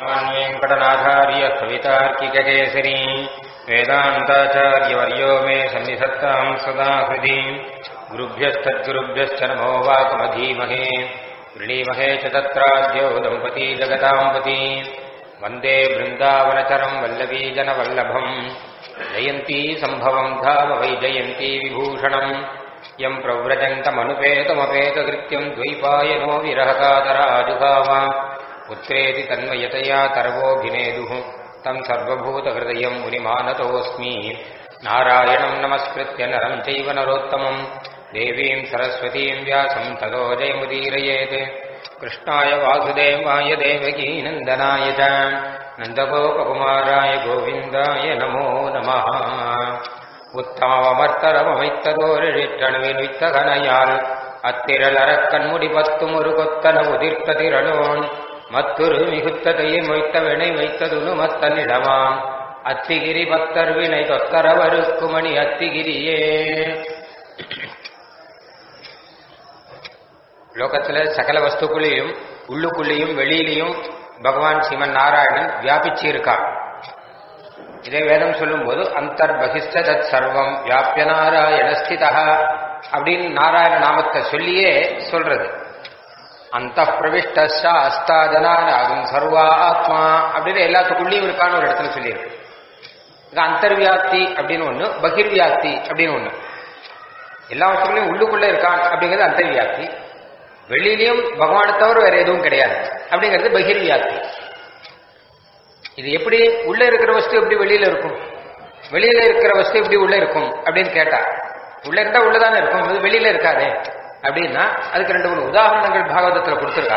वेङ्कटनाथार्य कवितार्किककेसरी वेदान्ताचार्यवर्यो मे सन्निधत्ताम् सदा हृदि गुरुभ्यस्तद्गुरुभ्यश्च नमो वाकमधीमहे वृणीमहे च तत्राद्यो दम्पती जगताम्पती वन्दे बृन्दावनचरम् वल्लवी जनवल्लभम् जयन्ती सम्भवम् धाम वै जयन्ती विभूषणम् यम् प्रव्रजन्तमनुपेतमपेतकृत्यम् द्वैपायनो विरहकातराजुगाव पुत्रेति तन्मयतया सर्वोऽभिनेदुः तम् सर्वभूतहृदयम् मुनिमानतोऽस्मि नारायणम् नमस्कृत्य नरम् चैव नरोत्तमम् देवीम् सरस्वतीम् व्यासम् ततो जयमुदीरयेत् कृष्णाय वासुदेवाय देवकीनन्दनाय च नन्दगोपकुमाराय गोविन्दाय नमो नमः உத்தாமமர்த்தரமைத்ததோரிட்டணுவினுத்தகனையால் அத்திரளரக் கண்முடி பத்தும் ஒரு கொத்தன உதிர்த்த திரளோன் மத்துரு மிகுத்த தயிர் மொய்த்த வினை வைத்ததுனு மத்த நிலமாம் அத்திகிரி பத்தர் வினை தொத்தரவருக்குமணி அத்திகிரியே லோகத்துல சகல வஸ்துக்குள்ளேயும் உள்ளுக்குள்ளேயும் வெளியிலையும் பகவான் சிவன் நாராயணன் வியாபிச்சு இருக்கான் இதை வேதம் சொல்லும்போது அந்தர் பகிஷ்ட தத் சர்வம் வியாபிய நாராயண ஸ்திதா அப்படின்னு நாராயண நாமத்தை சொல்லியே சொல்றது அந்த பிரவிஷ்ட அஸ்தாதனாகும் சர்வா ஆத்மா அப்படின்னு எல்லாத்துக்குள்ளேயும் இருக்கான்னு ஒரு இடத்துல சொல்லியிருக்கு இது அந்தர்வியாப்தி அப்படின்னு ஒண்ணு பகிர்வியாப்தி அப்படின்னு ஒண்ணு எல்லா வஸ்துக்களையும் உள்ளுக்குள்ள இருக்கான் அப்படிங்கிறது அந்தர்வியாப்தி வெளியிலையும் பகவானை தவிர வேற எதுவும் கிடையாது அப்படிங்கிறது பகிர்வியாப்தி இது எப்படி உள்ள இருக்கிற வஸ்து எப்படி வெளியில இருக்கும் வெளியில இருக்கிற வஸ்து எப்படி உள்ள இருக்கும் அப்படின்னு கேட்டா உள்ள இருந்தா உள்ளதானே இருக்கும் அது வெளியில இருக்காதே அப்படின்னா அதுக்கு ரெண்டு மூணு உதாரணங்கள் பாகவதத்துல கொடுத்துருக்கா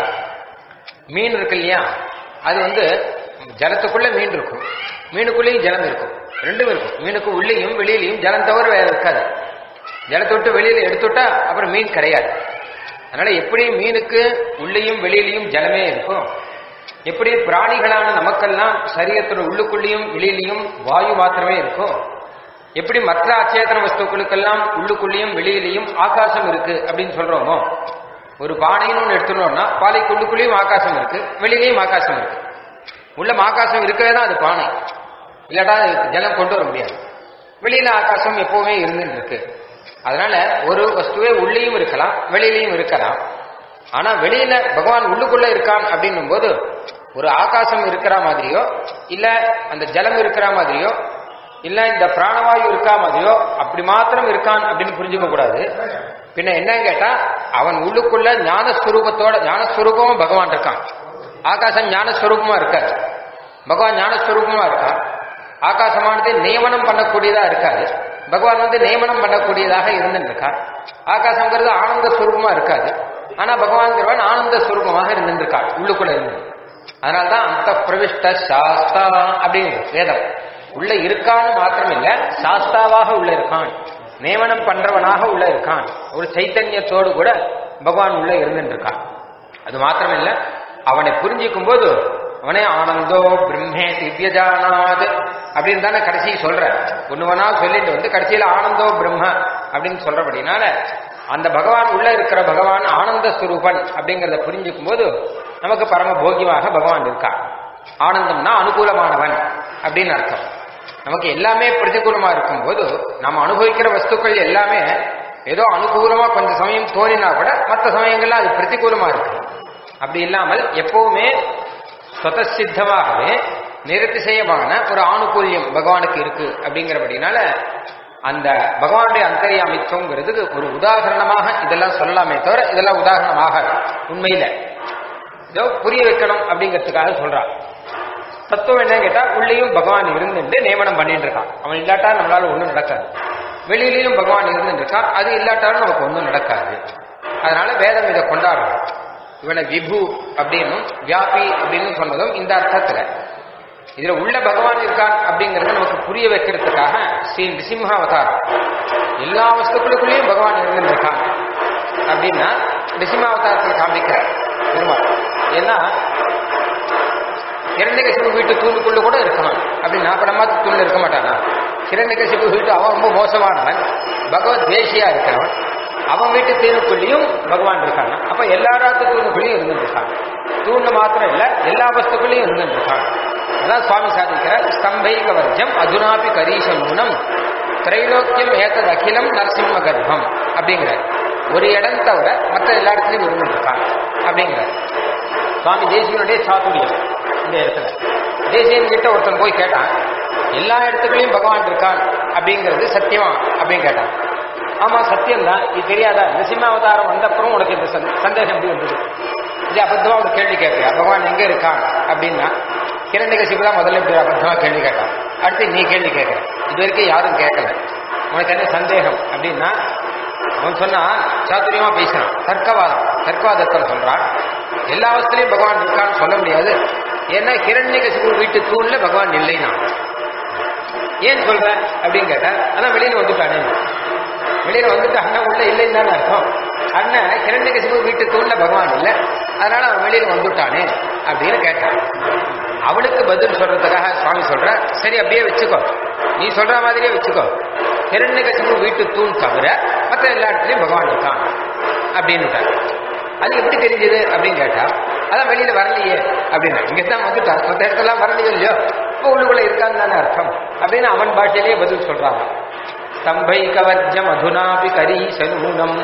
மீன் இருக்கு இல்லையா அது வந்து ஜலத்துக்குள்ள மீன் இருக்கும் மீனுக்குள்ளேயும் ஜலம் இருக்கும் ரெண்டும் இருக்கும் மீனுக்கு உள்ளேயும் வெளியிலையும் ஜலம் தவிர வேற இருக்காது ஜலத்தை விட்டு வெளியில எடுத்துட்டா அப்புறம் மீன் கிடையாது அதனால எப்படி மீனுக்கு உள்ளேயும் வெளியிலையும் ஜலமே இருக்கும் எப்படி பிராணிகளான நமக்கெல்லாம் சரீரத்தோட உள்ளுக்குள்ளேயும் வெளியிலையும் வாயு மாத்திரமே இருக்கும் எப்படி மற்ற அச்சேதன வஸ்துக்களுக்கெல்லாம் உள்ளுக்குள்ளேயும் வெளியிலையும் ஆகாசம் இருக்கு அப்படின்னு சொல்றோமோ ஒரு பானைன்னு ஒன்று எடுத்துனோம்னா பாலைக்கு உள்ளுக்குள்ளேயும் ஆகாசம் இருக்கு வெளியிலையும் ஆகாசம் இருக்கு உள்ள ஆகாசம் இருக்கவே தான் அது பானை இல்லாட்டா ஜலம் கொண்டு வர முடியாது வெளியில ஆகாசம் எப்பவுமே இருந்துட்டு இருக்கு அதனால ஒரு வஸ்துவே உள்ளேயும் இருக்கலாம் வெளியிலையும் இருக்கலாம் ஆனா வெளியில பகவான் உள்ளுக்குள்ள இருக்கான் அப்படின்னும் போது ஒரு ஆகாசம் இருக்கிற மாதிரியோ இல்ல அந்த ஜலம் இருக்கிற மாதிரியோ இல்ல இந்த பிராணவாயு இருக்கா மாதிரியோ அப்படி மாத்திரம் இருக்கான் அப்படின்னு புரிஞ்சுக்க கூடாது பின்ன என்ன கேட்டா அவன் உள்ளுக்குள்ள ஞானஸ்வரூபத்தோட ஞானஸ்வரூபமும் பகவான் இருக்கான் ஆகாசம் ஞானஸ்வரூபமா இருக்காது பகவான் ஞானஸ்வரூபமா இருக்கான் ஆகாசமானது நியமனம் பண்ணக்கூடியதா இருக்காது பகவான் வந்து நியமனம் பண்ணக்கூடியதாக இருந்துட்டு இருக்கான் ஆகாசங்கிறது ஆனந்த ஸ்வரூபமா இருக்காது ஆனா பகவான்கிறவன் ஆனந்த ஸ்வரூபமாக இருந்திருக்காள் உள்ளுக்குள்ள இருந்து அதனால்தான் அந்த பிரவிஷ்ட சாஸ்தா அப்படின்னு வேதம் உள்ள இருக்கான்னு மாத்திரம் இல்ல சாஸ்தாவாக உள்ள இருக்கான் நியமனம் பண்றவனாக உள்ள இருக்கான் ஒரு சைத்தன்யத்தோடு கூட பகவான் உள்ள இருந்துட்டு இருக்கான் அது மாத்திரம் இல்ல அவனை புரிஞ்சிக்கும் போது அவனே ஆனந்தோ பிரம்மே திவ்யஜானாத் அப்படின்னு தானே கடைசி சொல்ற ஒண்ணுவனா சொல்லிட்டு வந்து கடைசியில ஆனந்தோ பிரம்ம அப்படின்னு சொல்றபடினால அந்த பகவான் உள்ள இருக்கிற பகவான் ஆனந்த ஸ்வரூபன் அப்படிங்கறத புரிஞ்சுக்கும் போது நமக்கு பரம போகியமாக பகவான் இருக்கான் ஆனந்தம்னா அனுகூலமானவன் அப்படின்னு அர்த்தம் நமக்கு எல்லாமே பிரதிகூலமா இருக்கும் போது நம்ம அனுபவிக்கிற வஸ்துக்கள் எல்லாமே ஏதோ அனுகூலமா கொஞ்சம் சமயம் தோணினா கூட மற்ற சமயங்கள்ல அது பிரதிகூலமா இருக்கு அப்படி இல்லாமல் எப்பவுமே சொதசித்தமாகவே நிரதிசயமான ஒரு ஆணுகூல்யம் பகவானுக்கு இருக்கு அப்படிங்கிறபடினால அந்த பகவானுடைய அந்தரியாமித்துவங்கிறது ஒரு உதாரணமாக இதெல்லாம் சொல்லலாமே தவிர இதெல்லாம் உதாரணமாக உண்மையில ஏதோ புரிய வைக்கணும் அப்படிங்கிறதுக்காக சொல்றான் தத்துவம் என்ன கேட்டா உள்ளேயும் பகவான் இருந்துட்டு நியமனம் பண்ணிட்டு இருக்கான் அவன் இல்லாட்டா நம்மளால ஒண்ணும் நடக்காது வெளியிலையும் பகவான் இருந்துட்டு இருக்கான் அது இல்லாட்டாலும் நமக்கு ஒன்றும் நடக்காது அதனால வேதம் இதை கொண்டாடுறோம் இவனை விபு அப்படின்னும் வியாபி அப்படின்னு சொன்னதும் இந்த அர்த்தத்துல இதுல உள்ள பகவான் இருக்கான் அப்படிங்கறத நமக்கு புரிய வைக்கிறதுக்காக ஸ்ரீ நிசிம்ஹ அவதாரம் எல்லா வஸ்துக்களுக்குள்ளேயும் பகவான் இருந்திருக்கான் அப்படின்னா நிசிம்ம அவதாரத்தில் காமிக்கிறார் பெருமாள் ஏன்னா இரண்டகசிபு வீட்டு தூணுக்குள்ள கூட இருக்கான் அப்படின்னு நான் படமா தூண்ல இருக்க மாட்டானா இரண்டகசிபு வீட்டு அவன் ரொம்ப மோசமானவன் பகவத் தேசியா இருக்கிறவன் அவன் வீட்டு தூணுக்குள்ளேயும் பகவான் இருக்காங்க அப்ப எல்லா ராத்து தூணுக்குள்ளேயும் இருந்துட்டு இருக்காங்க தூண்ல மாத்திரம் இல்ல எல்லா வஸ்துக்களையும் இருந்துருக்கான் அதான் சுவாமி சாதிக்கிறார் ஸ்தம்பைக வர்ஜம் அதுனாபி கரீஷ நூனம் திரைலோக்கியம் ஏத்தது அகிலம் நரசிம்ம கர்ப்பம் அப்படிங்கிறார் ஒரு இடம் தவிர மற்ற எல்லா இடத்துலையும் இருந்துருக்கான் அப்படிங்கிறார் சுவாமி தேசியனுடைய சாத்துரியம் இந்த இடத்துல தேசியன் கிட்ட ஒருத்தன் போய் கேட்டான் எல்லா இடத்துக்குள்ளயும் பகவான் இருக்கான் அப்படிங்கிறது சத்தியமா அப்படின்னு கேட்டான் ஆமா சத்தியம் தான் இது தெரியாதா நிசிம்ம அவதாரம் வந்தப்புறம் உனக்கு இந்த சந்த- சந்தேகம் எப்படி வந்தது இது அபத்தமா ஒரு கேள்வி கேட்பியா பகவான் எங்க இருக்கான் அப்படின்னா கிரண்யகசிப்பு தான் முதல்ல இப்படி அபத்தமா கேள்வி கேட்டான் அடுத்து நீ கேள்வி கேட்கற இது வரைக்கும் யாரும் கேட்கல உனக்கு என்ன சந்தேகம் அப்படின்னா அவன் சொன்னா சாத்துரியமா பேசுறான் தர்க்கவாதம் தர்க்கவாதத்தில் சொல்றான் எல்லா அவஸ்திலையும் பகவான் இருக்கான்னு சொல்ல முடியாது ஏன்னா கிரண்யகசிப்பு வீட்டு தூண்ல பகவான் இல்லைன்னா ஏன் சொல்ற அப்படின்னு கேட்டா அதான் வெளியில வந்துட்டானே வெளியில வந்துட்டு அண்ணன் உள்ள இல்லைன்னு தானே அர்த்தம் அண்ணன் கிரண்யகசிப்பு வீட்டு தூண்ல பகவான் இல்ல அதனால அவன் வெளியில வந்துட்டானே அப்படின்னு கேட்டான் அவனுக்கு பதில் சொல்றதுக்காக சுவாமி சொல்ற சரி அப்படியே வச்சுக்கோ நீ சொல்ற மாதிரியே வச்சுக்கோ கிரண்யகசிப்பு வீட்டு தூண் தவிர மற்ற எல்லா இடத்துலயும் பகவான் இருக்கான் அப்படின்னு அது எப்படி தெரிஞ்சது அப்படின்னு கேட்டா அதான் வெளியில வரலையே அப்படின்னா இங்க தான் வந்துட்டான் மற்ற இடத்துல வரலையோ இல்லையோ இப்போ உள்ளுக்குள்ள இருக்கான்னு தானே அர்த்தம் அப்படின்னு அவன் பாஷையிலேயே பதில் சொல்றாங்க ஸ்தம்பைகவர்ஜம் அதுனாபி கரீசனூனம்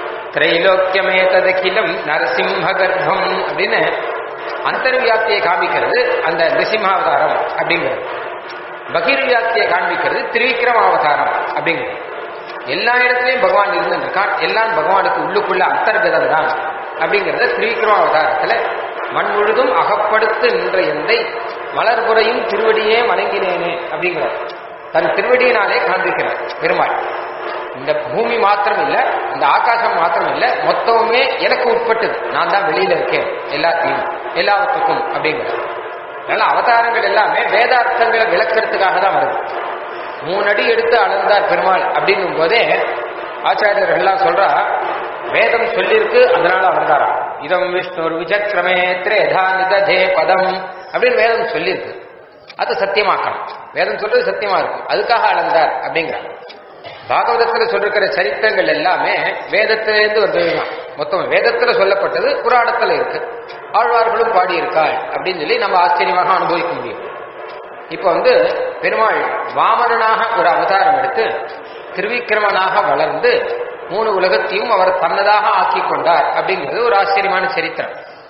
திரைலோக்கியமேததகிலம் நரசிம்ம கர்ப்பம் அப்படின்னு அந்தர்வியாப்தியை காமிக்கிறது அந்த நிருசிம்மாவதாரம் அப்படிங்கிறது பகிர்வியாப்தியை காண்பிக்கிறது திரிவிக்ரம அவதாரம் அப்படிங்கிறது எல்லா இடத்துலயும் பகவான் இருந்திருக்கான் எல்லாம் பகவானுக்கு உள்ளுக்குள்ள அந்தர்கதம் தான் அப்படிங்கிறத திரிவிக்ரம அவதாரத்துல மண் முழுதும் அகப்படுத்து நின்ற எந்தை மலர்புறையும் திருவடியே வணங்கினேனே அப்படிங்கிறார் தன் திருவடியினாலே காண்பிக்கிறார் பெருமாள் இந்த பூமி மாத்திரம் இல்ல இந்த ஆகாசம் மாத்திரம் இல்ல மொத்தமுமே எனக்கு உட்பட்டது நான் தான் வெளியில இருக்கேன் எல்லாத்தையும் எல்லாவற்றுக்கும் அப்படிங்கிறார் அதனால அவதாரங்கள் எல்லாமே வேதார்த்தங்களை விளக்குறதுக்காக தான் வருது மூணு அடி எடுத்து அளந்தார் பெருமாள் அப்படிங்கும் போதே ஆச்சாரியர்கள் எல்லாம் சொல்றா வேதம் சொல்லியிருக்கு அதனால வந்தாராம் இதம் விஷ்ணு விசக்கிரமே திரேதா நிததே பதம் அப்படின்னு வேதம் சொல்லியிருக்கு அது சத்தியமாக்கணும் வேதம் சொல்றது சத்தியமா இருக்கும் அதுக்காக அளந்தார் அப்படிங்கிறார் பாகவதத்துல சொல்லிருக்கிற சரித்திரங்கள் எல்லாமே வேதத்திலிருந்து வந்ததுதான் மொத்தம் வேதத்துல சொல்லப்பட்டது புராணத்துல இருக்கு ஆழ்வார்களும் பாடியிருக்காள் அப்படின்னு சொல்லி நம்ம ஆச்சரியமாக அனுபவிக்க முடியும் இப்ப வந்து பெருமாள் வாமனனாக ஒரு அவதாரம் எடுத்து திருவிக்கிரமனாக வளர்ந்து மூணு உலகத்தையும் அவர் தன்னதாக ஆக்கி கொண்டார் அப்படிங்கிறது ஒரு ஆச்சரியமான சரித்திரம்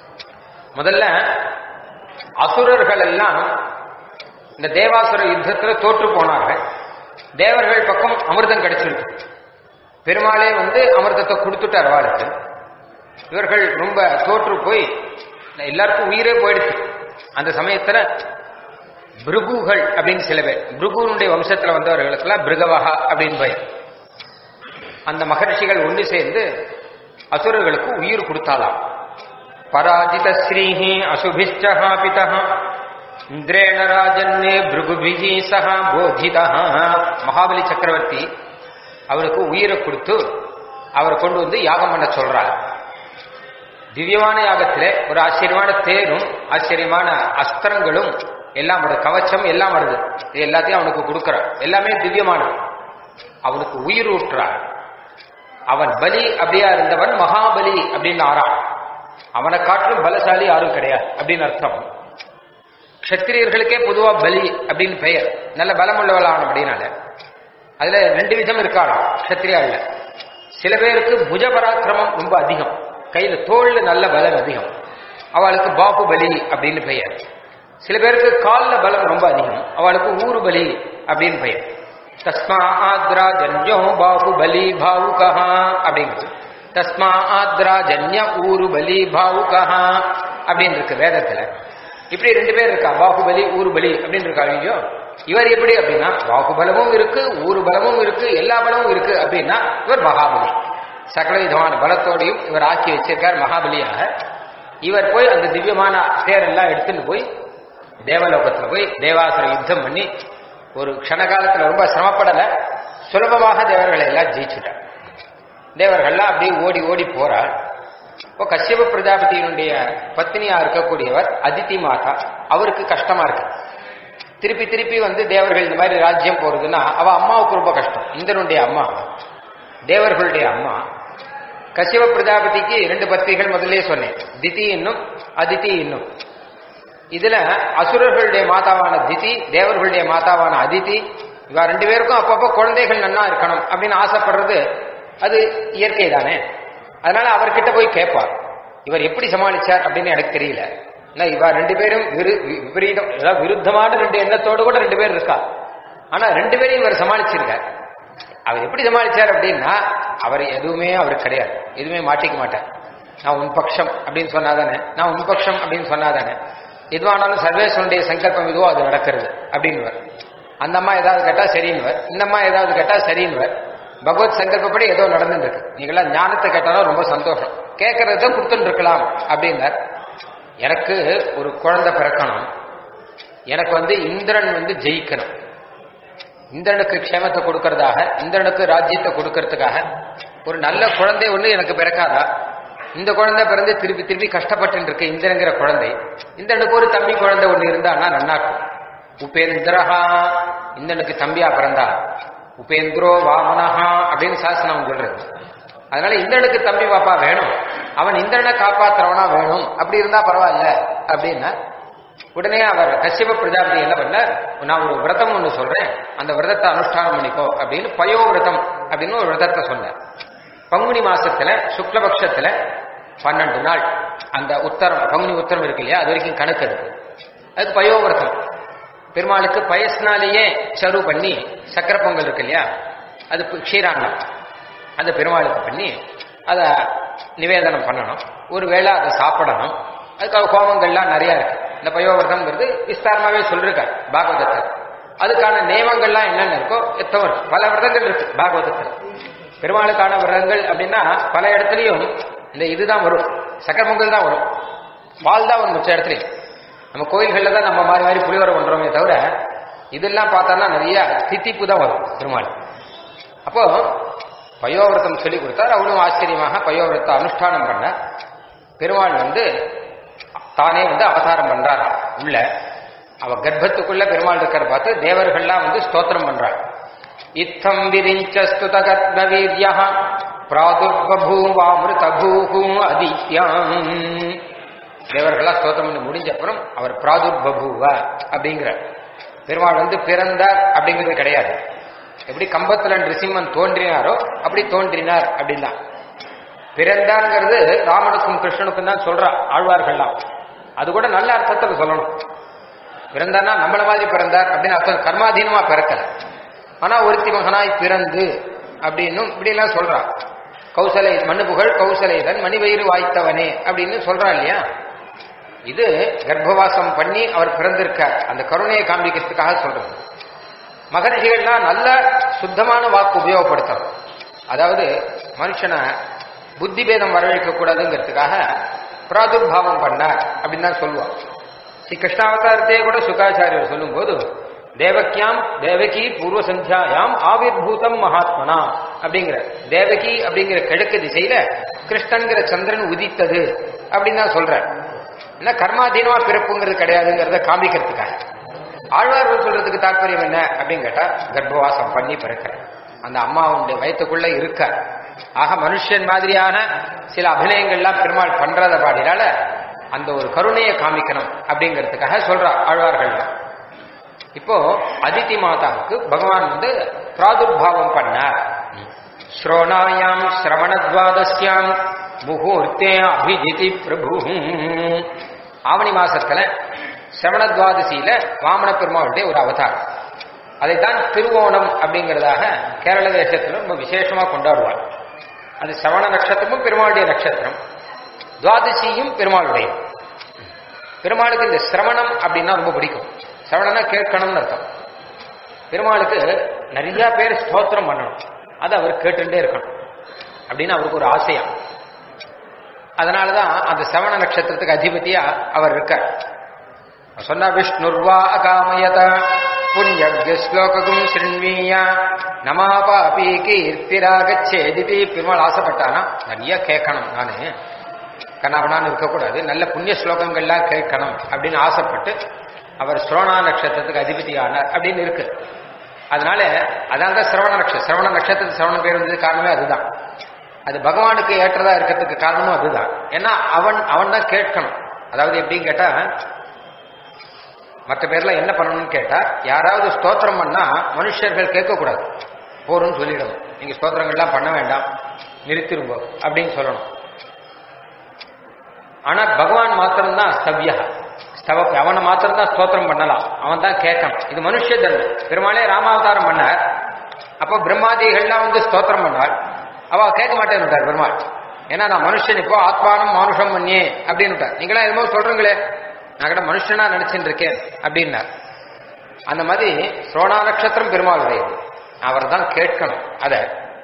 முதல்ல அசுரர்கள் எல்லாம் இந்த தேவாசுர யுத்தத்துல தோற்று போனார்கள் தேவர்கள் பக்கம் அமிர்தம் கிடைச்சிருக்கு பெருமாளே வந்து அமிர்தத்தை கொடுத்துட்டார் வாழ்க்கை இவர்கள் ரொம்ப தோற்று போய் எல்லாருக்கும் உயிரே போயிடுச்சு அந்த சமயத்துல பிருகுகள் அப்படின்னு சில பேர் பிருகுனுடைய வம்சத்துல வந்தவர்களுக்கெல்லாம் பிருகவகா அப்படின்னு பெயர் அந்த மகர்ஷிகள் ஒன்று சேர்ந்து அசுரர்களுக்கு உயிர் கொடுத்தாலாம் பராஜித ஸ்ரீஹி அசுபிஷ்டா பிதா இந்திரேண ராஜன்னே பிருகுபிஜி சஹா போதிதா மகாபலி சக்கரவர்த்தி அவருக்கு உயிரை கொடுத்து அவரை கொண்டு வந்து யாகம் பண்ண சொல்றார் திவ்யமான யாகத்திலே ஒரு ஆச்சரியமான தேரும் ஆச்சரியமான அஸ்திரங்களும் எல்லாம் வருது கவச்சம் எல்லாம் வருது இது எல்லாத்தையும் அவனுக்கு கொடுக்கிறார் எல்லாமே திவ்யமானது அவனுக்கு உயிர் ஊட்டுறார் அவன் பலி அப்படியா இருந்தவன் மகாபலி அப்படின்னு ஆறான் அவனை காட்டிலும் பலசாலி யாரும் கிடையாது அப்படின்னு அர்த்தம் க்ஷத்திரியர்களுக்கே பொதுவா பலி அப்படின்னு பெயர் நல்ல பலம் உள்ளவளான அப்படின்னால அதுல ரெண்டு விதம் இருக்காளாம் க்ஷத்திரியால சில பேருக்கு புஜ பராக்கிரமம் ரொம்ப அதிகம் கையில தோல்ல நல்ல பலம் அதிகம் அவளுக்கு பாகுபலி அப்படின்னு பெயர் சில பேருக்கு கால்ல பலம் ரொம்ப அதிகம் அவளுக்கு ஊருபலி அப்படின்னு பெயர் தஸ்மா ஆத்ரா ஜன்யோ பாகுபலி பாவுகா அப்படிங்கிறது தஸ்மா ஆத்ரா ஜன்ய ஊருபலி பாவுகா அப்படின்னு இருக்கு வேதத்துல இப்படி ரெண்டு பேர் இருக்கா பாகுபலி ஊருபலி அப்படின்னு இருக்கா ஐயோ இவர் எப்படி அப்படின்னா பாகுபலமும் இருக்கு ஊரு பலமும் இருக்கு எல்லா பலமும் இருக்கு அப்படின்னா இவர் மகாபலி சகல விதமான பலத்தோடையும் இவர் ஆக்கி வச்சிருக்கார் மகாபலியாக இவர் போய் அந்த திவ்யமான தேரெல்லாம் எடுத்துட்டு போய் தேவலோகத்துல போய் தேவாசுர யுத்தம் பண்ணி ஒரு க்ஷணகாலத்துல ரொம்ப சிரமப்படல சுலபமாக தேவர்களை எல்லாம் ஜெயிச்சுட்டார் தேவர்கள்லாம் அப்படியே ஓடி ஓடி போறார் இப்போ கஷ்யப பிரஜாபதியினுடைய பத்னியா இருக்கக்கூடியவர் அதித்தி மாதா அவருக்கு கஷ்டமா இருக்கு திருப்பி திருப்பி வந்து தேவர்கள் இந்த மாதிரி ராஜ்யம் போறதுன்னா அவ அம்மாவுக்கு ரொம்ப கஷ்டம் இந்திரனுடைய அம்மா தேவர்களுடைய அம்மா கசிவ பிரஜாபதிக்கு ரெண்டு பத்திரிகள் முதல்ல சொன்னேன் திதி இன்னும் அதிதி இன்னும் இதுல அசுரர்களுடைய மாதாவான திதி தேவர்களுடைய மாதாவான அதிதி இவ ரெண்டு பேருக்கும் அப்பப்போ குழந்தைகள் நன்னா இருக்கணும் அப்படின்னு ஆசைப்படுறது அது இயற்கை தானே அதனால அவர்கிட்ட போய் கேட்பார் இவர் எப்படி சமாளிச்சார் அப்படின்னு எனக்கு தெரியல ஆனா இவ ரெண்டு பேரும் விரு- வி- விபரீதம் அதாவது விருத்தமான ரெண்டு எண்ணத்தோடு கூட ரெண்டு பேர் இருக்கா ஆனா ரெண்டு பேரையும் இவர் சமாளிச்சிருக்கார் அவர் எப்படி சமாளிச்சார் அப்படின்னா அவர் எதுவுமே அவர் கிடையாது எதுவுமே மாட்டிக்க மாட்டார் நான் உன் பட்சம் அப்படின்னு சொன்னாதானே நான் உன் பட்சம் அப்படின்னு சொன்னாதானே எதுவானாலும் சர்வேஸ்வரனுடைய சங்கல்பம் இதுவோ அது நடக்கிறது அப்படின்னுவர் அந்த அம்மா ஏதாவது கேட்டா சரின்னுவர் இந்த அம்மா ஏதாவது கேட்டா சரின்னுவர் பகவத் சங்கல்பப்படி ஏதோ நடந்துட்டு இருக்கு நீங்களாம் ஞானத்தை கேட்டாலும் ரொம்ப சந்தோஷம் கேட்கறத கொடுத்துட்டு இருக்கலாம் அப்படின்னார் எனக்கு ஒரு குழந்தை பிறக்கணும் எனக்கு வந்து இந்திரன் வந்து ஜெயிக்கணும் இந்திரனுக்கு க்ஷேமத்தை கொடுக்கறதாக இந்திரனுக்கு ராஜ்யத்தை கொடுக்கறதுக்காக ஒரு நல்ல குழந்தை ஒண்ணு எனக்கு பிறக்காதா இந்த குழந்தை பிறந்து திருப்பி திருப்பி கஷ்டப்பட்டு இருக்கு இந்திரங்கிற குழந்தை இந்திரனுக்கு ஒரு தம்பி குழந்தை ஒண்ணு இருந்தான்னா நன்னாக்கும் உபேந்திரஹா இந்திரனுக்கு தம்பியா பிறந்தா உபேந்திரோ வாமனஹா அப்படின்னு சாசனம் சொல்றது அதனால இந்திரனுக்கு தம்பி பாப்பா வேணும் அவன் இந்திரனை காப்பாத்துறவனா வேணும் அப்படி இருந்தா பரவாயில்ல அப்படின்னா உடனே அவர் கஷ்யப பிரஜாபதி என்ன பண்ணார் நான் ஒரு விரதம் ஒன்று சொல்றேன் அந்த விரதத்தை அனுஷ்டானம் பண்ணிக்கோ அப்படின்னு பயோ விரதம் அப்படின்னு ஒரு விரதத்தை சொன்னார் பங்குனி மாசத்துல சுக்லபக்ஷத்துல பன்னெண்டு நாள் அந்த உத்தரம் பங்குனி உத்தரம் இருக்கு இல்லையா அது வரைக்கும் கணக்கு இருக்கு அதுக்கு பயோவிரதம் பெருமாளுக்கு பயஸ்னாலேயே சரு பண்ணி சக்கரை பொங்கல் இருக்கு இல்லையா அது பு- க்ஷீராண்ணம் அந்த பெருமாளுக்கு பண்ணி அதை நிவேதனம் பண்ணணும் ஒரு வேளை அதை சாப்பிடணும் அதுக்காக ஹோமங்கள்லாம் நிறைய இருக்கு இந்த பயோவிரதம்ங்கிறது விஸ்தாரமாவே சொல்லிருக்கார் பாகவதத்தில் அதுக்கான நியமங்கள்லாம் என்னென்ன இருக்கோ எத்தனை இருக்கு பல விரதங்கள் இருக்கு பாகவதத்தில் பெருமாளுக்கான விரதங்கள் அப்படின்னா பல இடத்துலயும் இந்த இதுதான் வரும் சக்கர பொங்கல் தான் வரும் பால் தான் வரும் மிச்ச இடத்துலயும் நம்ம கோயில்கள்ல தான் நம்ம மாறி மாறி புளியோரை பண்றோமே தவிர இதெல்லாம் பார்த்தோம்னா நிறைய தித்திப்பு தான் வரும் பெருமாள் அப்போ பயோவிரதம் சொல்லி கொடுத்தார் அவளும் ஆச்சரியமாக பயோவிரத்தை அனுஷ்டானம் பண்ண பெருமாள் வந்து தானே வந்து அவதாரம் பண்றார் உள்ள அவ கர்ப்பத்துக்குள்ள பெருமாள் இருக்கிற பார்த்து தேவர்கள்லாம் வந்து ஸ்தோத்திரம் பண்றாள் இத்தம் விரிஞ்ச ஸ்துத கர்ப்ப வீரிய பிராதுர்பூவாமிருத பூஹூ அதித்யாம் தேவர்கள்லாம் ஸ்தோத்திரம் பண்ணி முடிஞ்ச அப்புறம் அவர் பிராதுர்பூவ அப்படிங்கிற பெருமாள் வந்து பிறந்தார் அப்படிங்கிறது கிடையாது எப்படி கம்பத்துல நிருசிம்மன் தோன்றினாரோ அப்படி தோன்றினார் அப்படின்னா பிறந்தாங்கிறது ராமனுக்கும் கிருஷ்ணனுக்கும் தான் சொல்றா ஆழ்வார்கள்லாம் அது கூட நல்ல அர்த்தத்துல சொல்லணும் பிறந்தார்னா நம்மள மாதிரி பிறந்தார் அப்படின்னு அர்த்தம் கர்மாதீனமா பிறக்கல ஆனா ஒருத்தி மகனாய் பிறந்து அப்படின்னும் இப்படி எல்லாம் சொல்றா கௌசலை மண்ணு புகழ் கௌசலைதன் மணிவயிறு வாய்த்தவனே அப்படின்னு சொல்றா இல்லையா இது கர்ப்பவாசம் பண்ணி அவர் பிறந்திருக்கார் அந்த கருணையை காண்பிக்கிறதுக்காக சொல்றது மகரிஷிகள்லாம் நல்ல சுத்தமான வாக்கு உபயோகப்படுத்தணும் அதாவது மனுஷனை புத்தி பேதம் வரவழைக்க கூடாதுங்கிறதுக்காக பிராதுர்பாவம் பண்ணார் அப்படின்னு தான் சொல்லுவான் ஸ்ரீ கிருஷ்ணாவதாரத்தையே கூட சுகாச்சாரியர் சொல்லும்போது தேவக்கியாம் தேவகி பூர்வ சந்தியாயாம் ஆவிர்பூதம் மகாத்மனா அப்படிங்கிற தேவகி அப்படிங்கிற கிழக்கு திசையில கிருஷ்ணன்கிற சந்திரன் உதித்தது அப்படின்னு தான் சொல்ற ஏன்னா கர்மாதீனமா பிறப்புங்கிறது கிடையாதுங்கிறத காமிக்கிறதுக்காக ஆழ்வார்கள் சொல்றதுக்கு தாற்பயம் என்ன அப்படின்னு கேட்டா கர்ப்பவாசம் பண்ணி பிறக்கிற அந்த அம்மாவுடைய வயத்துக்குள்ள இருக்க ஆக மனுஷன் மாதிரியான சில அபிநயங்கள்லாம் பெருமாள் பண்றத பாடினால அந்த ஒரு கருணையை காமிக்கணும் அப்படிங்கிறதுக்காக சொல்றா ஆழ்வார்கள்லாம் இப்போ அதித்தி மாதாவுக்கு பகவான் வந்து பிராதுர்பாவம் பண்ணார் ஸ்ரோணாயாம் சிரவணத்வாதஸ்யாம் முகூர்த்தே அபிஜிதி பிரபு ஆவணி மாசத்துல சிரவணத்வாதசியில வாமன பெருமாளுடைய ஒரு அவதாரம் அதைத்தான் திருவோணம் அப்படிங்கிறதாக கேரள தேசத்துல ரொம்ப விசேஷமா கொண்டாடுவார் அது சிரவண நட்சத்திரமும் பெருமாளுடைய நட்சத்திரம் துவாதசியும் பெருமாளுடைய பெருமாளுக்கு இந்த சிரவணம் அப்படின்னா ரொம்ப பிடிக்கும் சிரவணம்னா கேட்கணும்னு அர்த்தம் பெருமாளுக்கு நிறைய பேர் ஸ்தோத்திரம் பண்ணணும் அதை அவர் கேட்டுட்டே இருக்கணும் அப்படின்னு அவருக்கு ஒரு ஆசையா அதனாலதான் அந்த சிரவண நட்சத்திரத்துக்கு அதிபதியா அவர் இருக்கார் சொன்ன விஷ்ணுர்வா அகாமயத புண்ணிய ஸ்லோகம் சிருண்வீய நமா பாபி கீர்த்திராகச்சேதிபி பெருமாள் ஆசைப்பட்டானா நிறைய கேட்கணும் நானு கண்ணாபனான்னு இருக்கக்கூடாது நல்ல புண்ணிய ஸ்லோகங்கள்லாம் கேட்கணும் அப்படின்னு ஆசைப்பட்டு அவர் ஸ்ரோணா நட்சத்திரத்துக்கு அதிபதியானார் அப்படின்னு இருக்கு அதனால அதான் தான் சிரவண நட்சத்திரம் சிரவண நட்சத்திரத்துக்கு சிரவண பேர் வந்தது காரணமே அதுதான் அது பகவானுக்கு ஏற்றதா இருக்கிறதுக்கு காரணமும் அதுதான் ஏன்னா அவன் அவன் தான் கேட்கணும் அதாவது எப்படின்னு கேட்டா மற்ற பேர்ல என்ன பண்ணணும்னு கேட்டா யாராவது ஸ்தோத்திரம் பண்ணா மனுஷர்கள் கேட்கக்கூடாது போறோம்னு சொல்லிடணும் நீங்க ஸ்தோத்திரங்கள்லாம் பண்ண வேண்டாம் நிறுத்திருங்க அப்படின்னு சொல்லணும் ஆனா பகவான் மாத்திரம்தான் ஸ்தவ்யா ஸ்தவ அவனை மாத்திரம்தான் ஸ்தோத்திரம் பண்ணலாம் அவன் தான் கேட்கணும் இது மனுஷ தர்மம் பெருமாளே ராமாவதாரம் பண்ணார் அப்போ பிரம்மாதிகள்லாம் வந்து ஸ்தோத்திரம் பண்ணார் அவ கேட்க மாட்டேன்னுட்டார் பெருமாள் ஏன்னா நான் மனுஷன் இப்போ ஆத்மானம் மானுஷம் பண்ணியே அப்படின்னு நீங்களா என்னமோ சொல்றீங்களே நான் கூட மனுஷனா நினைச்சுட்டு இருக்கேன் அப்படின்னார் அந்த மாதிரி சோழா நட்சத்திரம் பெருமாளுடையது அவர் தான் கேட்கணும் அத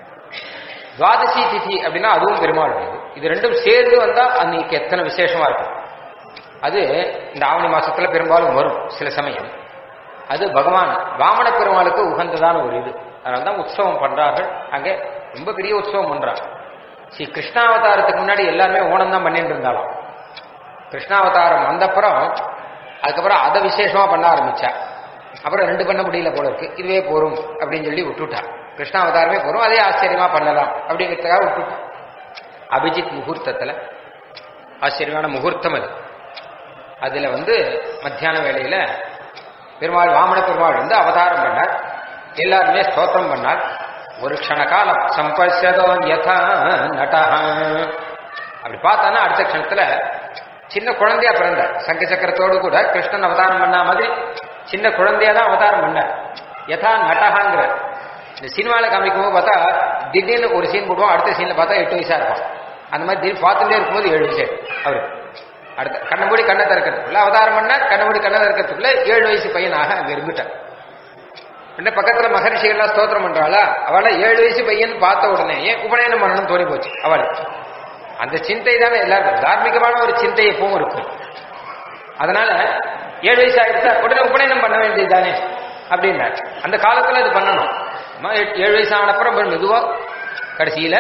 துவாதசி திதி அப்படின்னா அதுவும் பெருமாளுடையது இது ரெண்டும் சேர்ந்து வந்தா அன்னைக்கு எத்தனை விசேஷமா இருக்கும் அது இந்த ஆவணி மாசத்துல பெரும்பாலும் வரும் சில சமயம் அது பகவான் வாமன பெருமாளுக்கு உகந்ததான ஒரு இது அதனால்தான் உற்சவம் பண்றார்கள் அங்கே ரொம்ப பெரிய உற்சவம் பண்றாங்க ஸ்ரீ கிருஷ்ணாவதாரத்துக்கு முன்னாடி எல்லாருமே ஓணம் தான் பண்ணிட்டு இருந்தாலும் கிருஷ்ணாவதாரம் வந்தப்புறம் அதுக்கப்புறம் அதை விசேஷமா பண்ண ஆரம்பிச்சா அப்புறம் ரெண்டு பண்ண முடியல போல இருக்கு இதுவே போரும் அப்படின்னு சொல்லி விட்டுட்டா கிருஷ்ணாவதாரமே போரும் அதே ஆச்சரியமா பண்ணலாம் அப்படிங்கிறதுக்காக விட்டுட்டா அபிஜித் முகூர்த்தத்துல ஆச்சரியமான முகூர்த்தம் அது அதுல வந்து மத்தியான வேளையில பெருமாள் வாமன பெருமாள் வந்து அவதாரம் பண்ணார் எல்லாருமே ஸ்தோத்திரம் பண்ணார் ஒரு க்ஷண காலம் சம்பசதோ யதா நட்டா அப்படி பார்த்தானா அடுத்த க்ஷணத்துல சின்ன குழந்தையா பிறந்தார் சங்க சக்கரத்தோடு கூட கிருஷ்ணன் அவதாரம் பண்ண மாதிரி சின்ன குழந்தையா தான் அவதாரம் பண்ணார் யதா நட்டகாங்கிற இந்த சினிமால காமிக்கும் போது பார்த்தா திடீர்னு ஒரு சீன் போடுவோம் அடுத்த சீன்ல பார்த்தா எட்டு வயசா இருப்பான் அந்த மாதிரி திடீர் பார்த்துட்டே இருக்கும்போது ஏழு வயசு அவரு அடுத்த கண்ணை மூடி கண்ணை திறக்கிறதுக்குள்ள அவதாரம் பண்ணார் கண்ணை மூடி கண்ணை திறக்கிறதுக்குள்ள ஏழு வயசு பையனாக அங்க இருந்துட்டார் என்ன பக்கத்துல மகரிஷிகள்லாம் ஸ்தோத்திரம் பண்றாளா அவளை ஏழு வயசு பையன் பார்த்த உடனே ஏன் உபநயனம் பண்ணணும் தோணி போச்சு அவளுக்கு அந்த சிந்தை தானே எல்லாருக்கும் தார்மீகமான ஒரு சிந்தை எப்பவும் இருக்கும் அதனால ஏழு வயசு ஆயிடுச்சா உடனே உபநயனம் பண்ண வேண்டியது தானே அப்படின்னாரு அந்த காலத்துல அது பண்ணணும் அம்மா, ஏ- ஏழு வயசு ஆன அப்புறம் அப்புறம் மெதுவா கடைசியில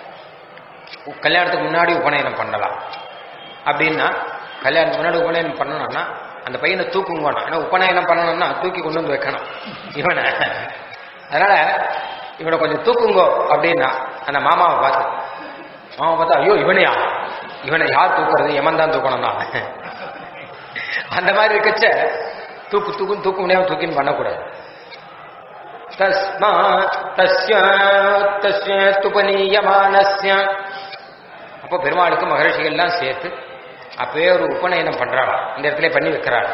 உ- கல்யாணத்துக்கு முன்னாடி உபநயனம் பண்ணலாம் அப்படின்னா கல்யாணத்துக்கு முன்னாடி உபநயனம் பண்ணணும்னா அந்த பையனை தூக்குங்கணும் ஏன்னா உபநயனம் பண்ணணும்னா தூக்கி கொண்டு வந்து வைக்கணும் இவனை அதனால இவனை கொஞ்சம் தூக்குங்கோ அப்படின்னா அந்த மாமாவை பார்த்து மாமா பார்த்தா ஐயோ இவனையா இவனை யார் தூக்குறது எமன் தான் தூக்கணும்னா அந்த மாதிரி இருக்கச்ச தூக்கு தூக்கும் தூக்க முடியாம தூக்கின்னு பண்ணக்கூடாது தஸ்மா தஸ்ய தஸ்ய துபனீயமானஸ்ய அப்போ பெருமாளுக்கு மகரிஷிகள்லாம் சேர்த்து அப்பவே ஒரு உபநயனம் பண்றாளாம் இந்த இடத்துல பண்ணி வைக்கிறாள்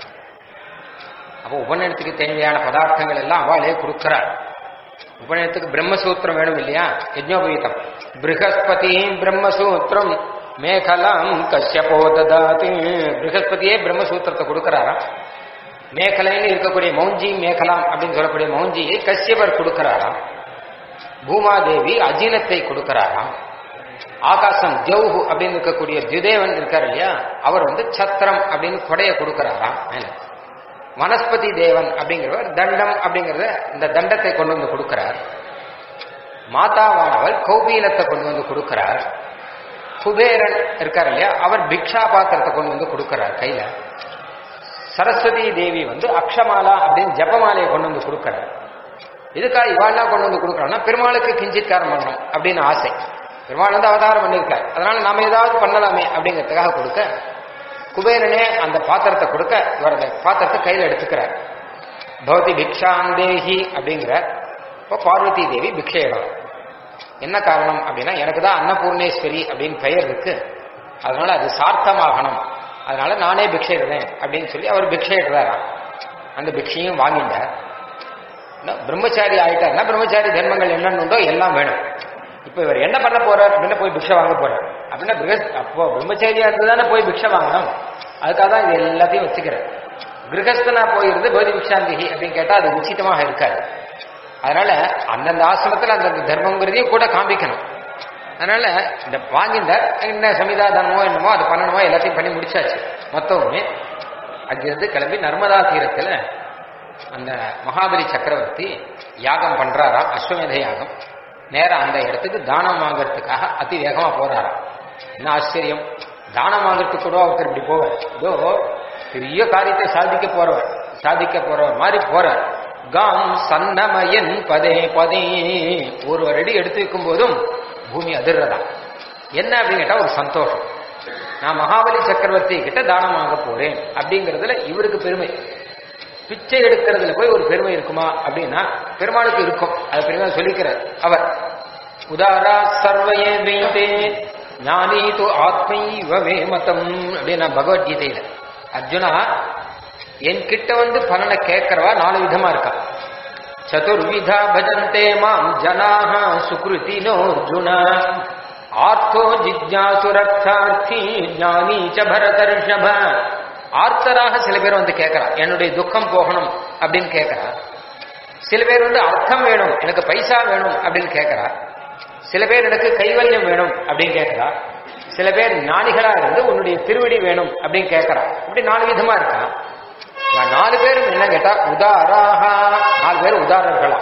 அப்போ உபநயனத்துக்கு தேவையான பதார்த்தங்கள் எல்லாம் அவளே கொடுக்கிறாள் உபநயனத்துக்கு பிரம்மசூத்திரம் வேணும் இல்லையா யஜ்னோபவீதம் ப்ரஹஸ்பதி பிரம்மசூத்திரம் மேகலாம் கஷ்யபோ ததாதி ப்ரஹஸ்பதியே பிரம்மசூத்திரத்தை கொடுக்கிறாராம் மேகலைன்னு இருக்கக்கூடிய மௌஞ்சி மேகலாம் அப்படின்னு சொல்லக்கூடிய மௌஞ்சியை கஷ்யபர் கொடுக்கிறாராம் பூமாதேவி அஜீனத்தை கொடுக்கிறாராம் ஆகாசம் ஜவுஹு அப்படின்னு இருக்கக்கூடிய தியுதேவன் இருக்கார் இல்லையா அவர் வந்து சத்திரம் அப்படின்னு கொடைய கொடுக்கிறாராம் மேல. வனஸ்பதி தேவன் அப்படிங்கிறவர் தண்டம் அப்படிங்கறத இந்த தண்டத்தை கொண்டு வந்து கொடுக்கிறார் மாதாவானவர் கௌபீலத்தை கொண்டு வந்து கொடுக்கிறார் குபேரன் இருக்கார் இல்லையா அவர் பிக்ஷா பாத்திரத்தை கொண்டு வந்து கொடுக்கிறார் கையில சரஸ்வதி தேவி வந்து அக்ஷமாலா அப்படின்னு ஜபமாலையை கொண்டு வந்து கொடுக்கிறார் இதுக்காக இவாள்லாம் கொண்டு வந்து கொடுக்குறான்னா பெருமாளுக்கு கிஞ்சித்காரம் பண்ணணும் அப்படின்னு ஆசை பெருமாள் வந்து அவதாரம் பண்ணியிருக்கார் அதனால நாம ஏதாவது பண்ணலாமே அப்படிங்கிறதுக்காக கொடுக்க குபேரனே அந்த பாத்திரத்தை கொடுக்க இவர் அந்த பாத்திரத்தை கையில் எடுத்துக்கிறார் பவதி பிக்ஷாந்தேஹி அப்படிங்கிற இப்போ பார்வதி தேவி பிக்ஷையிடம் என்ன காரணம் அப்படின்னா எனக்கு தான் அன்னபூர்ணேஸ்வரி அப்படின்னு பெயர் இருக்கு அதனால அது சார்த்தமாகணும் அதனால நானே பிக்ஷையிடுறேன் அப்படின்னு சொல்லி அவர் பிக்ஷையிடுறாராம் அந்த பிக்ஷையும் வாங்கிட்டார் என்ன, பிரம்மச்சாரி ஆயிட்டாருன்னா பிரம்மச்சாரி தர்மங்கள் என்னென்ன உண்டோ எல்லாம் வேணும் இப்போ இவர் என்ன பண்ண போறார் அப்படின்னா போய் பிக்ஷை வாங்க போறார் அப்படின்னா பிருகஸ் அப்போ பிரம்மச்சாரியா இருந்து தானே போய் பிக்ஷை வாங்கணும் அதுக்காக தான் இது எல்லாத்தையும் வச்சுக்கிறேன் கிரகஸ்தனா போயிருந்து போதி பிக்ஷாந்திகி அப்படின்னு கேட்டா அது உச்சிதமாக இருக்காது அதனால அந்தந்த ஆசிரமத்தில் அந்தந்த தர்மங்கிறதையும் கூட காமிக்கணும் அதனால இந்த வாங்கிந்த என்ன சமிதா தர்மமோ என்னமோ அது பண்ணணுமோ எல்லாத்தையும் பண்ணி முடிச்சாச்சு மொத்தமுமே அங்கிருந்து கிளம்பி நர்மதா தீரத்துல அந்த மகாபலி சக்கரவர்த்தி யாகம் பண்றாராம் அஸ்வமேத யாகம் நேரா அந்த இடத்துக்கு தானம் வாங்குறதுக்காக அதி வேகமா போறாராம் என்ன ஆச்சரியம் தானம் வாங்குறதுக்கு கூட ஒருத்தர் இப்படி போவார் இதோ பெரிய காரியத்தை சாதிக்க போறவர் சாதிக்க போறவர் மாதிரி போறார் காம் சன்னமயன் பதே பதே ஒரு அடி எடுத்து வைக்கும் போதும் பூமி அதிர்றதா என்ன அப்படின்னு கேட்டா ஒரு சந்தோஷம் நான் மகாபலி சக்கரவர்த்தி கிட்ட தானம் வாங்க போறேன் அப்படிங்கறதுல இவருக்கு பெருமை பிச்சை எடுக்கிறதுல போய் ஒரு பெருமை இருக்குமா அப்படின்னா பெருமாளுக்கு இருக்கும் அது பெருமை சொல்லிக்கிறார் அவர் உதாரா சர்வயே வைத்தே ஞானி து ஆத்மைவ வே மதம் அப்படின்னா பகவத்கீதையில அர்ஜுனா என் கிட்ட வந்து பலனை கேட்கறவா நாலு விதமா இருக்கா சதுர்விதா பஜந்தே மாம் ஜனாக சுக்ருதினோ அர்ஜுன ஆர்த்தோ ஜிஜ்ஞாசுரர்த்தார்த்தி ஞானி ச பரதர்ஷப ஆர்த்தராக சில பேர் வந்து கேட்கறா என்னுடைய துக்கம் போகணும் அப்படின்னு கேட்கறா சில பேர் வந்து அர்த்தம் வேணும் எனக்கு பைசா வேணும் அப்படின்னு கேட்கறா சில பேர் எனக்கு கைவல்யம் வேணும் அப்படின்னு கேட்கறா சில பேர் ஞானிகளா இருந்து உன்னுடைய திருவடி வேணும் அப்படின்னு கேட்கறா இப்படி நாலு விதமா இருக்கா இவன் நாலு பேரும் என்ன கேட்டா உதாராக நாலு பேர் உதாரணர்களா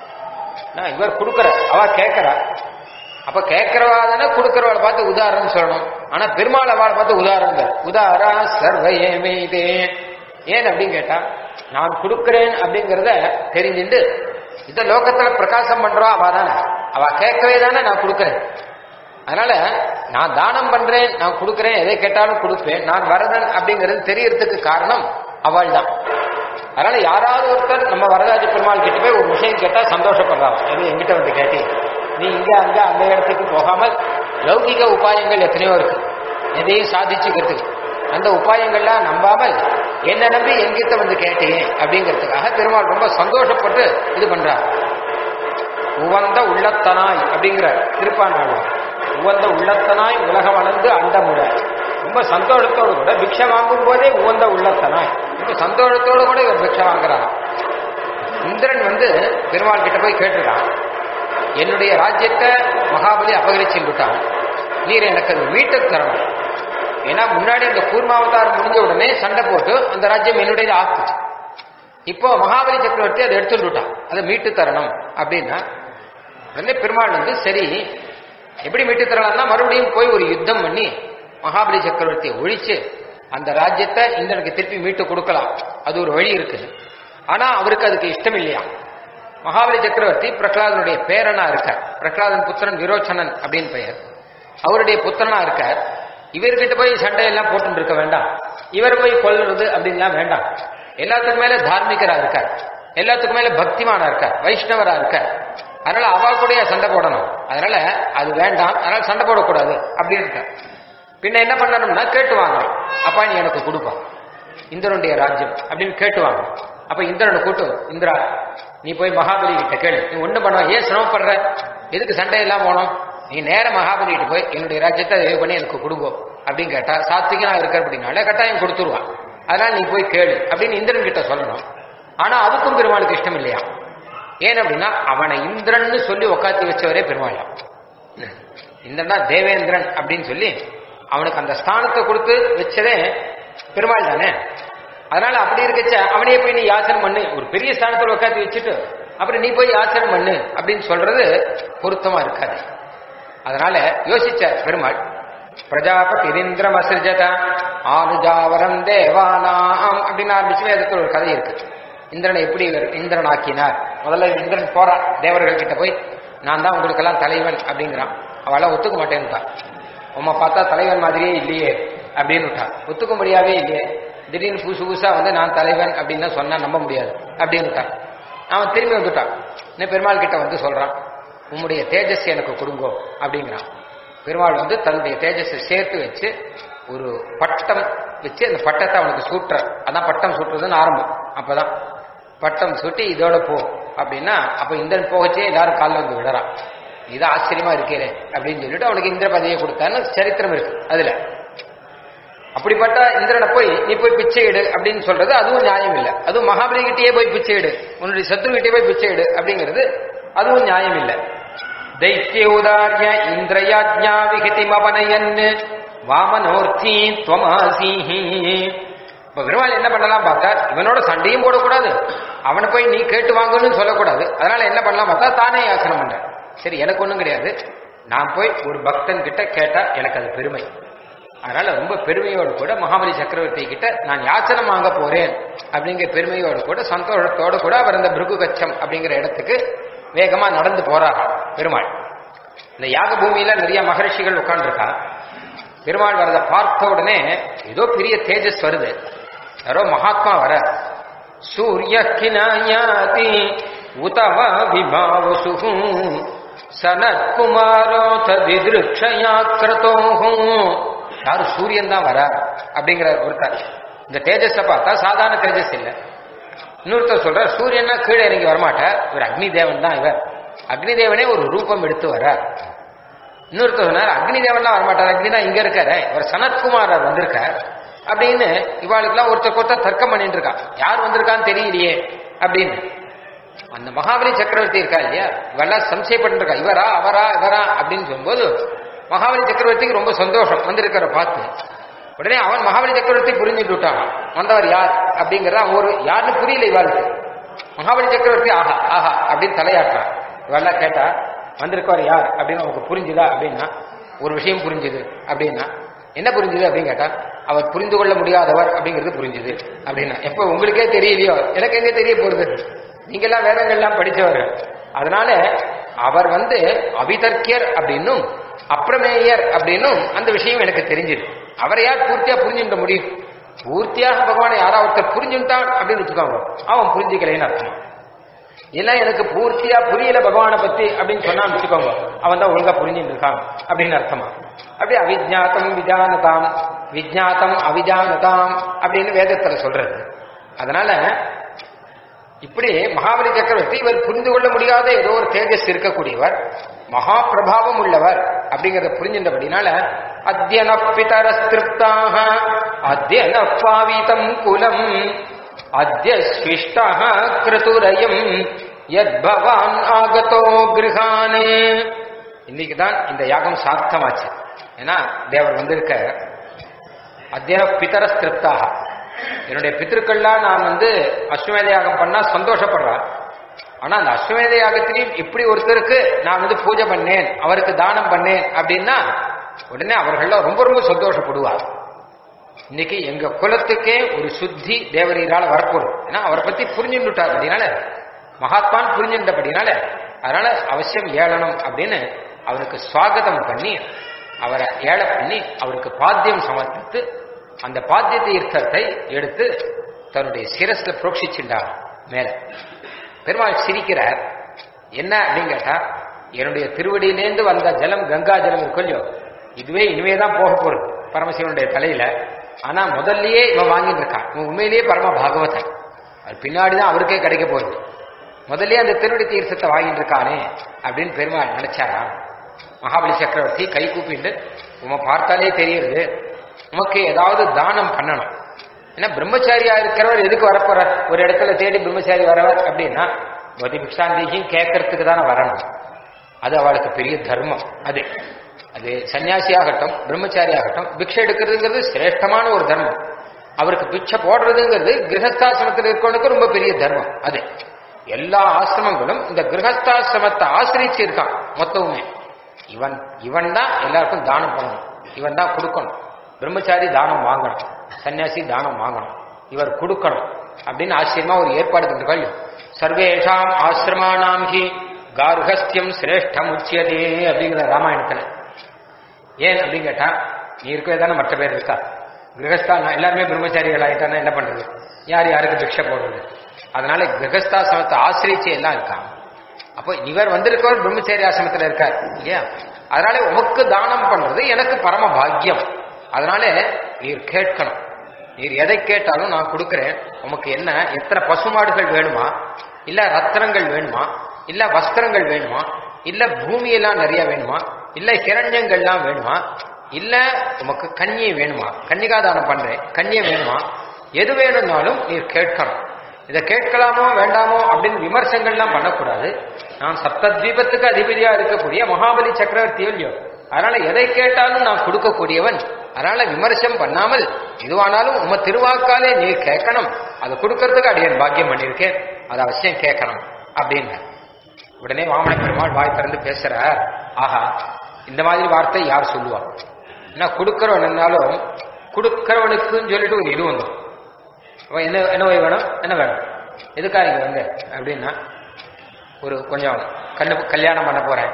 நான் இவர் கொடுக்கற அவ கேட்கறா அப்ப கேட்கறவா தானே கொடுக்கறவளை பார்த்து உதாரணம் சொல்லணும் ஆனா பெருமாள் அவளை பார்த்து உதாரணம் உதாரா சர்வயமே இதே ஏன் அப்படின்னு கேட்டா நான் கொடுக்கிறேன் அப்படிங்கறத தெரிஞ்சுட்டு இந்த லோகத்துல பிரகாசம் பண்றா அவ தானே அவ கேட்கவே தானே நான் கொடுக்கறேன் அதனால நான் தானம் பண்றேன் நான் கொடுக்கறேன் எதை கேட்டாலும் கொடுப்பேன் நான் வரதன் அப்படிங்கிறது தெரியறதுக்கு காரணம் அவள் தான் அதனால யாராவது ஒருத்தர் நம்ம வரதாஜ பெருமாள் கிட்ட போய் ஒரு விஷயம் கேட்டா சந்தோஷப்படுறாங்க இது எங்கிட்ட வந்து கேட்டி நீ இங்க அங்க அந்த இடத்துக்கு போகாமல் லௌகிக உபாயங்கள் எத்தனையோ இருக்கு எதையும் சாதிச்சுக்கிறதுக்கு அந்த உபாயங்கள்லாம் நம்பாமல் என்ன நம்பி எங்கிட்ட வந்து கேட்டீங்க அப்படிங்கிறதுக்காக பெருமாள் ரொம்ப சந்தோஷப்பட்டு இது பண்றார் உவந்த உள்ளத்தனாய் அப்படிங்கிற திருப்பாண்டாழ்வார் உவந்த உள்ளத்தனாய் உலகம் வளர்ந்து அண்டமுட ரொம்ப சந்தோஷத்தோடு கூட பிக்ஷை வாங்கும் போதே உவந்த உள்ளத்தனாய் ரொம்ப சந்தோஷத்தோடு கூட இவர் பிக்ஷை வாங்குறார் இந்திரன் வந்து பெருமாள் கிட்ட போய் கேட்டிருக்கான் என்னுடைய ராஜ்யத்தை மகாபலி அபகரிச்சு விட்டான் நீர் எனக்கு அது மீட்டு தரணும் ஏன்னா முன்னாடி அந்த கூர்மாவதாரம் முடிஞ்ச உடனே சண்டை போட்டு அந்த ராஜ்யம் என்னுடையது ஆக்குச்சு இப்போ மகாபலி சக்கரவர்த்தி அதை எடுத்துட்டு விட்டான் அதை மீட்டு தரணும் அப்படின்னா உடனே பெருமாள் வந்து சரி எப்படி மீட்டு தரலாம்னா மறுபடியும் போய் ஒரு யுத்தம் பண்ணி மகாபலி சக்கரவர்த்தியை ஒழிச்சு அந்த ராஜ்யத்தை இந்திரனுக்கு திருப்பி மீட்டு கொடுக்கலாம் அது ஒரு வழி இருக்கு ஆனா அவருக்கு அதுக்கு இஷ்டம் இல்லையா மகாபலி சக்கரவர்த்தி பிரகலாதனுடைய பேரனா இருக்கார் பிரகலாதன் புத்திரன் விரோச்சனன் அப்படின்னு பெயர் அவருடைய புத்திரனா இருக்கார் இவர்கிட்ட போய் சண்டையெல்லாம் போட்டு இருக்க வேண்டாம் இவர் போய் கொல்றது அப்படின்லாம் வேண்டாம் எல்லாத்துக்கும் மேல தார்மிகரா இருக்கார் எல்லாத்துக்கும் மேல பக்திமானா இருக்கார் வைஷ்ணவரா இருக்கார் அதனால அவ கூட சண்டை போடணும் அதனால அது வேண்டாம் அதனால சண்டை போடக்கூடாது அப்படின்னு இருக்கார் பின்ன என்ன பண்ணணும்னா கேட்டு வாங்கணும் அப்பா நீ எனக்கு கொடுப்பா இந்திரனுடைய ராஜ்யம் அப்படின்னு கேட்டு வாங்க அப்ப இந்திரனை கூட்டு இந்திரா நீ போய் மகாபலி கிட்ட கேளு நீ ஒண்ணு பண்ண ஏன் சிரமப்படுற எதுக்கு சண்டை எல்லாம் போனோம் நீ நேர மகாபலி கிட்ட போய் என்னுடைய ராஜ்யத்தை தயவு பண்ணி எனக்கு கொடுங்கோ அப்படின்னு கேட்டா சாத்விகனா இருக்க அப்படின்னால கட்டாயம் கொடுத்துருவான் அதனால நீ போய் கேளு அப்படின்னு இந்திரன் கிட்ட சொல்லணும் ஆனா அதுக்கும் பெருமாளுக்கு இஷ்டம் இல்லையா ஏன் அப்படின்னா அவனை இந்திரன்னு சொல்லி உக்காத்தி வச்சவரே பெருமாளா இந்திரனா தேவேந்திரன் அப்படின்னு சொல்லி அவனுக்கு அந்த ஸ்தானத்தை கொடுத்து வச்சதே பெருமாள் தானே அதனால அப்படி இருக்கச்ச அவனே போய் நீ யாசனம் பண்ணு ஒரு பெரிய ஸ்தானத்தில் உட்காந்து வச்சுட்டு அப்புறம் நீ போய் யாசனம் பண்ணு அப்படின்னு சொல்றது பொருத்தமா இருக்காது அதனால யோசிச்ச பெருமாள் பிரஜாபதி இந்திரம் அசிர்ஜத ஆனுஜாவரம் தேவானாம் அப்படின்னு ஆரம்பிச்சு வேதத்தில் ஒரு கதை இருக்கு இந்திரனை எப்படி இவர் இந்திரன் ஆக்கினார் முதல்ல இந்திரன் போறான் தேவர்கள் கிட்ட போய் நான் தான் உங்களுக்கெல்லாம் தலைவன் அப்படிங்கிறான் அவளாம் ஒத்துக்க மாட்டேன்னுட்டா உம்மை பார்த்தா தலைவன் மாதிரியே இல்லையே அப்படின்னு விட்டா ஒத்துக்கும்படியாவே இல்லையே திடீர்னு புதுசு புதுசா வந்து நான் தலைவன் அப்படின்னு சொன்னா நம்ப முடியாது அப்படின்னு விட்டான் அவன் திரும்பி வந்துட்டான் இன்னும் பெருமாள் கிட்ட வந்து சொல்றான் உம்முடைய தேஜஸ் எனக்கு கொடுங்கோ அப்படிங்கிறான் பெருமாள் வந்து தன்னுடைய தேஜஸை சேர்த்து வச்சு ஒரு பட்டம் வச்சு அந்த பட்டத்தை அவனுக்கு சூட்டுற அதான் பட்டம் சூட்டுறதுன்னு ஆரம்பம் அப்பதான் பட்டம் சுட்டி இதோட போ அப்படின்னா அப்ப இந்திரன் போகச்சே எல்லாரும் காலில் வந்து விடறான் இது ஆச்சரியமா இருக்கே அப்படின்னு சொல்லிட்டு அவனுக்கு இந்திர பதவியை கொடுத்தான்னு சரித்திரம் இருக்கு அதுல அப்படிப்பட்ட இந்திரனை போய் நீ போய் பிச்சை எடு அப்படின்னு சொல்றது அதுவும் நியாயம் இல்லை அதுவும் மகாபலி கிட்டேயே போய் பிச்சை எடு உன்னுடைய சத்ரு கிட்டே போய் பிச்சை எடு அப்படிங்கிறது அதுவும் நியாயம் இல்லை தைத்திய உதாரிய இந்திரயாஜ்ஞா விகிதிமபனயன் வாமனோர்த்தி துவமாசீஹி இப்ப பெருமாள் என்ன பண்ணலாம் பார்த்தா இவனோட சண்டையும் போடக்கூடாது அவனை போய் நீ கேட்டு வாங்கன்னு சொல்லக்கூடாது அதனால என்ன பண்ணலாம் பார்த்தா தானே யாசனம் பண்ற சரி எனக்கு ஒண்ணும் கிடையாது நான் போய் ஒரு பக்தன் கிட்ட கேட்டா எனக்கு அது பெருமை அதனால ரொம்ப பெருமையோடு கூட மகாபலி சக்கரவர்த்தி கிட்ட நான் யாச்சனம் வாங்க போறேன் அப்படிங்கிற பெருமையோடு கூட சந்தோஷத்தோடு கூட அவர் அந்த பிருகு கச்சம் அப்படிங்கிற இடத்துக்கு வேகமா நடந்து போறார் பெருமாள் இந்த யாக பூமியில நிறைய மகரிஷிகள் உட்கார்ந்துருக்கா பெருமாள் வரத பார்த்த உடனே ஏதோ பெரிய தேஜஸ் வருது யாரோ மகாத்மா வர சூரிய கிணயாதி உதவ விபாவசு சனத்குமாரோ ததிருக்ஷயா கிரதோஹும் யாரு சூரியன் தான் வர அப்படிங்கிற ஒருத்தர் இந்த தேஜஸை பார்த்தா சாதாரண தேஜஸ் இல்லை இன்னொருத்தர் சொல்ற சூரியனா கீழே இறங்கி வரமாட்டார் இவர் அக்னி தேவன் தான் இவர் அக்னி தேவனே ஒரு ரூபம் எடுத்து வரார் இன்னொருத்தர் சொன்னார் அக்னி தேவன்லாம் வரமாட்டார் அக்னி தான் இங்க இருக்காரு இவர் சனத்குமார் வந்திருக்கார் அப்படின்னு இவாளுக்கெல்லாம் ஒருத்தருக்கு ஒருத்தர் தர்க்கம் பண்ணிட்டு இருக்கா யார் வந்திருக்கான்னு தெரியலையே அப்படின்னு அந்த மகாபலி சக்கரவர்த்தி இருக்கா இல்லையா இவெல்லாம் சம்சயப்பட்டு இருக்கா இவரா அவரா இவரா அப்படின்னு சொல்லும்போது மகாபலி சக்கரவர்த்திக்கு ரொம்ப சந்தோஷம் வந்திருக்கிற பார்த்து உடனே அவன் மகாபலி சக்கரவர்த்தி புரிஞ்சுட்டு விட்டான் வந்தவர் யார் அப்படிங்கறத அவன் ஒரு யாருன்னு புரியல இவாளுக்கு மகாபலி சக்கரவர்த்தி ஆஹா ஆஹா அப்படின்னு தலையாட்டான் இவெல்லாம் கேட்டா வந்திருக்கவர் யார் அப்படின்னு அவனுக்கு புரிஞ்சுதா அப்படின்னா ஒரு விஷயம் புரிஞ்சுது அப்படின்னா என்ன புரிஞ்சுது அப்படின்னு கேட்டா அவர் புரிந்து கொள்ள முடியாதவர் அப்படிங்கிறது புரிஞ்சுது அப்படின்னா எப்ப உங்களுக்கே தெரியலையோ எனக்கு எங்க தெரிய போறது நீங்க எல்லாம் வேதங்கள்லாம் படிச்சவர் அதனால அவர் வந்து அபிதர்க்கியர் அப்படின்னும் அப்பிரமேயர் அப்படின்னும் அந்த விஷயம் எனக்கு தெரிஞ்சுது அவரை யார் பூர்த்தியா புரிஞ்சுக்க முடியும் பூர்த்தியாக பகவானை யாராவது ஒருத்தர் புரிஞ்சுட்டான் அப்படின்னு வச்சுக்கோங்க அவன் புரிஞ்சுக்கலைன்னு அர்த்தம் இல்ல எனக்கு பூர்த்தியா புரியல பகவானை பத்தி அப்படின்னு சொன்னான்னு வச்சுக்கோங்க அவன் தான் ஒழுங்கா புரிஞ்சுட்டு இருக்கான் அப்படின்னு அர்த்தமா அப்படி அவிஜாத்தம் விஜானதாம் விஜாத்தம் அவிஜானதாம் அப்படின்னு வேதத்துல சொல்றது அதனால இப்படி மகாபலி சக்கரவர்த்தி இவர் புரிந்து கொள்ள முடியாத ஏதோ ஒரு தேஜஸ் இருக்கக்கூடியவர் மகா பிரபாவம் உள்ளவர் அப்படிங்கறத புரிஞ்சின்றபடினால அத்தியன பிதரஸ்திருப்தாக அத்தியன பாவிதம் குலம் அத்திய ஸ்விஷ்டா கிருதுரயம் யத் பவான் ஆகதோ கிருஹானே இன்னைக்கு தான் இந்த யாகம் சார்த்தமாச்சு ஏன்னா தேவர் வந்திருக்க அத்தியன பிதரஸ்திருப்தாக என்னுடைய பித்திருக்கள்லாம் நான் வந்து அஸ்வமேத யாகம் பண்ணா சந்தோஷப்படுறேன் ஆனா அந்த அஸ்வமேத யாகத்திலையும் இப்படி ஒருத்தருக்கு நான் வந்து பூஜை பண்ணேன் அவருக்கு தானம் பண்ணேன் அப்படின்னா உடனே அவர்கள்லாம் ரொம்ப ரொம்ப சந்தோஷப்படுவார் இன்னைக்கு எங்க குலத்துக்கே ஒரு சுத்தி தேவரீரால் வரப்போகுது ஏன்னா அவரை பத்தி புரிஞ்சுட்டார் அப்படின்னால மகாத்மான் புரிஞ்சுட்டபடினால அதனால அவசியம் ஏளனம் அப்படின்னு அவருக்கு சுவாகதம் பண்ணி அவரை ஏழை பண்ணி அவருக்கு பாத்தியம் சமர்ப்பித்து அந்த பாத்திய தீர்த்தத்தை எடுத்து தன்னுடைய சிரஸ்ல புரோட்சிச்சுட்டார் மேல பெருமாள் சிரிக்கிறார் என்ன அப்படின்னு கேட்டா என்னுடைய திருவடியிலேந்து வந்த ஜலம் கங்கா ஜலம் இருக்கொல்லையோ இதுவே இனிமே தான் போக போறது பரமசிவனுடைய தலையில ஆனா முதல்லயே இவன் வாங்கிட்டு இருக்கான் இவன் உண்மையிலேயே பரம பாகவதன் அது பின்னாடி தான் அவருக்கே கிடைக்க போகுது முதல்லயே அந்த திருவடி தீர்த்தத்தை வாங்கிட்டு இருக்கானே அப்படின்னு பெருமாள் நினைச்சாரா மகாபலி சக்கரவர்த்தி கை கூப்பிட்டு உமை பார்த்தாலே தெரியுது உமக்கு ஏதாவது தானம் பண்ணணும் ஏன்னா பிரம்மச்சாரியா இருக்கிறவர் எதுக்கு வரப்போற ஒரு இடத்துல தேடி பிரம்மச்சாரி வரவர் அப்படின்னா பதி பிக்ஷாந்தியும் கேட்கறதுக்கு தானே வரணும் அது அவளுக்கு பெரிய தர்மம் அது அது சன்னியாசியாகட்டும் பிரம்மச்சாரி ஆகட்டும் பிக்ஷை எடுக்கிறதுங்கிறது சிரேஷ்டமான ஒரு தர்மம் அவருக்கு பிச்சை போடுறதுங்கிறது கிரகஸ்தாசிரமத்தில் இருக்கவனுக்கு ரொம்ப பெரிய தர்மம் அது எல்லா ஆசிரமங்களும் இந்த கிரகஸ்தாசிரமத்தை ஆசிரிச்சு இருக்கான் மொத்தமுமே இவன் இவன் தான் எல்லாருக்கும் தானம் பண்ணணும் இவன் தான் கொடுக்கணும் பிரம்மச்சாரி தானம் வாங்கணும் சன்னியாசி தானம் வாங்கணும் இவர் கொடுக்கணும் அப்படின்னு ஆச்சரியமா ஒரு ஏற்பாடு பண்ணிருக்காள் சர்வேஷாம் ஆசிரமானாம் ஹி கார்கஸ்தியம் சிரேஷ்டம் உச்சியதே அப்படிங்கிற ராமாயணத்துல ஏன் அப்படின்னு கேட்டா நீ இருக்கவே தானே மற்ற பேர் இருக்கா கிரகஸ்தா எல்லாருமே பிரம்மச்சாரிகள் ஆயிட்டானா என்ன பண்றது யார் யாருக்கு பிக்ஷை போடுறது அதனால கிரகஸ்தாசிரமத்தை ஆசிரிச்சு எல்லாம் இருக்கான் அப்போ இவர் வந்திருக்கவர் பிரம்மச்சாரி ஆசிரமத்தில் இருக்கார் இல்லையா அதனால உமக்கு தானம் பண்றது எனக்கு பரம பாக்கியம் அதனால நீர் கேட்கணும் நீர் எதை கேட்டாலும் நான் கொடுக்கிறேன் உமக்கு என்ன எத்தனை பசுமாடுகள் வேணுமா இல்ல ரத்னங்கள் வேணுமா இல்ல வஸ்திரங்கள் வேணுமா இல்ல பூமியெல்லாம் நிறைய வேணுமா இல்ல ஹிரண்யங்கள்லாம் வேணுமா இல்ல உமக்கு கன்னியை வேணுமா கன்னிகா தானம் பண்றேன் கன்னியை வேணுமா எது வேணும்னாலும் நீர் கேட்கணும் இதை கேட்கலாமோ வேண்டாமோ அப்படின்னு விமர்சனங்கள்லாம் பண்ணக்கூடாது நான் சப்தத்வீபத்துக்கு அதிபதியா இருக்கக்கூடிய மகாபலி சக்கரவர்த்தி இல்லையோ அதனால எதை கேட்டாலும் நான் கொடுக்கக்கூடியவன் அதனால விமர்சனம் பண்ணாமல் எதுவானாலும் உம திருவாக்காலே நீ கேட்கணும் அதை கொடுக்கறதுக்கு அடியன் பாக்கியம் பண்ணியிருக்கேன் அதை அவசியம் கேட்கணும் அப்படின்னு உடனே வாமன பெருமாள் வாய் திறந்து பேசுற ஆஹா இந்த மாதிரி வார்த்தை யார் சொல்லுவா என்ன கொடுக்கிறவன் என்னாலும் கொடுக்கிறவனுக்குன்னு சொல்லிட்டு ஒரு இது வந்துடும் அவன் என்ன என்ன ஓய்வு வேணும் என்ன வேணும் எதுக்காக இங்க வந்து அப்படின்னா ஒரு கொஞ்சம் கண்ணு கல்யாணம் பண்ண போறேன்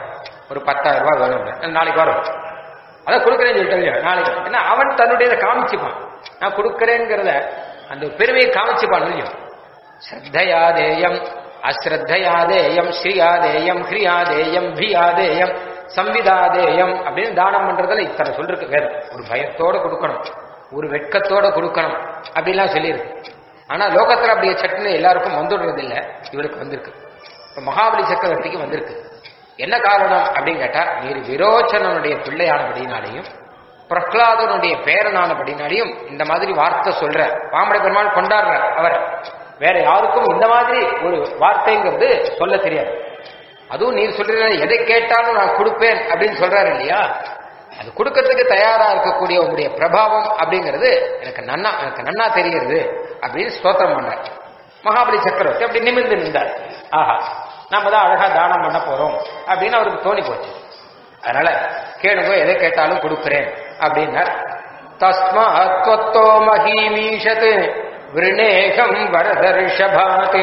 ஒரு பத்தாயிரம் ரூபாய் வேணும் அப்படின்னு. நாளைக்கு வரும் அதான் கொடுக்குறேன்னு சொல்லிட்டு இல்லையா நாளைக்கு ஏன்னா அவன் தன்னுடைய காமிச்சுப்பான் நான் கொடுக்குறேங்கிறத அந்த பெருமையை காமிச்சுப்பான் இல்லையோ ஸ்ரத்தையாதேயம் அஸ்ரத்தையாதேயம் ஸ்ரீயாதேயம் ஹ்ரியாதேயம் பியாதேயம் சம்விதாதேயம் அப்படின்னு தானம் பண்றதுல இத்தனை சொல்லிருக்கு வேதம் ஒரு பயத்தோட கொடுக்கணும் ஒரு வெட்கத்தோட கொடுக்கணும் அப்படிலாம் சொல்லியிருக்கு ஆனா லோகத்துல அப்படியே சட்டுன்னு எல்லாருக்கும் வந்துடுறது இல்ல இவருக்கு வந்திருக்கு இப்ப மகாபலி சக்கரவர்த்திக்கு வந்திருக்கு என்ன காரணம் அப்படின்னு கேட்டா நீர் விரோச்சனனுடைய பிள்ளையானபடினாலையும் பிரஹ்லாதனுடைய பேரனானபடினாலையும் இந்த மாதிரி வார்த்தை சொல்ற பாம்படை பெருமாள் கொண்டாடுற அவர் வேற யாருக்கும் இந்த மாதிரி ஒரு வார்த்தைங்கிறது சொல்ல தெரியாது அதுவும் நீர் சொல்ற எதை கேட்டாலும் நான் கொடுப்பேன் அப்படின்னு சொல்றாரு இல்லையா அது கொடுக்கறதுக்கு தயாரா இருக்கக்கூடிய உங்களுடைய பிரபாவம் அப்படிங்கிறது எனக்கு நன்னா எனக்கு நன்னா தெரிகிறது அப்படின்னு ஸ்தோத்திரம் பண்ணார் மகாபலி சக்கரவர்த்தி அப்படி நிமிர்ந்து நின்றார் ஆஹா நாம தான் அழகா தானம் பண்ண போறோம் அப்படின்னு அவருக்கு தோணி போச்சு அதனால கேளுங்க எதை கேட்டாலும் கொடுக்கிறேன் அப்படின்னார் தஸ்மாத்வத்தோ மகீமீஷத் விருணேகம் வரதர்ஷபாத்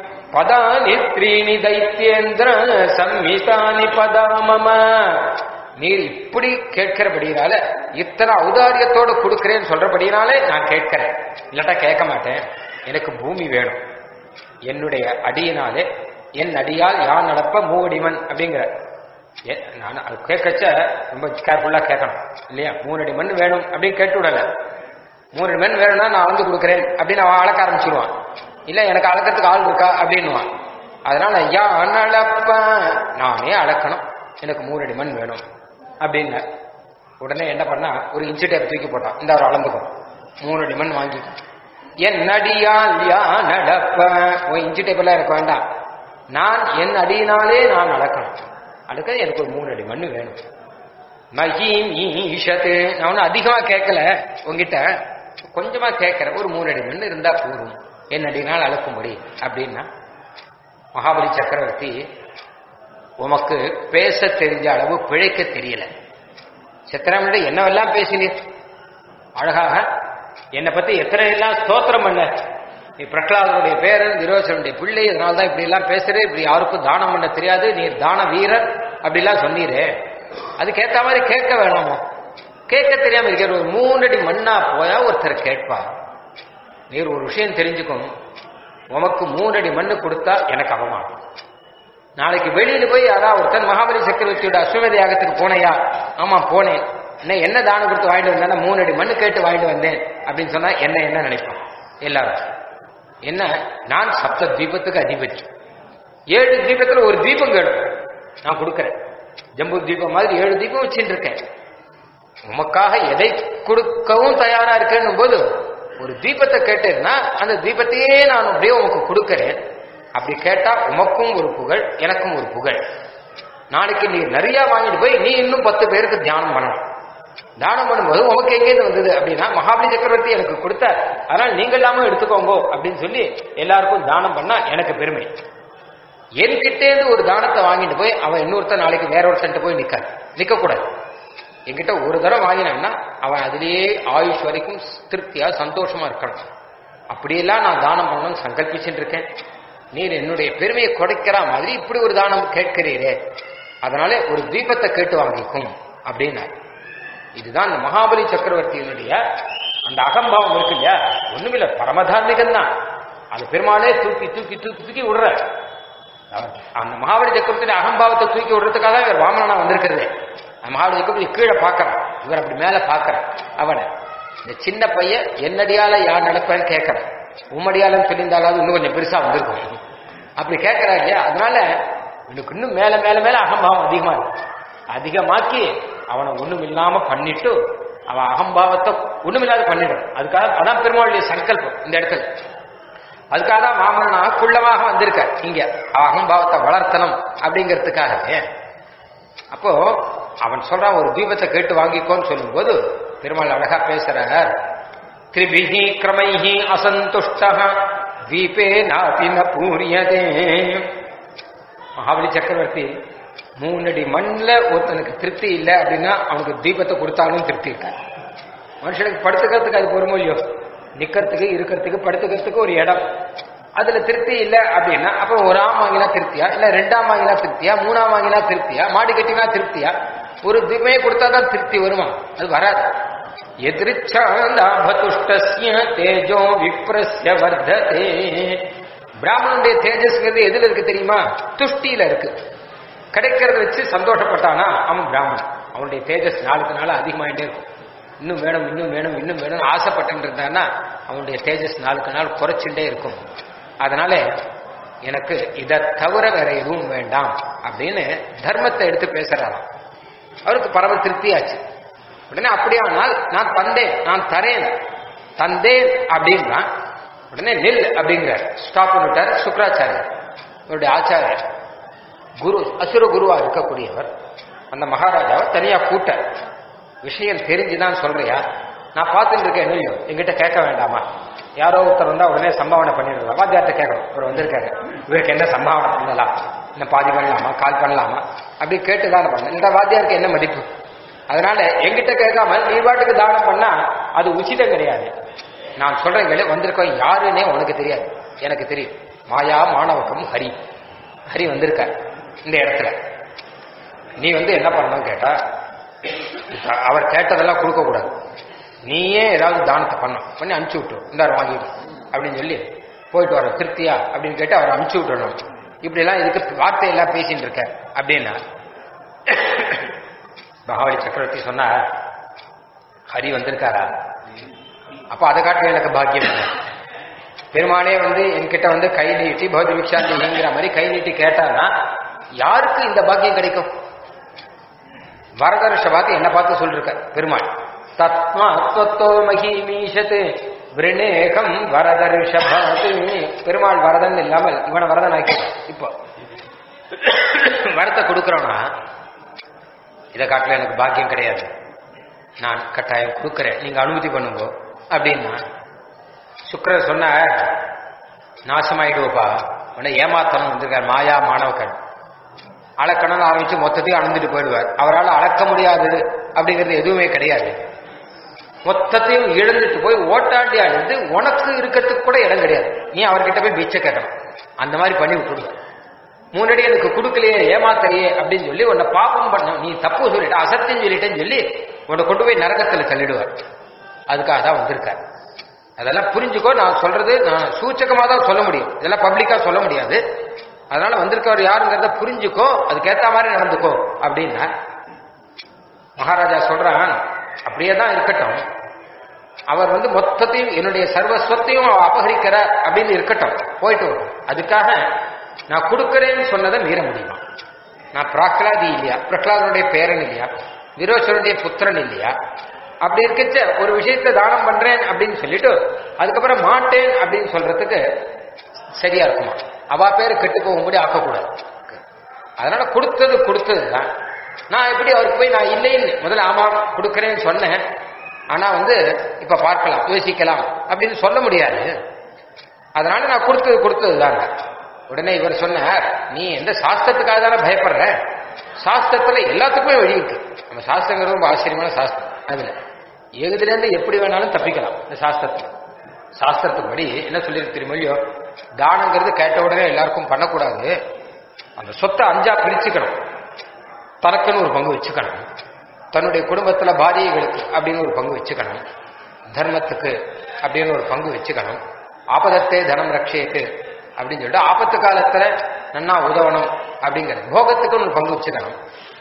பதானி த்ரீணி தைத்யேந்திர சம்மிதானி பதா மம நீர் இப்படி கேட்கிறபடினால இத்தனை ஔதாரியத்தோட கொடுக்கிறேன்னு சொல்றபடினாலே நான் கேட்கிறேன் இல்லாட்டா கேட்க மாட்டேன் எனக்கு பூமி வேணும் என்னுடைய அடியினாலே என் அடியால் யான் நடப்ப மூவடிவன் அப்படிங்கிற ஏ- நான் அது கேட்கச்ச ரொம்ப கேர்ஃபுல்லா கேட்கணும் இல்லையா மூணு அடி மண் வேணும் அப்படின்னு கேட்டு விடல மூணு அடி மண் வேணும்னா நான் அளந்து கொடுக்குறேன் அப்படின்னு அவன் அளக்க ஆரம்பிச்சிருவான் இல்ல எனக்கு அளக்கிறதுக்கு ஆள் இருக்கா அப்படின்னுவான் அதனால யான் அளப்ப நானே அளக்கணும் எனக்கு மூணு அடி மண் வேணும் அப்படின்னு உடனே என்ன பண்ணா ஒரு இன்ச்சு டேப் தூக்கி போட்டான் இந்த அவர் அளந்துக்கும் மூணு அடி மண் வாங்கிக்கும் என் அடியால் யான் நடப்ப உன் இன்ச்சு டேப்பெல்லாம் இருக்க வேண்டாம் நான் என் அடியினாலே நான் அளக்கணும் அதுக்கு எனக்கு ஒரு மூணு அடி மண்ணு வேணும் மகீம் ஈஷத்து நான் ஒன்றும் அதிகமா கேட்கல உங்ககிட்ட கொஞ்சமா கேட்கிறேன் ஒரு மூணு அடி மண் இருந்தா போதும் என் அடினால் அளக்கும்படி அப்படின்னா மகாபலி சக்கரவர்த்தி உமக்கு பேச தெரிஞ்ச அளவு பிழைக்க தெரியல சித்திராமன் என்னவெல்லாம் பேசினீர் அழகாக என்னை பத்தி எத்தனை எல்லாம் ஸ்தோத்திரம் பண்ண நீ பிரகலாதனுடைய பேரன் விரோசனுடைய பிள்ளை அதனால தான் இப்படி எல்லாம் பேசுறே இப்படி யாருக்கும் தானம் பண்ண தெரியாது நீர் தான வீரர் அப்படிலாம் சொன்னீரே அதுக்கேத்த மாதிரி கேட்க வேணாமோ கேட்க தெரியாம இருக்கிற ஒரு மூணடி மண்ணா போயா ஒருத்தர் கேட்பார் நீர் ஒரு விஷயம் தெரிஞ்சுக்கும் உமக்கு மூணடி மண்ணு கொடுத்தா எனக்கு அவமானம் நாளைக்கு வெளியில போய் யாராவது ஒருத்தன் மகாபலி சக்கரவர்த்தியோட அஸ்வமேத யாகத்துக்கு போனையா ஆமா போனேன் என்ன என்ன தானம் கொடுத்து வாங்கிட்டு வந்தேன்னா மூணு அடி மண்ணு கேட்டு வாங்கிட்டு வந்தேன் அப்படின்னு சொன்னா என்ன என்ன நினைப்பான் எல்லாரும் என்ன நான் சப்த தீபத்துக்கு அதிபதி ஏழு தீபத்துல ஒரு தீபம் கேடும் நான் கொடுக்கறேன் ஜம்பு தீபம் மாதிரி ஏழு தீபம் வச்சுட்டு இருக்கேன் உமக்காக எதை கொடுக்கவும் தயாரா இருக்கேன்னும் போது ஒரு தீபத்தை கேட்டேன்னா அந்த தீபத்தையே நான் அப்படியே உமக்கு கொடுக்கறேன் அப்படி கேட்டா உமக்கும் ஒரு புகழ் எனக்கும் ஒரு புகழ் நாளைக்கு நீ நிறைய வாங்கிட்டு போய் நீ இன்னும் பத்து பேருக்கு தியானம் பண்ணணும் தானம் பண்ணும்போது உமக்கு எங்கேருந்து வந்தது அப்படின்னா மகாபலி சக்கரவர்த்தி எனக்கு கொடுத்தார் அதனால் நீங்க எல்லாமே எடுத்துக்கோங்க அப்படின்னு சொல்லி எல்லாருக்கும் தானம் பண்ணா எனக்கு பெருமை என்கிட்டேருந்து ஒரு தானத்தை வாங்கிட்டு போய் அவன் இன்னொருத்தன் நாளைக்கு வேற ஒருத்தன்ட்ட போய் நிக்காது நிக்க கூடாது என்கிட்ட ஒரு தடவை வாங்கினான்னா அவன் அதிலேயே ஆயுஷ் வரைக்கும் திருப்தியா சந்தோஷமா இருக்கணும் அப்படியெல்லாம் நான் தானம் பண்ணணும்னு சங்கல்பிச்சுட்டு இருக்கேன் நீர் என்னுடைய பெருமையை குறைக்கிற மாதிரி இப்படி ஒரு தானம் கேட்கிறீரே அதனால ஒரு தீபத்தை கேட்டு வாங்கிக்கும் அப்படின்னாரு இதுதான் இந்த மகாபலி சக்கரவர்த்தியினுடைய அந்த அகம்பாவம் இருக்கு இல்லையா ஒண்ணுமில்ல பரமதார்மிகம் தான் அது பெருமாளே தூக்கி தூக்கி தூக்கி தூக்கி விடுற அவர் அந்த மகாபலி சக்கரவர்த்தியோட அகம்பாவத்தை தூக்கி விடுறதுக்காக தான் இவர் வாமனா வந்திருக்கிறது அந்த மகாபலி சக்கரவர்த்தி கீழே பார்க்கறான் இவர் அப்படி மேல பார்க்கறான் அவனை இந்த சின்ன பையன் என்னடியால யார் நடப்பேன்னு கேட்கறான் உம்மடியாலன்னு சொல்லியிருந்தாலும் இன்னும் கொஞ்சம் பெருசா வந்திருக்கும் அப்படி கேட்கறா இல்லையா அதனால இவனுக்கு இன்னும் மேல மேல மேல அகம்பாவம் அதிகமா இருக்கு அதிகமாக்கி அவனை ஒண்ணும் இல்லாம பண்ணிட்டு அவன் அகம்பாவத்தை ஒண்ணுமில்லாத பண்ணிடும் அதுக்காக அதான் பெருமாளுடைய சங்கல்பம் இந்த இடத்துல அதுக்காக தான் வாமனா குள்ளமாக வந்திருக்க இங்க அவன் அகம்பாவத்தை வளர்த்தணும் அப்படிங்கிறதுக்காக அப்போ அவன் சொல்றான் ஒரு தீபத்தை கேட்டு வாங்கிக்கோன்னு சொல்லும்போது பெருமாள் அழகா பேசுறார் திரிபிஹி கிரமைஹி அசந்துஷ்ட தீபே நாபி ந பூரியதே மகாபலி சக்கரவர்த்தி மூணடி மண்ணில் ஒருத்தனுக்கு திருப்தி இல்லை அப்படின்னா அவனுக்கு தீபத்தை கொடுத்தாலும் திருப்தி இருக்காது மனுஷனுக்கு படுத்துக்கிறதுக்கு அது பொறுமை இல்லையோ நிக்கிறதுக்கு இருக்கிறதுக்கு படுத்துக்கிறதுக்கு ஒரு இடம் அதுல திருப்தி இல்ல அப்படின்னா அப்புறம் ஒரு ஆம் வாங்கினா திருப்தியா இல்ல ரெண்டாம் வாங்கினா திருப்தியா மூணாம் வாங்கினா திருப்தியா மாடு கட்டினா திருப்தியா ஒரு திமே கொடுத்தாதான் திருப்தி வருமா அது வராது எதிர்ச்சாந்தாபதுஷ்டஸ்ய தேஜோ விப்ரஸ்ய வர்த்ததே பிராமணனுடைய தேஜஸ்ங்கிறது எதுல இருக்கு தெரியுமா துஷ்டியில இருக்கு கிடைக்கிறத வச்சு சந்தோஷப்பட்டானா அவன் பிராமணன் அவனுடைய தேஜஸ் நாளுக்கு நாள் அதிகமாயிட்டே இருக்கும் இன்னும் வேணும் இன்னும் வேணும் இன்னும் வேணும் ஆசைப்பட்டு இருந்தான்னா அவனுடைய தேஜஸ் நாளுக்கு நாள் குறைச்சுட்டே இருக்கும் அதனால எனக்கு இதை தவிர வேற எதுவும் வேண்டாம் அப்படின்னு தர்மத்தை எடுத்து பேசுறாராம் அவருக்கு பரம திருப்தியாச்சு உடனே அப்படியானால் நான் தந்தேன் நான் தரேன் தந்தேன் அப்படின்னா உடனே நெல் அப்படிங்கிறார் ஸ்டாப் பண்ணிட்டார் சுக்கராச்சாரியர் இவருடைய ஆச்சாரியர் குரு அசுர குருவா இருக்கக்கூடியவர் அந்த மகாராஜாவை தனியா கூட்ட விஷயம் தெரிஞ்சுதான் சொல்றியா நான் பார்த்துட்டு இருக்கேன் இல்லையோ எங்கிட்ட கேட்க வேண்டாமா யாரோ ஒருத்தர் வந்தா உடனே சம்பாவனை பண்ணிடலாம் வாத்தியார்ட்ட கேட்கணும் இவர் வந்திருக்காரு இவருக்கு என்ன சம்பாவனை பண்ணலாம் என்ன பாதி பண்ணலாமா கால் பண்ணலாமா அப்படி கேட்டு தானம் பண்ண இந்த வாத்தியாருக்கு என்ன மதிப்பு அதனால எங்கிட்ட கேட்காம நீ பாட்டுக்கு தானம் பண்ணா அது உச்சிதம் கிடையாது நான் சொல்றேன் கேளு வந்திருக்கோம் யாருன்னே உனக்கு தெரியாது எனக்கு தெரியும் மாயா மாணவகம் ஹரி ஹரி வந்திருக்கார் இந்த இடத்துல நீ வந்து என்ன பண்ணணும் கேட்டா இப்ப அவர் கேட்டதெல்லாம் கொடுக்க கூடாது நீயே ஏதாவது தானத்தை பண்ணும் பண்ணி அனுப்பிச்சு விட்டு இந்தாரு வாங்கிடு அப்படின்னு சொல்லி போயிட்டு வர திருப்தியா அப்படின்னு கேட்டு அவர் அனுப்பிச்சு விட்டுறணும் இப்படி எல்லாம் இதுக்கு வார்த்தை எல்லாம் பேசிட்டு இருக்க அப்படின்னா மகாபலி சக்கரவர்த்தி சொன்னா ஹரி வந்திருக்காரா அப்ப அதை காட்டில எனக்கு பாக்கியம் இல்லை பெருமானே வந்து என்கிட்ட வந்து கை நீட்டி பௌத்த விக்ஷாந்திங்கிற மாதிரி கை நீட்டி கேட்டான்னா யாருக்கு இந்த பாக்கியம் கிடைக்கும் வரதர்ஷ பார்த்து என்ன பார்த்து சொல்லிருக்க பெருமாள் தத்மா தொத்தோ மகிமீஷத்து விரணேகம் வரதர்ஷபாத்து பெருமாள் வரதன் இல்லாமல் இவனை வரதன் ஆக்கிட்டான் இப்போ வரத்தை கொடுக்கறோம்னா இதை காட்டில எனக்கு பாக்கியம் கிடையாது நான் கட்டாயம் கொடுக்கறேன் நீங்க அனுமதி பண்ணுங்க அப்படின்னா சுக்கரர் சொன்ன நாசமாயிடுவோப்பா உடனே ஏமாத்தனம் வந்திருக்கார் மாயா மாணவக்கன் அளக்கணும்னு ஆரம்பிச்சு மொத்தத்தையும் அளந்துட்டு போயிடுவார் அவரால் அளக்க முடியாதது அப்படிங்கிறது எதுவுமே கிடையாது மொத்தத்தையும் இழந்துட்டு போய் ஓட்டாண்டியா இருந்து உனக்கு இருக்கிறதுக்கு கூட இடம் கிடையாது நீ அவர்கிட்ட போய் பிச்சை கேட்கணும் அந்த மாதிரி பண்ணி விட்டுடுவார் முன்னாடி எனக்கு கொடுக்கலையே ஏமாத்தலையே அப்படின்னு சொல்லி உன்னை பாப்பம் பண்ண நீ தப்பு சொல்லிட்ட அசத்தியம் சொல்லிட்டேன்னு சொல்லி உன்னை கொண்டு போய் நரகத்துல தள்ளிடுவார் அதுக்காக தான் வந்திருக்கார் அதெல்லாம் புரிஞ்சுக்கோ நான் சொல்றது நான் சூச்சகமா தான் சொல்ல முடியும் இதெல்லாம் பப்ளிக்கா சொல்ல முடியாது அதனால வந்திருக்கவர் யாருங்கிறத புரிஞ்சுக்கோ அதுக்கேத்த மாதிரி நடந்துக்கோ அப்படின்னா மகாராஜா சொல்றான் அப்படியே தான் இருக்கட்டும் அவர் வந்து மொத்தத்தையும் என்னுடைய சர்வஸ்வத்தையும் அவர் அபகரிக்கிறார் அப்படின்னு இருக்கட்டும் போயிட்டு வரும் அதுக்காக நான் கொடுக்கறேன்னு சொன்னதை மீற முடியுமா நான் பிராக்லாதி இல்லையா பிரகலாதனுடைய பேரன் இல்லையா விரோச்சனுடைய புத்திரன் இல்லையா அப்படி இருக்கச்ச ஒரு விஷயத்தை தானம் பண்றேன் அப்படின்னு சொல்லிட்டு அதுக்கப்புறம் மாட்டேன் அப்படின்னு சொல்றதுக்கு சரியா இருக்குமா அவ பேரு கெட்டு போகும்படி ஆக்கக்கூடாது அதனால கொடுத்தது கொடுத்தது தான் நான் எப்படி அவருக்கு போய் நான் இல்லைன்னு முதல்ல ஆமா கொடுக்கறேன்னு சொன்னேன் ஆனா வந்து இப்ப பார்க்கலாம் யோசிக்கலாம் அப்படின்னு சொல்ல முடியாது அதனால நான் கொடுத்தது கொடுத்தது தான் உடனே இவர் சொன்னார் நீ எந்த சாஸ்திரத்துக்காக தானே பயப்படுற சாஸ்திரத்துல எல்லாத்துக்குமே வழி இருக்கு நம்ம சாஸ்திரங்கிறது ரொம்ப ஆச்சரியமான சாஸ்திரம் அதுல எதுல இருந்து எப்படி வேணாலும் தப்பிக்கலாம் இந்த சாஸ்திரத்துல சாஸ்திரத்துக்கு படி என்ன சொல்லியிருக்கு தெரியுமோ தானங்கிறது கேட்ட உடனே எல்லாருக்கும் பண்ணக்கூடாது அந்த சொத்தை அஞ்சா பிரிச்சுக்கணும் தனக்குன்னு ஒரு பங்கு வச்சுக்கணும் தன்னுடைய குடும்பத்துல பாதியைகளுக்கு அப்படின்னு ஒரு பங்கு வச்சுக்கணும் தர்மத்துக்கு அப்படின்னு ஒரு பங்கு வச்சுக்கணும் ஆபதத்தே தனம் ரட்சியத்து அப்படின்னு சொல்லிட்டு ஆபத்து காலத்துல நன்னா உதவணும் அப்படிங்கிறது போகத்துக்குன்னு ஒரு பங்கு வச்சுக்கணும்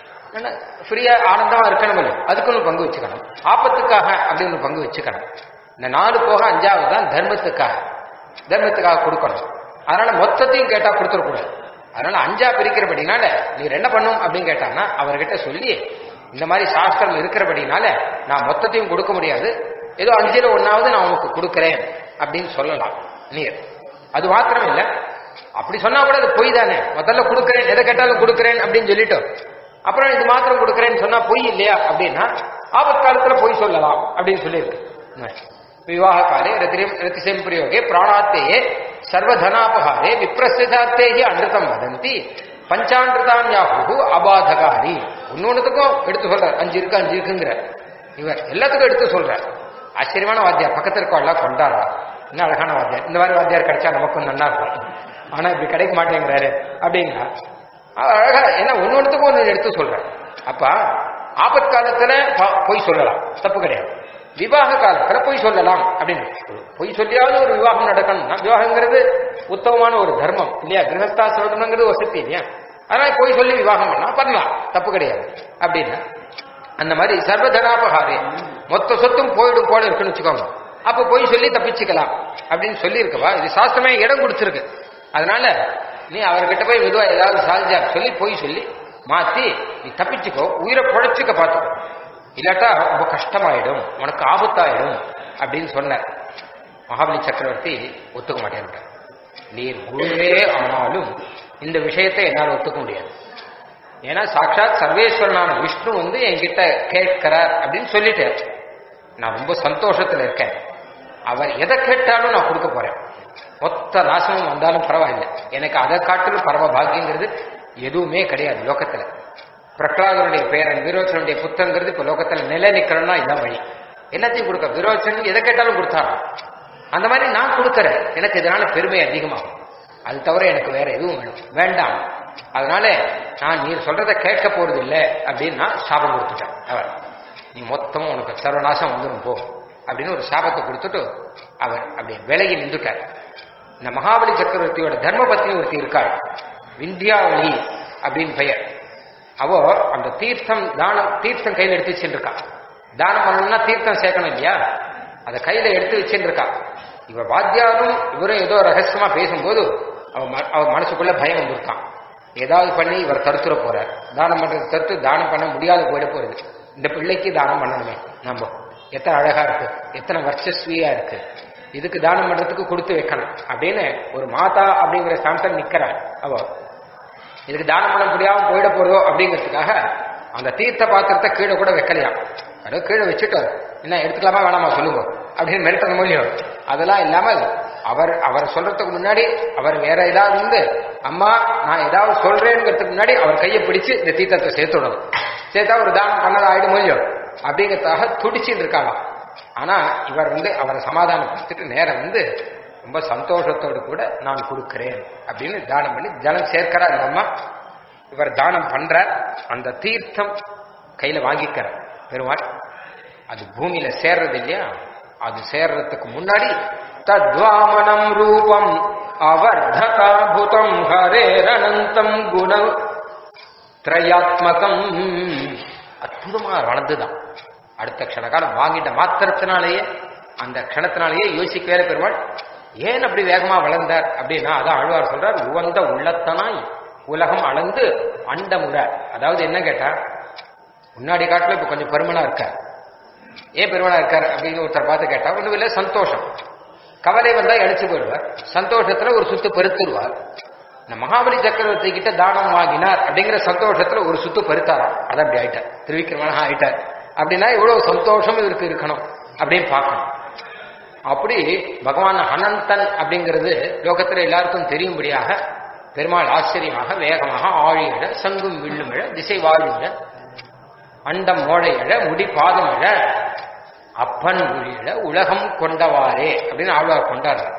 ஃப்ரீயா ஆனந்தமா இருக்கணும் இல்லை அதுக்குன்னு பங்கு வச்சுக்கணும் ஆபத்துக்காக அப்படின்னு ஒரு பங்கு வச்சுக்கணும் இந்த நாலு போக அஞ்சாவது தான் தர்மத்துக்காக தர்மத்துக்காக கொடுக்கணும் அதனால மொத்தத்தையும் கேட்டா கொடுத்துடக்கூடாது அதனால அஞ்சா பிரிக்கிறபடினால நீர் என்ன பண்ணும் அப்படின்னு கேட்டாங்கன்னா அவர்கிட்ட சொல்லி இந்த மாதிரி சாஸ்திரம் இருக்கிறபடினால நான் மொத்தத்தையும் கொடுக்க முடியாது ஏதோ அஞ்சுல ஒன்னாவது நான் உனக்கு கொடுக்கறேன் அப்படின்னு சொல்லலாம் நீர் அது மாத்திரம் இல்ல அப்படி சொன்னா கூட அது பொய் தானே முதல்ல கொடுக்கறேன் எதை கேட்டாலும் கொடுக்கறேன் அப்படின்னு சொல்லிட்டோம் அப்புறம் இது மாத்திரம் கொடுக்கறேன்னு சொன்னா பொய் இல்லையா அப்படின்னா ஆபத் காலத்துல பொய் சொல்லலாம் அப்படின்னு சொல்லியிருக்கு விவாக காலே ரத்திரியம் ரத்திசம் பிரயோகே பிராணாத்தேயே சர்வதனாபகாரே விப்ரசிதார்த்தேகி அமிர்தம் வதந்தி பஞ்சாமிரதாம் யாகு அபாதகாரி ஒன்னொன்னுத்துக்கும் எடுத்து சொல்றார் அஞ்சு இருக்கு அஞ்சு இருக்குங்கிற இவர் எல்லாத்துக்கும் எடுத்து சொல்றார் ஆச்சரியமான வாத்தியா பக்கத்துல இருக்கவெல்லாம் கொண்டாடுறா என்ன அழகான வாத்தியார் இந்த மாதிரி வாத்தியார் கிடைச்சா நமக்கும் நல்லா இருக்கும் ஆனா இப்படி கிடைக்க மாட்டேங்கிறாரு அப்படின்னா அவர் அழகா ஏன்னா ஒன்னு ஒன்றுத்துக்கும் ஒன்று எடுத்து சொல்றேன் அப்ப ஆபத் காலத்துல ப- பொய் சொல்லலாம் தப்பு கிடையாது விவாக காலத்துல பொய் சொல்லலாம் அப்படின்னு பொய் சொல்லியாவது ஒரு விவாகம் நடக்கணும்னா விவாகங்கிறது உத்தமமான ஒரு தர்மம் இல்லையா கிரகஸ்தாசிரமங்கிறது வசதி இல்லையா அதனால பொய் சொல்லி விவாகம் பண்ணா பண்ணலாம் தப்பு கிடையாது அப்படின்னு அந்த மாதிரி சர்வதனாபகாரி மொத்த சொத்தும் போயிடும் போல இருக்குன்னு வச்சுக்கோங்க அப்ப பொய் சொல்லி தப்பிச்சுக்கலாம் அப்படின்னு சொல்லி இருக்கவா இது சாஸ்திரமே இடம் கொடுத்துருக்கு அதனால நீ அவர்கிட்ட போய் மெதுவா ஏதாவது சாதிச்சா சொல்லி பொய் சொல்லி மாத்தி நீ தப்பிச்சுக்கோ உயிரை பொழைச்சுக்க பார்த்துக்கோ இல்லாட்டா ரொம்ப கஷ்டமாயிடும் உனக்கு ஆபத்தாயிடும் அப்படின்னு சொன்னார் மகாபலி சக்கரவர்த்தி ஒத்துக்க மாட்டேன்ட்டார் நீர் குருவே ஆனாலும் இந்த விஷயத்தை என்னால் ஒத்துக்க முடியாது ஏன்னா சாட்சாத் சர்வேஸ்வரனான விஷ்ணு வந்து என்கிட்ட கேட்கிறார் அப்படின்னு சொல்லிட்டார் நான் ரொம்ப சந்தோஷத்துல இருக்கேன் அவர் எதை கேட்டாலும் நான் கொடுக்க போறேன் மொத்த நாசமும் வந்தாலும் பரவாயில்லை எனக்கு அதை காட்டிலும் பரம பாக்கியங்கிறது எதுவுமே கிடையாது லோகத்துல பிரகலாதனுடைய பேரன் விரோச்சனுடைய புத்தங்கிறது இப்ப லோகத்துல நிலை நிக்கிறோம்னா இதான் வழி எல்லாத்தையும் கொடுக்க விரோச்சன் எதை கேட்டாலும் கொடுத்தாராம் அந்த மாதிரி நான் கொடுக்கறேன் எனக்கு இதனால பெருமை அதிகமாகும் அது தவிர எனக்கு வேற எதுவும் வேணும் வேண்டாம் அதனால நான் நீர் சொல்றதை கேட்க போறது இல்லை அப்படின்னு நான் சாபம் கொடுத்துட்டேன் அவர் நீ மொத்தமும் உனக்கு சர்வநாசம் வந்துடும் போ அப்படின்னு ஒரு சாபத்தை கொடுத்துட்டு அவர் அப்படி விலகி நின்றுட்டார் இந்த மகாபலி சக்கரவர்த்தியோட தர்ம பத்னி ஒருத்தி இருக்காள் விந்தியாவளி அப்படின்னு பெயர் அவோ அந்த தீர்த்தம் தானம் தீர்த்தம் கையில எடுத்து வச்சுருக்கா தானம் பண்ணணும்னா தீர்த்தம் சேர்க்கணும் இல்லையா அதை கையில எடுத்து வச்சுருக்கா இவ வாத்தியாரும் இவரும் ஏதோ ரகசியமா பேசும்போது அவ ம- அவ மனசுக்குள்ள பயம் வந்திருக்கான் ஏதாவது பண்ணி இவர் தடுத்துட போறார் தானம் பண்றது தடுத்து தானம் பண்ண முடியாத போயிட போறது இந்த பிள்ளைக்கு தானம் பண்ணணுமே நம்ம எத்தனை அழகா இருக்கு எத்தனை வர்ச்சஸ்வியா இருக்கு இதுக்கு தானம் பண்றதுக்கு கொடுத்து வைக்கணும் அப்படின்னு ஒரு மாதா அப்படிங்கிற ஸ்தானத்தில் நிக்கிறாள் அவ இதுக்கு தானம் பண்ண முடியாம போயிட போறதோ அப்படிங்கிறதுக்காக அந்த தீர்த்த பாத்திரத்தை கீழே கூட வைக்கலையாம் அதோ கீழே வச்சுட்டு என்ன எடுத்துக்கலாமா வேணாமா சொல்லுங்க அப்படின்னு மிரட்டன மொழியும் அதெல்லாம் இல்லாமல் அவர் அவர் சொல்றதுக்கு முன்னாடி அவர் வேற ஏதாவது இருந்து அம்மா நான் ஏதாவது சொல்றேங்கிறதுக்கு முன்னாடி அவர் கையை பிடிச்சு இந்த தீர்த்தத்தை சேர்த்து விடணும் சேர்த்தா ஒரு தானம் பண்ணது ஆயிடும் மொழியும் அப்படிங்கிறதுக்காக துடிச்சுட்டு இருக்காளாம் ஆனா இவர் வந்து அவரை சமாதானப்படுத்திட்டு நேரம் வந்து ரொம்ப சந்தோஷத்தோடு கூட நான் கொடுக்கிறேன் அப்படின்னு தானம் பண்ணி ஜலம் சேர்க்கிறார் இந்த அம்மா இவர் தானம் பண்றார் அந்த தீர்த்தம் கையில வாங்கிக்கிறார் பெருமாள் அது பூமியில சேர்றது இல்லையா அது சேர்றதுக்கு முன்னாடி தத்வாமனம் ரூபம் அவர்தகாபுதம் ஹரேரணந்தம் குணம் திரையாத்மகம் அற்புதமா வளர்ந்துதான் அடுத்த க்ஷணகாலம் வாங்கிட்ட மாத்திரத்தினாலேயே அந்த க்ஷணத்தினாலேயே யோசிக்கவே பெருமாள் ஏன் அப்படி வேகமா வளர்ந்தார் அப்படின்னா அதான் ஆழ்வார் சொல்றார் உவந்த உள்ளத்தனாய் உலகம் அளந்து அண்டமுற அதாவது என்ன கேட்டா முன்னாடி காட்டுல இப்ப கொஞ்சம் பெருமனா இருக்கார் ஏன் பெருமனா இருக்கார் அப்படின்னு ஒருத்தர் பார்த்து கேட்டா ஒண்ணும் இல்லை சந்தோஷம் கவலை வந்தா அடிச்சு போயிடுவார் சந்தோஷத்துல ஒரு சுத்து பெருத்துருவார் இந்த மகாபலி சக்கரவர்த்தி கிட்ட தானம் வாங்கினார் அப்படிங்கிற சந்தோஷத்துல ஒரு சுத்து பெருத்தாராம் அதான் அப்படி ஆயிட்டார் திருவிக்கிரமனா ஆயிட்டார் அப்படின்னா இவ்வளவு சந்தோஷம் இவருக்கு இருக்கணும் அப்படின்னு பார்க்கணும் அப்படி பகவான் அனந்தன் அப்படிங்கிறது லோகத்துல எல்லாருக்கும் தெரியும்படியாக பெருமாள் ஆச்சரியமாக வேகமாக ஆழியிட சங்கும் வில்லுமிழ திசை வாழிட அண்டம் மோழையிட முடி பாதமிழ அப்பன் மொழியிட உலகம் கொண்டவாரே அப்படின்னு ஆழ்வார் கொண்டாடுறார்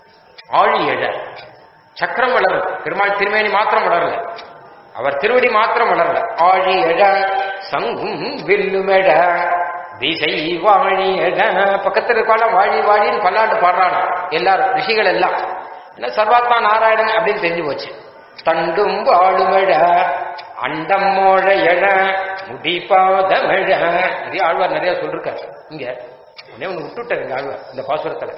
ஆழி எழ சக்கரம் வளரும் பெருமாள் திருமேனி மாத்திரம் வளரல அவர் திருவடி மாத்திரம் வளரல ஆழி எழ சங்கும் வில்லுமெட திசை வாழி எழ பக்கத்துல இருக்கால வாழி வாழின்னு பல்லாண்டு பாடுறானா எல்லாரும் ரிஷிகள் எல்லாம் என்ன சர்வாத்மா நாராயணன் அப்படின்னு தெரிஞ்சு போச்சு தண்டும் வாழுமெழ அண்டம் மோழ எழ முடி பாதமெழ நிறைய ஆழ்வார் நிறைய சொல்லிருக்காரு இங்க ஒன்னே ஒண்ணு விட்டுட்டாரு இங்க ஆழ்வார் இந்த பாசுரத்துல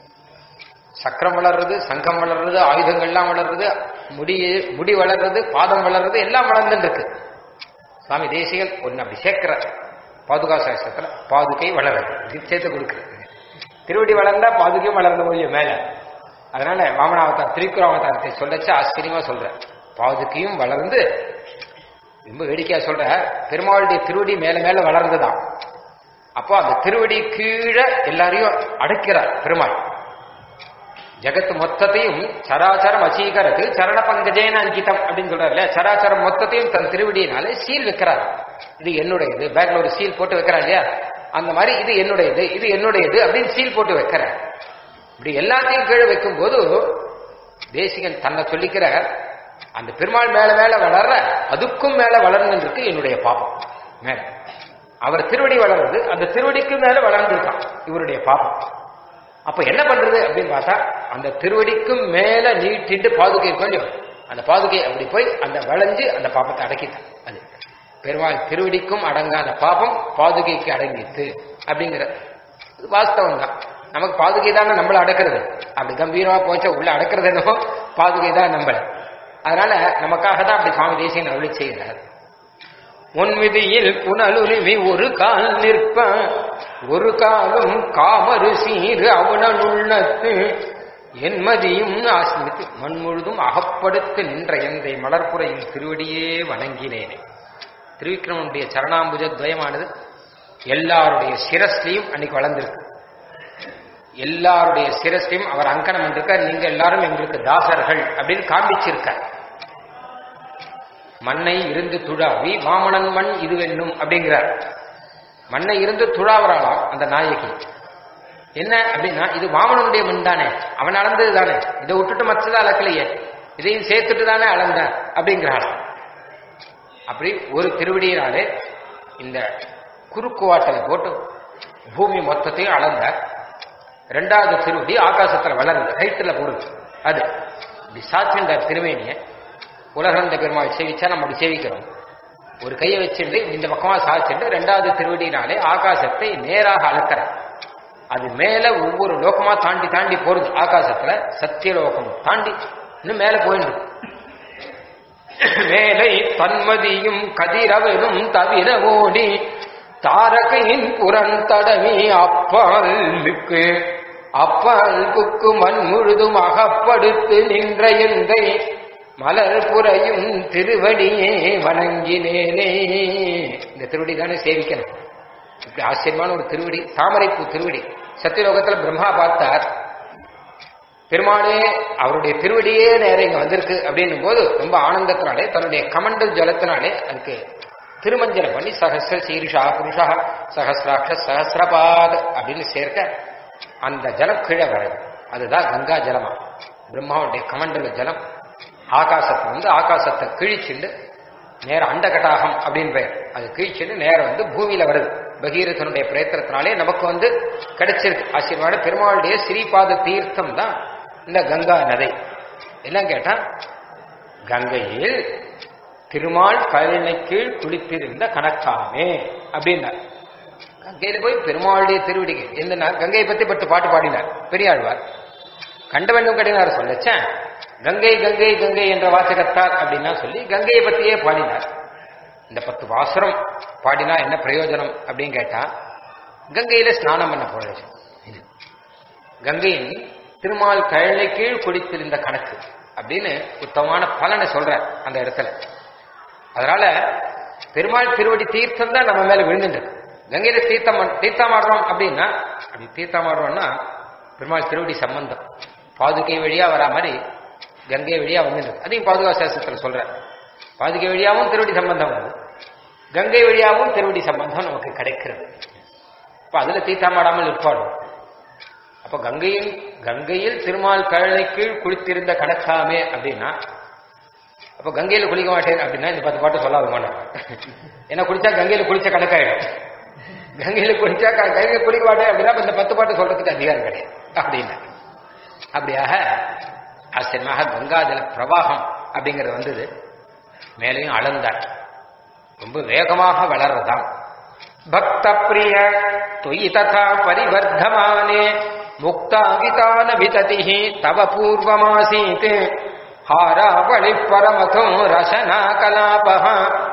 சக்கரம் வளர்றது சங்கம் வளர்றது ஆயுதங்கள்லாம் வளர்றது முடி முடி வளர்றது பாதம் வளர்றது எல்லாம் வளர்ந்துட்டு இருக்கு சுவாமி தேசிகன் ஒன்னு அப்படி சேர்க்கிறார் பாதுகா சாஸ்திரத்துல பாதுகை வளருது இது சேர்த்து கொடுக்குறது திருவடி வளர்ந்தா பாதுகையும் வளர்ந்த முடியும் மேல அதனால வாமனாவதார் திரிக்குறாவதாரத்தை சொல்லச்சு ஆச்சரியமா சொல்ற பாதுகையும் வளர்ந்து ரொம்ப வேடிக்கையா சொல்ற பெருமாளுடைய திருவடி மேல மேல வளர்ந்துதான் அப்போ அந்த திருவடி கீழே எல்லாரையும் அடைக்கிறார் பெருமாள் ஜெகத் மொத்தத்தையும் சராச்சரம் அச்சீகரது சரண பங்கஜேன அங்கிதம் அப்படின்னு சொல்றாருல சராச்சரம் மொத்தத்தையும் தன் திருவடியினாலே சீல் வைக்கிறார் இது என்னுடையது பேக்ல ஒரு சீல் போட்டு வைக்கிறார் இல்லையா அந்த மாதிரி இது என்னுடையது இது என்னுடையது அப்படின்னு சீல் போட்டு வைக்கிறார் இப்படி எல்லாத்தையும் கீழே வைக்கும்போது தேசிகன் தன்னை சொல்லிக்கிற அந்த பெருமாள் மேல மேல வளர்ற அதுக்கும் மேல வளர்ந்துட்டு இருக்கு என்னுடைய பாப்பம் மேல அவர் திருவடி வளருது அந்த திருவடிக்கு மேல வளர்ந்துருக்கான் இவருடைய பாப்பம் அப்ப என்ன பண்றது அப்படின்னு பார்த்தா அந்த திருவடிக்கும் மேல நீட்டிட்டு பாதுகை இருக்கும் இல்லையோ அந்த பாதுகை அப்படி போய் அந்த வளைஞ்சு அந்த பாப்பத்தை அடக்கிட்டான் அது பெருமாள் திருவடிக்கும் அடங்காத பாபம் பாதுகைக்கு அடங்கித்து அப்படிங்கிற வாஸ்தவம் தான் நமக்கு பாதுகை தானே நம்மள அடக்கிறது அப்படி கம்பீரமா போச்சா உள்ள அடக்கிறது என்னமோ பாதுகை தான் நம்மள அதனால நமக்காக தான் அப்படி சுவாமி தேசியன் அருளி செய்கிறார் முன்விதியில் புனலுரிமை ஒரு கால் நிற்ப ஒரு காலும் காமரு சீரு அவனுள்ளத்து என்மதியும் ஆசிரித்து மண் முழுதும் அகப்படுத்து நின்ற எந்தை மலர்புறையில் திருவடியே வணங்கினேனே திருவிக்கிரமனுடைய சரணாம்புஜ துவயமானது எல்லாருடைய சிரஸ்லையும் அன்னைக்கு வளர்ந்திருக்கு எல்லாருடைய சிரஸ்லையும் அவர் அங்கனம் பண்ணிருக்கார் நீங்க எல்லாரும் எங்களுக்கு தாசர்கள் அப்படின்னு காண்பிச்சிருக்கார் மண்ணை இருந்து துழாவி வாமணன் மண் இதுவென்னும் அப்படிங்கிறார் மண்ணை இருந்து துழாவறாளாம் அந்த நாயகி என்ன அப்படின்னா இது வாமனனுடைய மண் தானே அவன் அளந்தது தானே இதை விட்டுட்டு மற்றதை அளக்கலையே இதையும் சேர்த்துட்டு தானே அளந்தான் அப்படிங்கிறாள் அப்படி ஒரு திருவடியினாலே இந்த குறுக்கு வாட்டலை போட்டு பூமி மொத்தத்தையும் அளந்த ரெண்டாவது திருவடி ஆகாசத்துல வளருது ஹைட்டில் போடுது அது இப்படி சாத்தின்றார் திருமேனிய உலகந்த பெருமாள் சேவிச்சா நம்ம அப்படி சேவிக்கிறோம் ஒரு கையை வச்சுட்டு இந்த பக்கமா சாய்ச்சிட்டு ரெண்டாவது திருவடினாலே ஆகாசத்தை நேராக அளக்கிறார் அது மேல ஒவ்வொரு லோகமா தாண்டி தாண்டி போறது ஆகாசத்துல சத்தியலோகம் தாண்டி இன்னும் மேல போயிட்டு மேலை தன்மதியும் கதிரவனும் தவிர ஓடி தாரகையின் புறந்தடவி அப்பால் மிக்கு அப்பால் குக்கு மண் முழுதும் அகப்படுத்து நின்ற எந்தை மலர் புறையும் திருவடியே வணங்கினேனே இந்த திருவடி தானே சேவிக்கணும் இப்படி ஆச்சரியமான ஒரு திருவடி தாமரைப்பூ திருவடி சத்தியலோகத்துல பிரம்மா பார்த்தார் பெருமாளே அவருடைய திருவடியே நேரம் இங்க வந்திருக்கு அப்படின்னும் போது ரொம்ப ஆனந்தத்தினாலே தன்னுடைய கமண்டல் ஜலத்தினாலே அதுக்கு திருமஞ்சனை பண்ணி சகசிர சீருஷா புருஷா சகசிராட்ச சகசிரபாத் அப்படின்னு சேர்க்க அந்த ஜலம் கீழே வருது அதுதான் கங்கா ஜலமா பிரம்மாவுடைய கமண்டல ஜலம் ஆகாசத்தை வந்து ஆகாசத்தை கிழிச்சுண்டு நேரம் அண்டகட்டாகம் அப்படின்னு பெயர் அது கிழிச்சுட்டு நேரம் வந்து பூமியில வருது பகீரதனுடைய பிரயத்தனத்தினாலே நமக்கு வந்து கிடைச்சிருக்கு ஆசீர்வாத பெருமாளுடைய ஸ்ரீபாத தீர்த்தம் தான் இந்த கங்கா நதை என்ன கேட்டா கங்கையில் திருமால் கருணை கீழ் குளித்திருந்த கணக்காமே அப்படின்னார் கங்கையில போய் பெருமாளுடைய திருவடிக்கு என்னன்னா கங்கையை பத்தி பத்து பாட்டு பாடினார் பெரியாழ்வார் கண்டவண்ணும் கடினார் சொல்லச்சேன் கங்கை கங்கை கங்கை என்ற வாசகத்தார் அப்படின்னா சொல்லி கங்கையை பத்தியே பாடினார் இந்த பத்து வாசரம் பாடினா என்ன பிரயோஜனம் அப்படின்னு கேட்டா கங்கையில ஸ்நானம் பண்ண போறது கங்கையின் திருமால் கழலை கீழ் குடித்திருந்த கணக்கு அப்படின்னு உத்தமமான பலனை சொல்ற அந்த இடத்துல அதனால பெருமாள் திருவடி தீர்த்தம் தான் நம்ம மேல விழுந்துட்டு கங்கையில தீர்த்தம் தீர்த்தமாடுறோம் அப்படின்னா அப்படி தீர்த்தமாடுறோம்னா பெருமாள் திருவடி சம்பந்தம் பாதுகை வழியா வரா மாதிரி கங்கை வழியா வந்துட்டு அதையும் பாதுகா சாஸ்திரத்துல சொல்ற பாதுகை வழியாவும் திருவடி சம்பந்தம் வருது கங்கை வழியாவும் திருவடி சம்பந்தம் நமக்கு கிடைக்கிறது அப்ப அதுல தீர்த்தமாடாமல் இருப்பாடும் அப்ப கங்கையில் கங்கையில் திருமால் கழலை கீழ் குளித்திருந்த கணக்காமே அப்படின்னா அப்ப கங்கையில குளிக்க மாட்டேன் அப்படின்னா இந்த பத்து பாட்டு சொல்லாத மாட்டேன் ஏன்னா குளிச்சா கங்கையில குளிச்ச கணக்காயிடும் கங்கையில குளிச்சா க- கங்கையில குளிக்க மாட்டேன் அப்படின்னா அப்ப இந்த பத்து பாட்டு சொல்றதுக்கு அதிகாரம் கிடையாது அப்படின்னு அப்படியாக ஆச்சரியமாக கங்காஜல பிரவாகம் அப்படிங்கிறது வந்தது மேலையும் அளந்தார் ரொம்ப வேகமாக வளர்றதாம் பக்த பிரிய தொயி ததா பரிவர்த்தமானே முக்தாவிதான விததி தவ பூர்வமாசீத் ஹாராவளி பரமதோ ரசனா கலாபः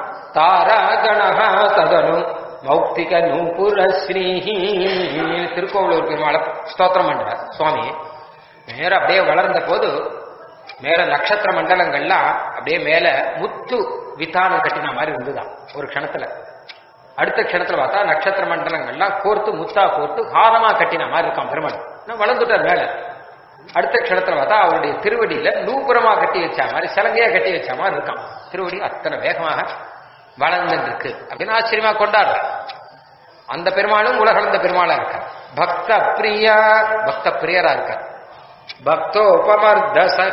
தாராகணः ததனு மௌக்திக நூபுர ஸ்ரீஹி திருக்கோவிலூர் பெருமாளை ஸ்தோத்திரம் பண்றார் சுவாமி நேரம் அப்படியே வளர்ந்த போது மேல நட்சத்திர மண்டலங்கள்லாம் அப்படியே மேல முத்து வித்தானம் கட்டின மாதிரி இருந்துதான் ஒரு க்ஷணத்துல அடுத்த க்ஷணத்துல பார்த்தா நட்சத்திர மண்டலங்கள்லாம் கோர்த்து முத்தா கோர்த்து ஹாரமா கட்டின மாதிரி இருக்கான் பெருமாள் இன்னும் வளர்ந்துட்டார் மேல அடுத்த க்ஷணத்துல பார்த்தா அவருடைய திருவடியில நூபுரமா கட்டி வச்ச மாதிரி சலங்கையா கட்டி வச்ச மாதிரி இருக்கான் திருவடி அத்தனை வேகமாக வளர்ந்துட்டு இருக்கு அப்படின்னு ஆச்சரியமா கொண்டாடுற அந்த பெருமாளும் உலகளந்த பெருமாளா இருக்கார் பக்த பிரியா பக்த பிரியரா இருக்கார் பக்தோபமர்தசக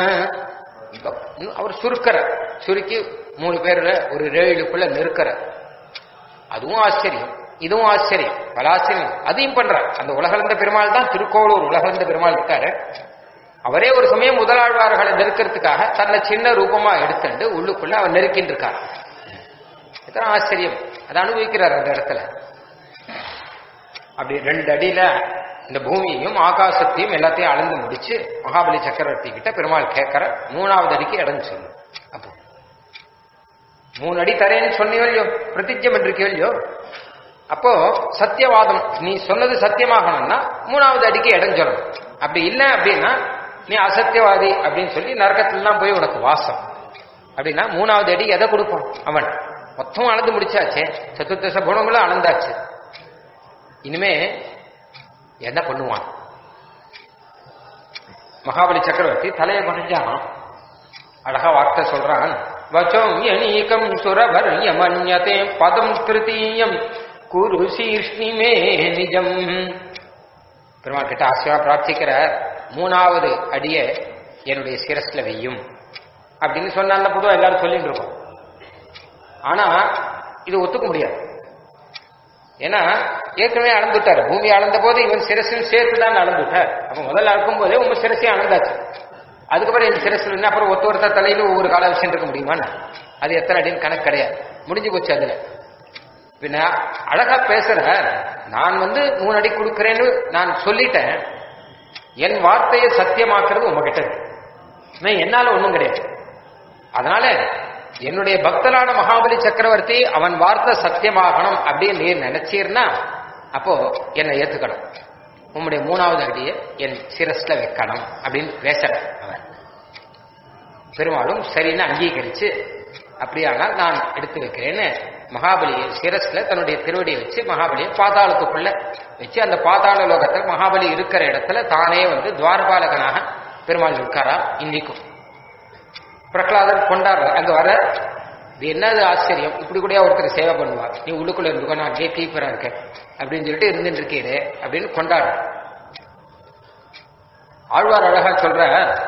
அவர் சுருக்கிற சுருக்கி மூணு பேர்ல ஒரு ரேழுக்குள்ள நிற்கிற அதுவும் ஆச்சரியம் இதுவும் ஆச்சரியம் பல ஆச்சரியம் அதையும் பண்றார் அந்த உலகளந்த பெருமாள் தான் திருக்கோளூர் உலகளந்த பெருமாள் இருக்காரு அவரே ஒரு சமயம் முதலாழ்வார்களை நெருக்கிறதுக்காக தன்னை சின்ன ரூபமா எடுத்துட்டு உள்ளுக்குள்ள அவர் நெருக்கின்னு இருக்கார் இதான் ஆச்சரியம் அதை அனுபவிக்கிறார் அந்த இடத்துல அப்படி ரெண்டு அடியில இந்த பூமியையும் ஆகாசத்தையும் எல்லாத்தையும் அளந்து முடிச்சு மகாபலி சக்கரவர்த்தி கிட்ட பெருமாள் கேட்கற மூணாவது அடிக்கு இடம் சொல்லு அப்போ மூணு அடி தரேன்னு சொன்னியோ இல்லையோ பிரதிஜம் பண்ணிருக்கியோ இல்லையோ அப்போ சத்தியவாதம் நீ சொன்னது சத்தியமாகணும்னா மூணாவது அடிக்கு இடம் சொல்லணும் அப்படி இல்லை அப்படின்னா நீ அசத்தியவாதி அப்படின்னு சொல்லி நரகத்திலாம் போய் உனக்கு வாசம் அப்படின்னா மூணாவது அடி எதை கொடுப்பான் அவன் மொத்தம் அளந்து முடிச்சாச்சே சத்துர்தச குணங்களும் அளந்தாச்சு இனிமே என்ன பண்ணுவான் மகாபலி சக்கரவர்த்தி தலையை குறைஞ்சான் அழகா வார்த்தை சொல்றான் வச்சோம் யனீகம் சுரவர் யமன்யதே பதம் திருத்தீயம் குரு சீர்ஷ்ணிமே நிஜம் பெருமாள் கிட்ட ஆசையா பிரார்த்திக்கிறார் மூணாவது அடிய என்னுடைய சிரஸ்ல வையும் அப்படின்னு சொன்ன அந்த பொதுவாக எல்லாரும் சொல்லிட்டு இருக்கோம் ஆனா இது ஒத்துக்க முடியாது ஏன்னா ஏற்கனவே அளந்துட்டார் பூமி அளந்த போது இவன் சிரசையும் சேர்த்து தான் அளந்துட்டார் அப்ப முதல்ல அளக்கும் போதே உங்க சிரசையும் அளந்தாச்சு அதுக்கப்புறம் என் சிரசில் என்ன அப்புறம் ஒத்த ஒருத்தர் தலையில ஒவ்வொரு கால விஷயம் இருக்க முடியுமா அது எத்தனை அடின்னு கணக்கு கிடையாது முடிஞ்சு போச்சு அதுல பின்ன அழகா பேசுற நான் வந்து மூணு அடி கொடுக்கறேன்னு நான் சொல்லிட்டேன் என் வார்த்தையை சத்தியமாக்குறது உங்ககிட்ட இருக்கு என்னால ஒண்ணும் கிடையாது அதனால என்னுடைய பக்தனான மகாபலி சக்கரவர்த்தி அவன் வார்த்தை சத்தியமாகணும் அப்படின்னு நீர் நினைச்சீர்னா அப்போ என்னை ஏத்துக்கணும் உம்முடைய மூணாவது அடியை என் சிரஸ்ல வைக்கணும் அப்படின்னு பேசுற அவன் பெருமாளும் சரின்னு அங்கீகரிச்சு அப்படியானால் நான் எடுத்து வைக்கிறேன்னு மகாபலியை சிரஸ்ல தன்னுடைய திருவடியை வச்சு மகாபலியை பாதாளத்துக்குள்ள வச்சு அந்த பாதாள லோகத்தில் மகாபலி இருக்கிற இடத்துல தானே வந்து துவாரபாலகனாக பெருமாள் இருக்காரா இன்னைக்கும் பிரகலாதன் கொண்டாடுற அங்க வர இது என்னது ஆச்சரியம் இப்படி கூட ஒருத்தர் சேவை பண்ணுவார் நீ உள்ளுக்குள்ள இருந்துக்கோ நான் அங்கேயே கீப்பரா இருக்கேன் அப்படின்னு சொல்லிட்டு இருந்துட்டு இருக்கீரே அப்படின்னு கொண்டாடு ஆழ்வார் அழகா சொல்ற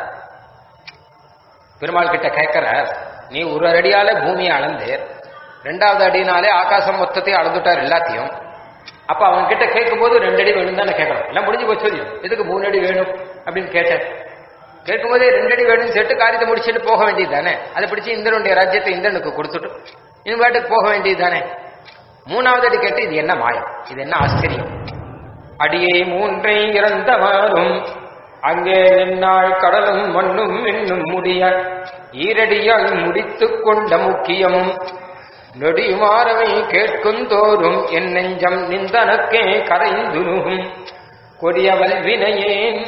பெருமாள் கிட்ட கேட்கிற நீ ஒரு அடியால பூமியை அளந்து ரெண்டாவது அடினாலே ஆகாசம் மொத்தத்தையும் அளந்துட்டார் எல்லாத்தையும் அப்ப அவன் கிட்ட கேட்கும் போது ரெண்டு அடி வேணும் தானே கேட்கணும் எல்லாம் முடிஞ்சு போச்சு எதுக்கு மூணு அடி வேணும் அப்படின்னு கேட்டேன் கேட்கும்போதே ரெண்டு அடி வேணும்னு சொல்லிட்டு காரியத்தை முடிச்சுட்டு போக வேண்டியது தானே அதை பிடிச்சி இந்திரனுடைய ராஜ்யத்தை இந்திரனுக்கு கொடுத்துட்டு இன்னும் பாட்டுக்கு போக வேண்டியது தானே மூணாவது அடி கேட்டு இது என்ன மாயம் இது என்ன ஆச்சரியம் அடியை மூன்றை இறந்தவாறும் அங்கே நின்னாள் கடலும் மண்ணும் இன்னும் முடிய ஈரடியால் முடித்துக் கொண்ட முக்கியமும் நொடியுமாறவை கேட்கும் தோறும் என் நெஞ்சம் நிந்தனக்கே கரைந்துருகும் கொடியவல் வினையேன்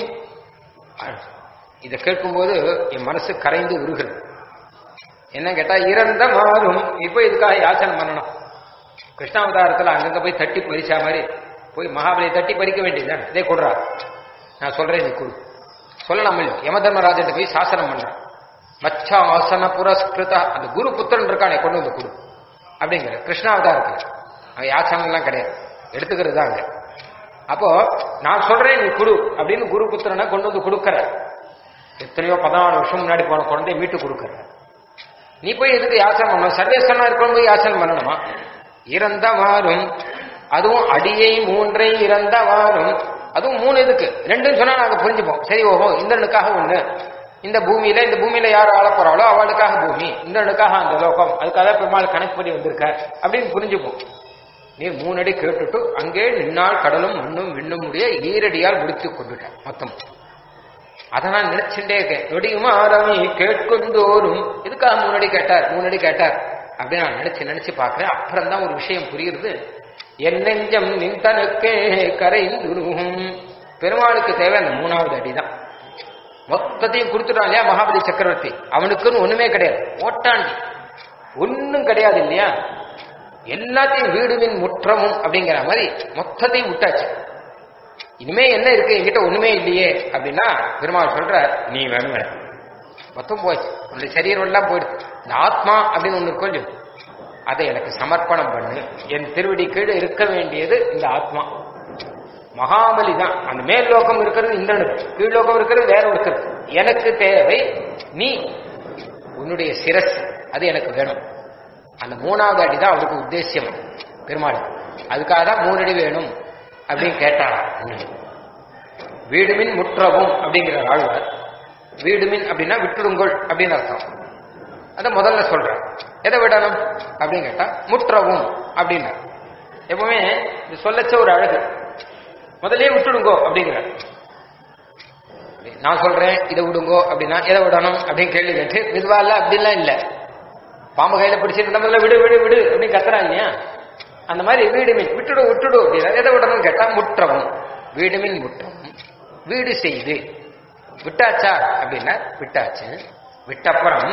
இதை கேட்கும்போது என் மனசு கரைந்து உருகிறது என்ன கேட்டா இறந்த மாறும் இப்போ இதுக்காக யாச்சனை பண்ணணும் கிருஷ்ணாவதாரத்தில் அங்கங்க போய் தட்டி பறிச்சா மாதிரி போய் மகாபலியை தட்டி பறிக்க வேண்டியதுதான் இதே கொடுறா நான் சொல்றேன் நீ கொடு சொல்லலாம் இல்லையோ யம தர்மராஜன் போய் சாசனம் பண்றான் மச்சா ஆசன புரஸ்கிருத அந்த குரு புத்திரன் இருக்கானே கொண்டு வந்து கொடு அப்படிங்கிற கிருஷ்ணாவதாரத்தில் அவன் யாச்சனம்லாம் கிடையாது எடுத்துக்கிறது தான் அங்க அப்போ நான் சொல்றேன் நீ கொடு அப்படின்னு குரு புத்திரனை கொண்டு வந்து கொடுக்கற எத்தனையோ பதினாலு வருஷம் முன்னாடி போன குழந்தைய மீட்டு கொடுக்கற நீ போய் எதுக்கு யாசனம் பண்ணணும் சர்வேஸ்வரனா இருக்கணும் போய் யாசனம் பண்ணணுமா இறந்தவாறும் அதுவும் அடியை மூன்றை இறந்தவாறும் அதுவும் மூணு இதுக்கு ரெண்டுன்னு சொன்னா நாங்க புரிஞ்சுப்போம் சரி ஓஹோ இந்திரனுக்காக ஒண்ணு இந்த பூமியில இந்த பூமியில யார் ஆள போறாளோ அவளுக்காக பூமி இந்திரனுக்காக அந்த லோகம் அதுக்காக பெருமாள் கணக்கு பண்ணி வந்திருக்க அப்படின்னு புரிஞ்சுப்போம் நீ மூணு அடி கேட்டுட்டு அங்கே நின்னால் கடலும் மண்ணும் விண்ணும் முடிய ஈரடியால் முடித்து கொண்டுட்டேன் மொத்தம் அதை நான் நினைச்சுட்டே இருக்கேன் நொடியுமா ஆரம்பி கேட்குந்தோறும் இதுக்காக மூணடி கேட்டார் மூணடி கேட்டார் அப்படின்னு நான் நினைச்சு நினைச்சு பார்க்கிறேன் அப்புறம் தான் ஒரு விஷயம் புரியுறது என் நெஞ்சம் நின்றனுக்கே கரைந்துருகும் பெருமாளுக்கு தேவை அந்த மூணாவது அடிதான் மொத்தத்தையும் கொடுத்துட்டான் இல்லையா மகாபலி சக்கரவர்த்தி அவனுக்குன்னு ஒண்ணுமே கிடையாது ஓட்டாண்டி ஒன்னும் கிடையாது இல்லையா எல்லாத்தையும் வீடுவின் முற்றமும் அப்படிங்கிற மாதிரி மொத்தத்தையும் விட்டாச்சு இனிமே என்ன இருக்கு என்கிட்ட ஒண்ணுமே இல்லையே அப்படின்னா பெருமாள் சொல்ற நீ வேணும் வேணும் மொத்தம் போச்சு உன்னுடைய சரீரம் எல்லாம் போயிடுது இந்த ஆத்மா அப்படின்னு ஒண்ணு கொஞ்சம் அதை எனக்கு சமர்ப்பணம் பண்ணு என் திருவடி கீழே இருக்க வேண்டியது இந்த ஆத்மா மகாபலி தான் அந்த மேல் லோகம் இருக்கிறது இந்திரனுக்கு கீழ் லோகம் இருக்கிறது வேற ஒருத்தர் எனக்கு தேவை நீ உன்னுடைய சிரஸ் அது எனக்கு வேணும் அந்த மூணாவது அடி தான் அவருக்கு உத்தேசியம் பெருமாள் அதுக்காக தான் மூணு அடி வேணும் அப்படின்னு கேட்டாரா வீடுமின் முற்றவும் அப்படிங்கிறார் ஆழ்வார் வீடுமின் அப்படின்னா விட்டுடுங்கொள் அப்படின்னு அர்த்தம் அதை முதல்ல சொல்றேன் எதை விடணும் அப்படின்னு கேட்டா முற்றவும் அப்படின்னா எப்பவுமே இது சொல்லச்ச ஒரு அழகு முதல்லயே விட்டுடுங்கோ அப்படிங்கிறார் நான் சொல்றேன் இதை விடுங்கோ அப்படின்னா எதை விடணும் அப்படின்னு கேள்வி கேட்டு இதுவா இல்ல அப்படிலாம் இல்ல பாம்பு கையில பிடிச்சிட்டு முதல்ல விடு விடு விடு அப்படின்னு கத்துறாங்க அந்த மாதிரி வீடு மீன் விட்டுடு விட்டுடு அப்படின்னா எதை விடணும்னு கேட்டா முற்றவும் வீடு மீன் முற்றவும் வீடு செய்து விட்டாச்சா அப்படின்னா விட்டாச்சு விட்டப்புறம்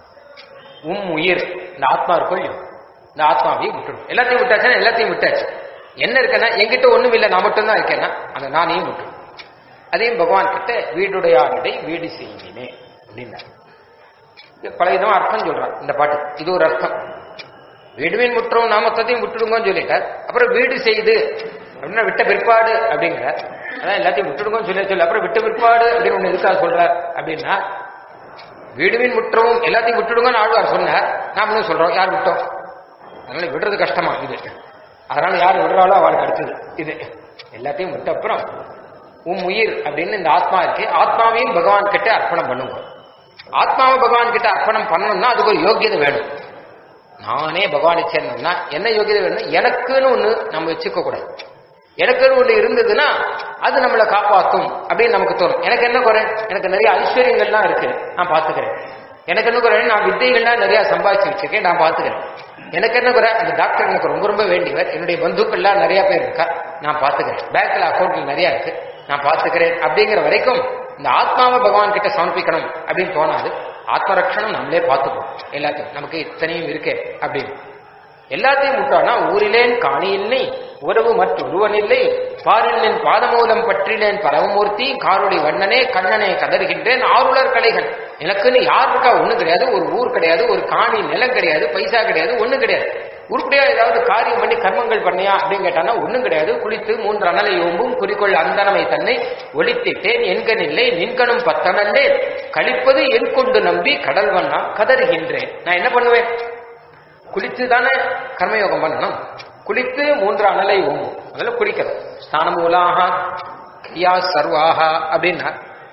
உம் உயிர் இந்த ஆத்மா இருக்கும் இல்லையோ, இந்த ஆத்மாவையும் விட்டுடும் எல்லாத்தையும் விட்டாச்சுன்னா எல்லாத்தையும் விட்டாச்சு என்ன இருக்குன்னா என்கிட்ட ஒண்ணும் இல்லை நான் மட்டும்தான் இருக்கேன்னா அந்த நானையும் விட்டுடும் அதையும் பகவான் கிட்ட வீடுடையானதை வீடு செய்வினே அப்படின்னாரு இது பல விதமா அர்த்தம் சொல்றான் இந்த பாட்டு இது ஒரு அர்த்தம் வீடுவின் முற்றம் நாமத்தையும் விட்டுடுங்கன்னு சொல்லிட்டார் அப்புறம் வீடு செய்து அப்படின்னா விட்ட பிற்பாடு அப்படிங்கிறார் அதான் எல்லாத்தையும் விட்டுடுங்கன்னு சொல்லி சொல்லி அப்புறம் விட்ட பிற்பாடு அப்படின்னு ஒண்ணு எதுக்காக சொல்றார் அப்படின்னா வீடுவின் முற்றவும் எல்லாத்தையும் விட்டுடுங்கன்னு ஆழ்வார் சொன்னார் நாமளும் சொல்றோம் யார் விட்டோம் அதனால விடுறது கஷ்டமா இது அதனால யார் விடுறாளோ அவளுக்கு அடுத்தது இது எல்லாத்தையும் விட்ட அப்புறம் உம் உயிர் அப்படின்னு இந்த ஆத்மா இருக்கு ஆத்மாவையும் பகவான் கிட்ட அர்ப்பணம் பண்ணுங்க ஆத்மாவை பகவான் கிட்ட அர்ப்பணம் பண்ணணும்னா அதுக்கு ஒரு யோகியதை வேணும் நானே பகவானை சேர்ந்தோம்னா என்ன யோகியதை வேணும் எனக்குன்னு ஒண்ணு நம்ம வச்சுக்க கூடாது எனக்குன்னு ஒண்ணு இருந்ததுன்னா அது நம்மளை காப்பாத்தும் அப்படின்னு நமக்கு தோணும் எனக்கு என்ன குறை எனக்கு நிறைய ஐஸ்வர்யங்கள்லாம் இருக்கு நான் பாத்துக்கிறேன் எனக்கு என்ன குறை நான் வித்தைகள்லாம் நிறைய சம்பாதிச்சு வச்சிருக்கேன் நான் பாத்துக்கிறேன் எனக்கு என்ன குறை அந்த டாக்டர் எனக்கு ரொம்ப ரொம்ப வேண்டியவர் என்னுடைய பந்துக்கள்லாம் நிறைய பேர் இருக்கா நான் பாத்துக்கிறேன் பேங்க்ல அக்கௌண்ட்ல நிறைய இருக்கு நான் பாத்துக்கிறேன் அப்படிங்கிற வரைக்கும் இந்த ஆத்மாவை பகவான் கிட்ட சமர்ப்பிக்கணும் அப்படின்னு தோணாது ஆத்ம ரட்சணம் நம்மளே பார்த்துப்போம் எல்லாத்தையும் நமக்கு இத்தனையும் இருக்கே அப்படின்னு எல்லாத்தையும் விட்டானா ஊரிலேன் காணியில்லை உறவு மற்றொருவனில்லை பாரில்லின் பாதமூலம் பற்றிலேன் பரவமூர்த்தி காருடைய வண்ணனே கண்ணனே கதறுகின்றேன் ஆருளர் கலைகள் எனக்குன்னு யார் இருக்கா ஒண்ணும் கிடையாது ஒரு ஊர் கிடையாது ஒரு காணி நிலம் கிடையாது பைசா கிடையாது ஒண்ணும் கிடையாது உருப்படியா ஏதாவது காரியம் பண்ணி கர்மங்கள் பண்ணியா அப்படின்னு கேட்டானா ஒண்ணும் கிடையாது குளித்து மூன்று அனலை ஓம்பும் குறிக்கொள் அந்தனமை தன்னை ஒளித்திட்டேன் என்கனில்லை நின்கணும் பத்தனல்லே கழிப்பது என் கொண்டு நம்பி கடல் வண்ணா கதறுகின்றேன் நான் என்ன பண்ணுவேன் குளித்து தானே கர்மயோகம் பண்ணணும் குளித்து மூன்று அனலை ஓம்பும் அதில் குளிக்கிறது ஸ்தானமூலாக கிரியா சர்வாக அப்படின்னா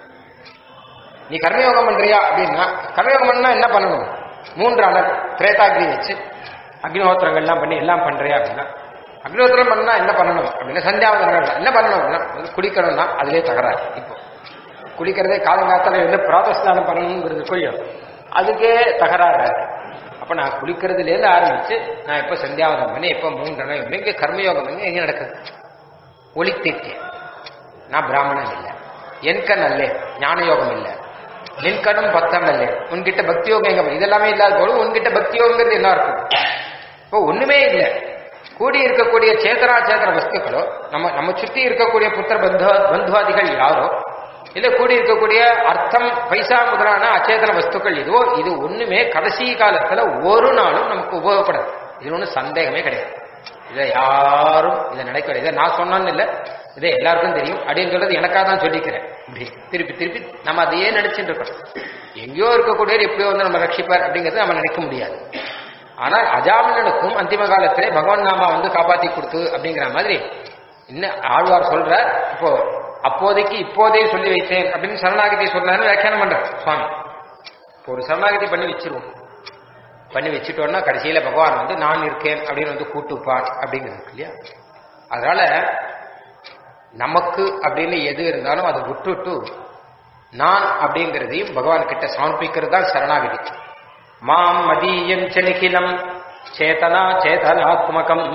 நீ கர்மயோகம் பண்றியா அப்படின்னா கர்மயோகம் பண்ணா என்ன பண்ணணும் மூன்று அனல் திரேதாகிரி வச்சு அக்னிஹோத்திரங்கள்லாம் பண்ணி எல்லாம் பண்றியா அப்படின்னா அக்னிஹோத்திரம் பண்ணா என்ன பண்ணணும் அப்படின்னா சந்தியாவதனம் என்ன பண்ணணும் அப்படின்னா வந்து குளிக்கணும்னா அதிலே தகராறு இப்போ குளிக்கிறதே காலங்காத்தால வந்து பிராதஸ்தானம் பண்ணணுங்கிறது கொள்ளும் அதுக்கே தகராறு இருக்கு அப்ப நான் குளிக்கிறதுலேருந்து ஆரம்பிச்சு நான் எப்ப சந்தியாவதனம் பண்ணி எப்ப மூன்று நாள் எங்க கர்மயோகம் எங்க எங்க நடக்குது ஒளித்தீர்க்கேன் நான் பிராமணன் இல்லை என் கண் அல்ல ஞான யோகம் இல்லை நின் கண்ணும் பத்தம் அல்ல உன்கிட்ட பக்தி யோகம் எங்க இதெல்லாமே இல்லாத போது உன்கிட்ட பக்தி யோகங்கிறது என்ன இருக்கும் இப்போ ஒண்ணுமே இல்லை கூடி இருக்கக்கூடிய சேதரா சேதர வஸ்துக்களோ நம்ம நம்ம சுத்தி இருக்கக்கூடிய புத்திர பந்து பந்துவாதிகள் யாரோ இல்ல கூடி இருக்கக்கூடிய அர்த்தம் பைசா முதலான அச்சேதன வஸ்துக்கள் இதுவோ இது ஒண்ணுமே கடைசி காலத்துல ஒரு நாளும் நமக்கு உபயோகப்படாது இது ஒன்றும் சந்தேகமே கிடையாது இதை யாரும் இதை நினைக்க இதை நான் சொன்னான்னு இல்லை இதை எல்லாருக்கும் தெரியும் அப்படின்னு சொல்றது எனக்காக தான் சொல்லிக்கிறேன் இப்படி திருப்பி திருப்பி நம்ம அதையே நினைச்சுட்டு இருக்கோம் எங்கேயோ இருக்கக்கூடியவர் எப்படியோ வந்து நம்ம ரட்சிப்பார் அப்படிங்கிறது நம்ம நினைக்க முடியாது ஆனால் அஜாமிலனுக்கும் அந்திம காலத்திலே பகவான் நாமா வந்து காப்பாத்தி கொடுத்து அப்படிங்கிற மாதிரி இன்னும் ஆழ்வார் சொல்ற இப்போ அப்போதைக்கு இப்போதே சொல்லி வைத்தேன் அப்படின்னு சரணாகதி சொன்னாரு வியாக்கியானம் பண்றார் சுவாமி இப்போ ஒரு சரணாகதி பண்ணி வச்சிருவோம் பண்ணி வச்சுட்டோம்னா கடைசியில பகவான் வந்து நான் இருக்கேன் அப்படின்னு வந்து கூட்டுப்பான் அப்படிங்கிறது இருக்கு இல்லையா அதனால நமக்கு அப்படின்னு எது இருந்தாலும் அதை விட்டுட்டு நான் அப்படிங்கிறதையும் பகவான் கிட்ட சமர்ப்பிக்கிறது தான் சரணாகதி மாம் மதீயம் செனிகிலம் சேதனா சேதனாத்மகம்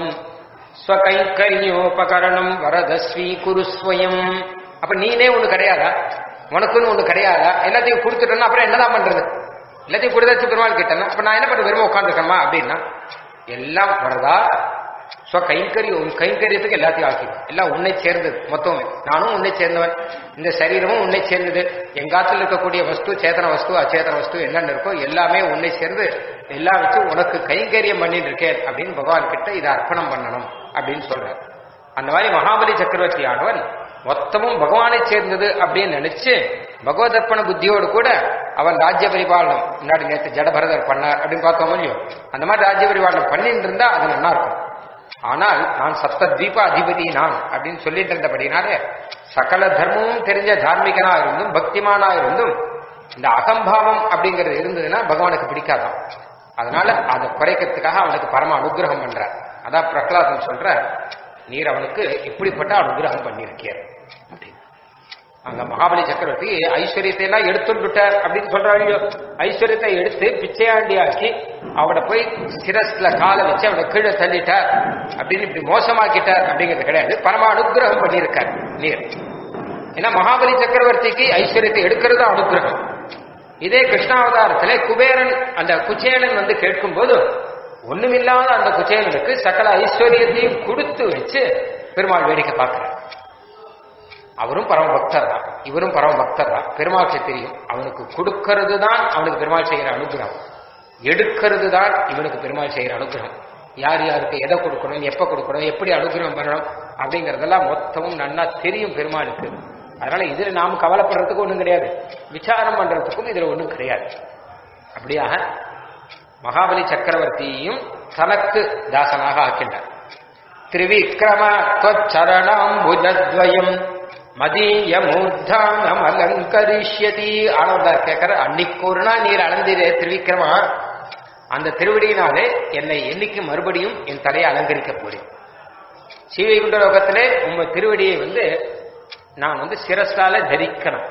ஸ்வகைங்கரியோபகரணம் வரத ஸ்வீகுரு ஸ்வயம் அப்ப நீனே ஒண்ணு கிடையாதா உனக்குன்னு ஒண்ணு கிடையாதா எல்லாத்தையும் கொடுத்துட்டோன்னா அப்புறம் என்னதான் பண்றது எல்லாத்தையும் கொடுத்தாச்சு பெருமாள் கிட்டனா அப்ப நான் என்ன பண்ண வெறும் உட்காந்துருக்கமா அப்படின்னா எல்லாம் வரதா ஸ்வ கைங்கரியம் உன் கைங்கரியத்துக்கு எல்லாத்தையும் ஆக்கி எல்லாம் உன்னை சேர்ந்தது மொத்தமே நானும் உன்னை சேர்ந்தவன் இந்த சரீரமும் உன்னை சேர்ந்தது எங்காத்துல இருக்கக்கூடிய வஸ்து சேதன வஸ்து அச்சேதன வஸ்து என்னென்ன இருக்கோ எல்லாமே உன்னை சேர்ந்து எல்லாம் வச்சு உனக்கு கைங்கரியம் பண்ணிட்டு இருக்கேன் அப்படின்னு பகவான் கிட்ட இதை அர்ப்பணம் பண்ணணும் அப்படின்னு சொல்றார் அந்த மாதிரி மகாபலி சக்கரவர்த்தி ஆனவன் மொத்தமும் பகவானை சேர்ந்தது அப்படின்னு நினைச்சு பகவதர்ப்பண புத்தியோடு கூட அவன் ராஜ்ய பரிபாலனம் முன்னாடி நேற்று ஜடபரதர் பண்ணார் அப்படின்னு பார்த்தோம் இல்லையோ அந்த மாதிரி ராஜ்ய பரிபாலனம் பண்ணிட்டு இருந்தா அது நல்லா இருக்கும் ஆனால் நான் சப்த தீப அதிபதி நான் அப்படின்னு சொல்லிட்டு இருந்தபடினாலே சகல தர்மமும் தெரிஞ்ச தார்மிகனா இருந்தும் பக்திமானா இருந்தும் இந்த அகம்பாவம் அப்படிங்கிறது இருந்ததுன்னா பகவானுக்கு பிடிக்காதான் அதனால அதை குறைக்கிறதுக்காக அவனுக்கு பரம அனுகிரகம் பண்றார் அதான் பிரகலாதன் சொல்ற நீர் அவனுக்கு இப்படிப்பட்ட அனுகிரகம் பண்ணியிருக்கியார் அப்படின்னு அங்க மகாபலி சக்கரவர்த்தி ஐஸ்வர்யத்தை எல்லாம் எடுத்துட்டார் அப்படின்னு சொல்றாரு ஐஸ்வர்யத்தை எடுத்து பிச்சையாண்டியாக்கி அவனை போய் சிரஸ்ல காலை வச்சு அவனை கீழே தள்ளிட்டார் அப்படின்னு இப்படி மோசமாக்கிட்டார் அப்படிங்கிறது கிடையாது பரம அனுகிரகம் பண்ணியிருக்கார் நீர் ஏன்னா மகாபலி சக்கரவர்த்திக்கு ஐஸ்வர்யத்தை எடுக்கிறது அனுகிரகம் இதே கிருஷ்ணாவதாரத்திலே குபேரன் அந்த குச்சேலன் வந்து கேட்கும் போது ஒண்ணுமில்லாத அந்த குச்சேலனுக்கு சகல ஐஸ்வர்யத்தையும் கொடுத்து வச்சு பெருமாள் வேடிக்கை பார்க்கிறார் அவரும் பரம பக்தர் தான் இவரும் பரம பக்தர் தான் பெருமாளுக்கு தெரியும் அவனுக்கு கொடுக்கிறது தான் அவனுக்கு பெருமாள் செய்கிற அனுகிரகம் எடுக்கிறது தான் இவனுக்கு பெருமாள் செய்கிற அனுகிரகம் யார் யாருக்கு எதை கொடுக்கணும் எப்ப கொடுக்கணும் எப்படி அனுகிரகம் பண்ணணும் அப்படிங்கறதெல்லாம் மொத்தமும் நன்னா தெரியும் பெருமாளுக்கு அதனால இதுல நாம் கவலைப்படுறதுக்கு ஒண்ணும் கிடையாது விசாரம் பண்றதுக்கும் இதுல ஒண்ணும் கிடையாது அப்படியாக மகாபலி சக்கரவர்த்தியையும் தனக்கு தாசனாக ஆக்கின்றார் திரிவிக்ரம சரணாம்புஜத்வயம் மதிய மூர்த்தானம் அலங்கரிஷ்யதி ஆனந்தார் கேட்கிற அன்னைக்கு ஒரு நாள் நீர் அளந்திரே திரிவிக்ரமா அந்த திருவடியினாலே என்னை என்னைக்கு மறுபடியும் என் தலையை அலங்கரிக்க போறேன் சீவைகுண்ட லோகத்திலே உங்க திருவடியை வந்து நான் வந்து சிரஸால தரிக்கணும்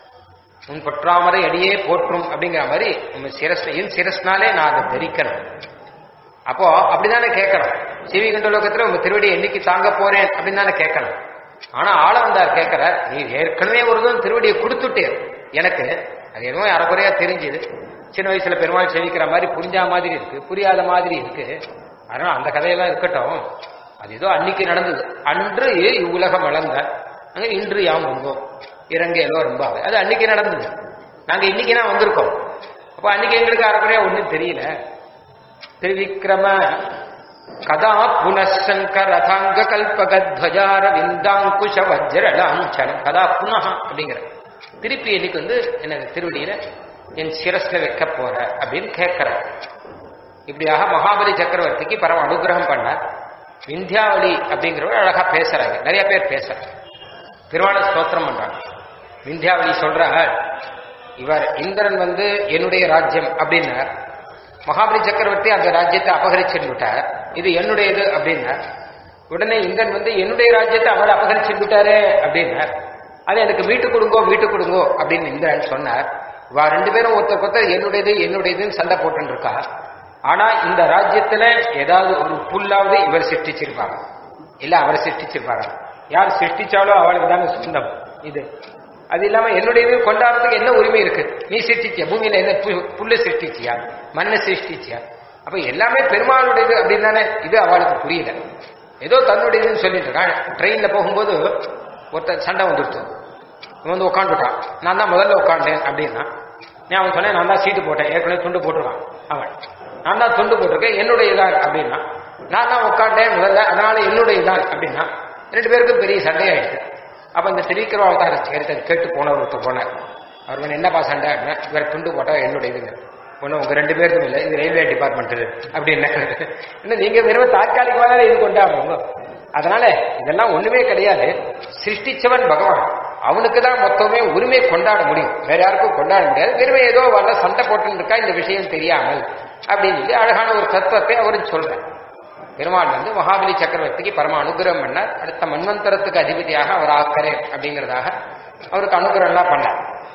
உன் பொற்றாமரை அடியே போற்றும் அப்படிங்கிற மாதிரி உங்க சிரஸ் என் சிரஸ்னாலே நான் அதை தரிக்கணும் அப்போ அப்படிதானே கேட்கணும் சீவிகுண்ட லோகத்துல உங்க திருவடியை என்னைக்கு தாங்க போறேன் அப்படின்னு தானே கேட்கணும் ஆனா ஆள வந்தார் கேட்கிற நீ ஏற்கனவே ஒரு தான் திருவடியை கொடுத்துட்டேன் எனக்கு அது என்னமோ அறக்குறையா தெரிஞ்சுது சின்ன வயசுல பெருமாள் செவிக்கிற மாதிரி புரிஞ்சா மாதிரி இருக்கு புரியாத மாதிரி இருக்கு அதனால அந்த கதையெல்லாம் இருக்கட்டும் அது ஏதோ அன்னைக்கு நடந்தது அன்று இவ்வுலகம் வளர்ந்த அங்க இன்று யாம் வந்தோம் இறங்க ஏதோ ரொம்ப அது அன்னைக்கு நடந்தது நாங்க இன்னைக்கு தான் வந்திருக்கோம் அப்ப அன்னைக்கு எங்களுக்கு அறக்குறையா ஒண்ணும் தெரியல திரிவிக்ரம கதா புனசங்கர் ரதாங்க கல்பகத்வஜார விந்தாங்குஷ வஜ்ர லாஞ்சனம் கதா புனः அப்படிங்கிற திருப்பி இன்னைக்கு வந்து எனக்கு திருவடியில என் சிரஸ்ல வைக்க போற அப்படின்னு கேட்கிற இப்படியாக மகாபலி சக்கரவர்த்திக்கு பரம அனுகிரகம் பண்ணார் விந்தியாவளி அப்படிங்கிறவர் அழகா பேசுறாங்க நிறைய பேர் பேசுறாங்க பெருமாளை ஸ்தோத்திரம் பண்றாங்க விந்தியாவளி சொல்ற இவர் இந்திரன் வந்து என்னுடைய ராஜ்யம் அப்படின்னார் மகாபலி சக்கரவர்த்தி அந்த ராஜ்யத்தை அபகரிச்சுட்டு விட்டார் இது என்னுடையது அப்படின்னார் உடனே இந்திரன் வந்து என்னுடைய ராஜ்யத்தை அவர் அபகரிச்சுட்டு விட்டாரே அப்படின்னார் அது எனக்கு வீட்டு கொடுங்கோ வீட்டு கொடுங்கோ அப்படின்னு இந்திரன் சொன்னார் வா ரெண்டு பேரும் ஒருத்தர் ஒருத்தர் என்னுடையது என்னுடையதுன்னு சண்டை போட்டு இருக்கா ஆனா இந்த ராஜ்யத்துல ஏதாவது ஒரு புல்லாவது இவர் சிருஷ்டிச்சிருப்பாங்க இல்ல அவர் சிருஷ்டிச்சிருப்பாங்க யார் சிருஷ்டிச்சாலோ அவளுக்கு தானே சொந்தம் இது அது இல்லாம என்னுடையது கொண்டாடுறதுக்கு என்ன உரிமை இருக்கு நீ சிருஷ்டிச்சியா பூமியில என்ன பு- புல்லு சிருஷ்டிச்சியா மண்ணை சிருஷ்டிச்சியா அப்ப எல்லாமே பெருமாளுடையது அப்படின்னு தானே இது அவளுக்கு புரியல ஏதோ தன்னுடையதுன்னு சொல்லிட்டு இருக்கான் ட்ரெயின்ல போகும்போது ஒருத்தர் சண்டை வந்துடுச்சு இவன் வந்து உட்காந்துட்டான் நான் தான் முதல்ல உட்காண்டேன் அப்படின்னா நான் அவன் சொன்னேன் நான் தான் சீட்டு போட்டேன் ஏற்கனவே துண்டு போட்டுருவான் அவன் நான் தான் துண்டு போட்டிருக்கேன் என்னுடைய தான் அப்படின்னா நான் தான் உட்காண்டேன் முதல்ல அதனால என்னுடைய தான் அப்படின்னா ரெண்டு பேருக்கும் பெரிய சண்டையாயிடுச்சு அப்ப இந்த திரிக்கிற அவதார சரித்தை கேட்டு போனவர் ஒருத்தர் போனார் அவர் வந்து என்னப்பா சண்டை அப்படின்னா இவர் துண்டு போட்டா என்னுடையதுங்க ஒன்றும் உங்க ரெண்டு பேருக்கும் இல்லை இது ரயில்வே டிபார்ட்மெண்ட் அப்படின்னு என்ன நீங்க வெறும் தாற்காலிகமாக இது கொண்டாடுறோங்க அதனால இதெல்லாம் ஒண்ணுமே கிடையாது சிருஷ்டிச்சவன் பகவான் அவனுக்கு தான் மொத்தமே உரிமை கொண்டாட முடியும் வேற யாருக்கும் கொண்டாட முடியாது வெறுமே ஏதோ வரல சண்டை போட்டு இருக்கா இந்த விஷயம் தெரியாமல் அப்படின்னு சொல்லி அழகான ஒரு தத்துவத்தை அவரும் சொல்றேன் பெருமாள் வந்து மகாபலி சக்கரவர்த்திக்கு பரம அனுகிரகம் பண்ணார் அடுத்த மன்வந்தரத்துக்கு அதிபதியாக அவர் ஆக்கரே அப்படிங்கிறதாக அவருக்கு அனுகிரகம் எல்லாம் பண்ணார்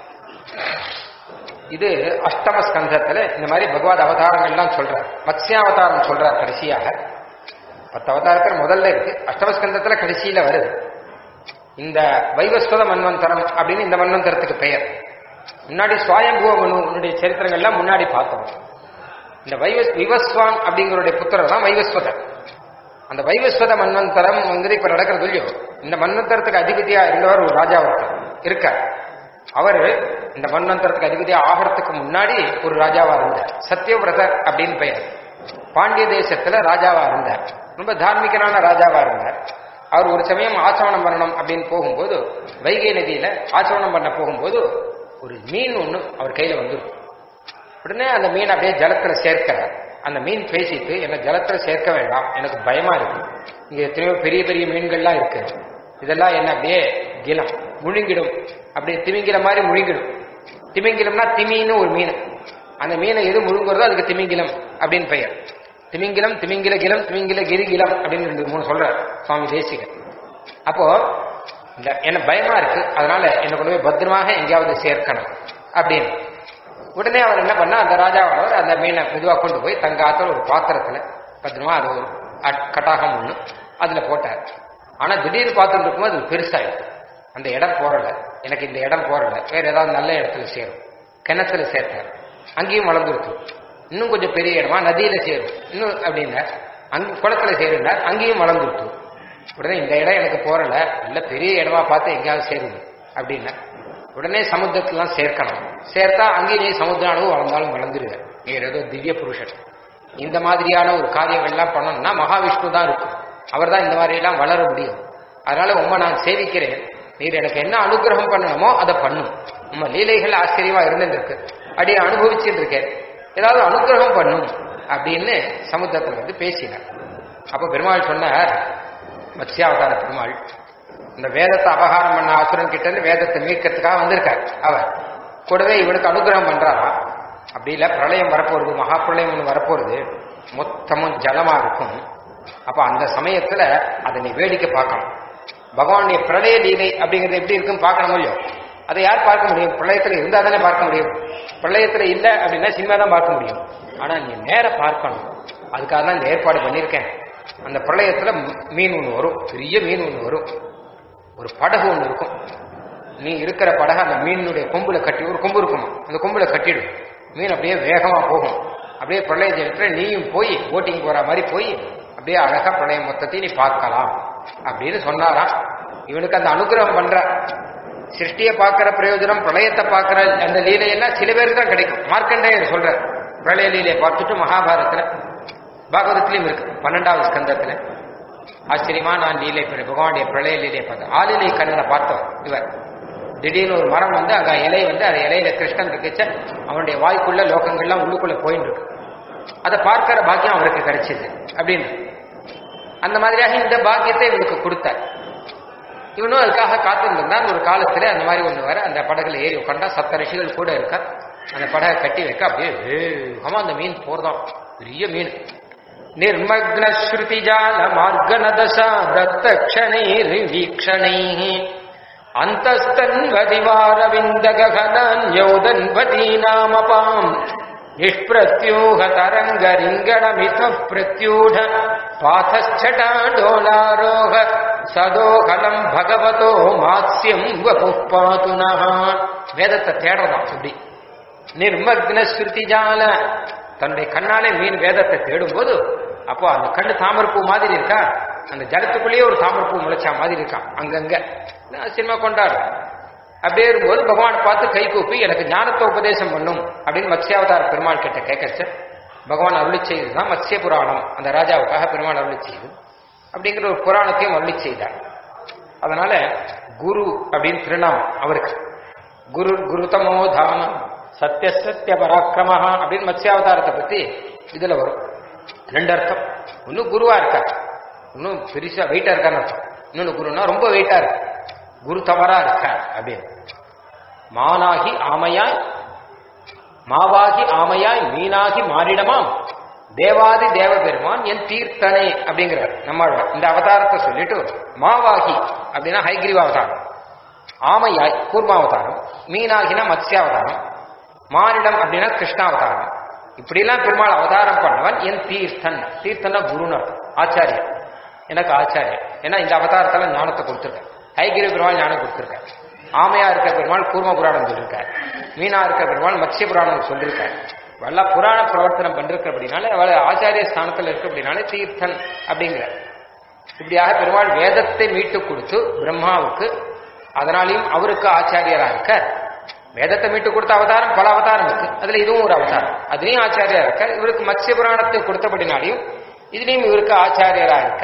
இது அஷ்டம ஸ்கந்தத்துல இந்த மாதிரி பகவத் அவதாரங்கள்லாம் சொல்றார் மத்ஸ்யாவதாரம் சொல்றார் கடைசியாக பத்து அவதாரத்தில் முதல்ல இருக்கு அஷ்டமஸ்கந்தத்துல கடைசியில வருது இந்த வைவஸ்வத மன்வந்தரம் அப்படின்னு இந்த மன்வந்தரத்துக்கு பெயர் முன்னாடி சுவாயம்புவ மனுடைய சரித்திரங்கள்லாம் முன்னாடி பார்த்தோம் இந்த வைவஸ் விவஸ்வான் அப்படிங்கிறடைய புத்திரர் தான் வைவஸ்வதர் அந்த வைவஸ்வத மன்வந்தரம் வந்து இப்ப நடக்கிறது இல்லையோ இந்த மன்வந்தரத்துக்கு அதிபதியா இருந்தவர் ஒரு ராஜா ஒருத்தர் இருக்கார் அவர் இந்த மன்வந்தரத்துக்கு அதிபதியா ஆகிறதுக்கு முன்னாடி ஒரு ராஜாவா இருந்தார் சத்யவிரதர் அப்படின்னு பெயர் பாண்டிய தேசத்துல ராஜாவா இருந்தார் ரொம்ப தார்மீகனான ராஜாவா இருந்தார் அவர் ஒரு சமயம் ஆச்சவணம் பண்ணணும் அப்படின்னு போகும்போது வைகை நதியில ஆச்சவணம் பண்ண போகும்போது ஒரு மீன் ஒண்ணு அவர் கையில வந்துடும் உடனே அந்த மீன் அப்படியே ஜலத்துல சேர்க்கிறார் அந்த மீன் பேசிட்டு என்ன ஜலத்துல சேர்க்க வேண்டாம் எனக்கு பயமா இருக்கு இங்க எத்தனையோ பெரிய பெரிய மீன்கள்லாம் இருக்கு இதெல்லாம் என்ன அப்படியே கிலம் முழுங்கிடும் அப்படியே திமிங்கிற மாதிரி முழுங்கிடும் திமிங்கிலம்னா திமின்னு ஒரு மீன் அந்த மீனை எது முழுங்குறதோ அதுக்கு திமிங்கிலம் அப்படின்னு பெயர் திமிங்கிலம் திமிங்கில கிலம் திமிங்கில கிரிகிலம் அப்படின்னு ரெண்டு மூணு சொல்றார் சுவாமி தேசிகன் அப்போ இந்த என்ன பயமா இருக்கு அதனால என்ன கொண்டு போய் பத்திரமாக எங்கேயாவது சேர்க்கணும் அப்படின்னு உடனே அவர் என்ன பண்ணா அந்த ராஜாவானவர் அந்த மீனை மெதுவாக கொண்டு போய் தங்க ஆத்துல ஒரு பாத்திரத்துல பத்திரமா அது ஒரு அட்- கட்டாகம் ஒண்ணு அதுல போட்டார் ஆனா திடீர்னு பார்த்துட்டு இருக்கும்போது அது பெருசாயிடுது அந்த இடம் போறல எனக்கு இந்த இடம் போறல வேற ஏதாவது நல்ல இடத்துல சேரும் கிணத்துல சேர்த்தார் அங்கேயும் வளர்ந்துருக்கு இன்னும் கொஞ்சம் பெரிய இடமா நதியில சேரும் இன்னும் அப்படின்னா அங்க குளத்துல சேருனார் அங்கேயும் வளர்ந்துருக்கு உடனே இந்த இடம் எனக்கு போறல நல்ல பெரிய இடமா பார்த்து எங்கேயாவது சேருது அப்படின்னா உடனே சமுத்திரத்துலாம் சேர்க்கணும் சேர்த்தா அங்கேயே சமுத்திர அளவு வளர்ந்தாலும் வளர்ந்துருவார் நீர் ஏதோ திவ்ய புருஷன் இந்த மாதிரியான ஒரு காரியங்கள்லாம் பண்ணணும்னா மகாவிஷ்ணு தான் இருக்கும் அவர் தான் இந்த மாதிரி எல்லாம் வளர முடியும் அதனால உண்மை நான் சேவிக்கிறேன் நீர் எனக்கு என்ன அனுகிரகம் பண்ணணுமோ அதை பண்ணும் உம்ம லீலைகள் ஆச்சரியமா இருந்துட்டு இருக்கு அப்படியே அனுபவிச்சுட்டு இருக்கேன் ஏதாவது அனுகிரகம் பண்ணும் அப்படின்னு சமுத்திரத்துல வந்து பேசினார் அப்ப பெருமாள் சொன்னார் மத்ஸ்யாவதார பெருமாள் இந்த வேதத்தை அபகாரம் பண்ண அசுரன் கிட்ட இருந்து வேதத்தை மீட்கிறதுக்காக வந்திருக்கார் அவர் கூடவே இவனுக்கு அனுகிரகம் பண்றாராம் அப்படி இல்ல பிரளயம் வரப்போறது மகா பிரளயம் ஒன்று வரப்போறது மொத்தமும் ஜலமா இருக்கும் அப்ப அந்த சமயத்துல அதை நீ வேடிக்கை பார்க்கணும் பகவானுடைய பிரளய லீலை அப்படிங்கிறது எப்படி இருக்குன்னு பார்க்கணும் இல்லையோ அதை யார் பார்க்க முடியும் பிரளயத்துல இருந்தா தானே பார்க்க முடியும் பிரளயத்துல இல்ல அப்படின்னா சினிமா தான் பார்க்க முடியும் ஆனா நீ நேர பார்க்கணும் அதுக்காக தான் இந்த ஏற்பாடு பண்ணியிருக்கேன் அந்த பிரளயத்துல மீன் ஒன்று வரும் பெரிய மீன் ஒன்று வரும் ஒரு படகு ஒன்று இருக்கும் நீ இருக்கிற படகு அந்த மீனுடைய கொம்புல கட்டி ஒரு கொம்பு இருக்குமா அந்த கொம்புல கட்டிடும் மீன் அப்படியே வேகமா போகும் அப்படியே பிரளய ஜலத்துல நீயும் போய் போட்டிங் போற மாதிரி போய் அப்படியே அழகா பிரளயம் மொத்தத்தையும் நீ பார்க்கலாம் அப்படின்னு சொன்னாராம் இவனுக்கு அந்த அனுகிரகம் பண்ற சிருஷ்டியை பார்க்கிற பிரயோஜனம் பிரளயத்தை பார்க்கிற அந்த லீலையெல்லாம் சில பேருக்கு தான் கிடைக்கும் மார்க்கண்டேயர் சொல்ற பிரளய லீலையை பார்த்துட்டு மகாபாரதத்துல பாகவதத்திலையும் இருக்கு பன்னெண்டாவது ஸ்கந்தத்துல ஆச்சரியமா நான் லீலை பண்ணி பகவானுடைய பிரளய லீலையை பார்த்தேன் ஆளிலை கண்ணனை பார்த்தோம் இவர் திடீர்னு ஒரு மரம் வந்து அங்க இலை வந்து அந்த இலையில கிருஷ்ணன் இருக்குச்ச அவனுடைய வாய்க்குள்ள லோகங்கள்லாம் உள்ளுக்குள்ள போயின்னு இருக்கு அதை பார்க்கிற பாக்கியம் அவருக்கு கிடைச்சது அப்படின்னு அந்த மாதிரியாக இந்த பாக்கியத்தை இவனுக்கு கொடுத்தார் இவனும் அதுக்காக காத்திருந்தான் ஒரு காலத்துல அந்த மாதிரி ஒண்ணு வர அந்த படகுல ஏறி உட்காந்தா சத்த ரிஷிகள் கூட இருக்கா அந்த படகை கட்டி வைக்க அப்படியே வேகமா அந்த மீன் போறதாம் பெரிய மீன் நிர்மக்ன ஸ்ருதிஜால மார்கனதசா தத்த க்ஷணைர் வீக்ஷணை அந்தஸ்தன்வதிவாரவிந்த ககனான்யோதன்வதீனாமபாம் நிஷ்பிரத்யூக தரங்கரிங்கணமித பிரத்யூட பாதச்சடாடோலாரோக சதோகலம் பகவதோ மாத்ஸ்யம் வபுப் பாதுனः வேதத்தை தேடுறதாம் அப்படி நிர்மக்ன ஸ்ருதிஜால தன்னுடைய கண்ணாலே மீன் வேதத்தை தேடும்போது அப்போ அந்த கண்ணு தாமரப்பூ மாதிரி இருக்கா அந்த ஜலத்துக்குள்ளேயே ஒரு தாமரப்பூ முளைச்சா மாதிரி இருக்கான் அங்கங்க நான் சினிமா கொண்டாடு அப்படியே இருக்கும்போது பகவானை பார்த்து கை கூப்பி எனக்கு ஞானத்தை உபதேசம் பண்ணும் அப்படின்னு மத்ஸ்யாவதார பெருமாள் கிட்ட கேட்கச்ச பகவான் அருளி செய்ததுதான் மத்ஸ்ய புராணம் அந்த ராஜாவுக்காக பெருமாள் அருளி செய்து அப்படிங்கிற ஒரு புராணத்தையும் அருளி செய்தார் அதனால குரு அப்படின்னு திருநாமம் அவருக்கு குரு குருதமோ தானம் சத்திய சத்திய பராக்கிரமஹா அப்படின்னு மத்ஸ்யாவதாரத்தை பத்தி இதுல வரும் ரெண்டு அர்த்தம் ஒன்னும் குருவா இருக்கார் இன்னும் பெருசா வெயிட்டா இருக்கான்னு அர்த்தம் இன்னொன்னு குருன்னா ரொம்ப வெயிட்டா இருக்கு குரு தவறா இருக்கார் அப்படின்னு மானாகி ஆமையாய் மாவாகி ஆமையாய் மீனாகி மாறிடமாம் தேவாதி தேவ பெருமான் என் தீர்த்தனே அப்படிங்கிறார் நம்மாழ்வார் இந்த அவதாரத்தை சொல்லிட்டு மாவாகி அப்படின்னா ஹைகிரீவ அவதாரம் ஆமையாய் கூர்மாவதாரம் மீனாகினா மத்ஸ்யாவதாரம் மானிடம் அப்படின்னா கிருஷ்ணாவதாரம் இப்படிலாம் பெருமாள் அவதாரம் பண்ணவன் என் தீர்த்தன் தீர்த்தன்னா குருன்னு அர்த்தம் ஆச்சாரியர் எனக்கு ஆச்சாரியர் ஏன்னா இந்த அவதாரத்துல ஞானத்தை கொடுத்துருக்கேன் ஐகிரி பெருமாள் ஞானம் கொடுத்துருக்கார் ஆமையா இருக்க பெருமாள் கூர்ம புராணம் சொல்லியிருக்கார் மீனா இருக்க பெருமாள் மத்ஸ்ய புராணம் சொல்லியிருக்கார் வல்ல புராண பிரவர்த்தனம் பண்ணிருக்க அப்படின்னாலே அவள் ஆச்சாரிய ஸ்தானத்துல இருக்கு அப்படின்னாலே தீர்த்தன் அப்படிங்கிற இப்படியாக பெருமாள் வேதத்தை மீட்டு கொடுத்து பிரம்மாவுக்கு அதனாலையும் அவருக்கு ஆச்சாரியரா இருக்கார் வேதத்தை மீட்டு கொடுத்த அவதாரம் பல அவதாரம் இருக்கு அதுல இதுவும் ஒரு அவதாரம் அதுலயும் ஆச்சாரியரா இருக்கார் இவருக்கு மத்ஸ்ய புராணத்தை கொடுத்தபடினாலையும் இதுலயும் இவருக்கு ஆச்சாரியரா இருக்க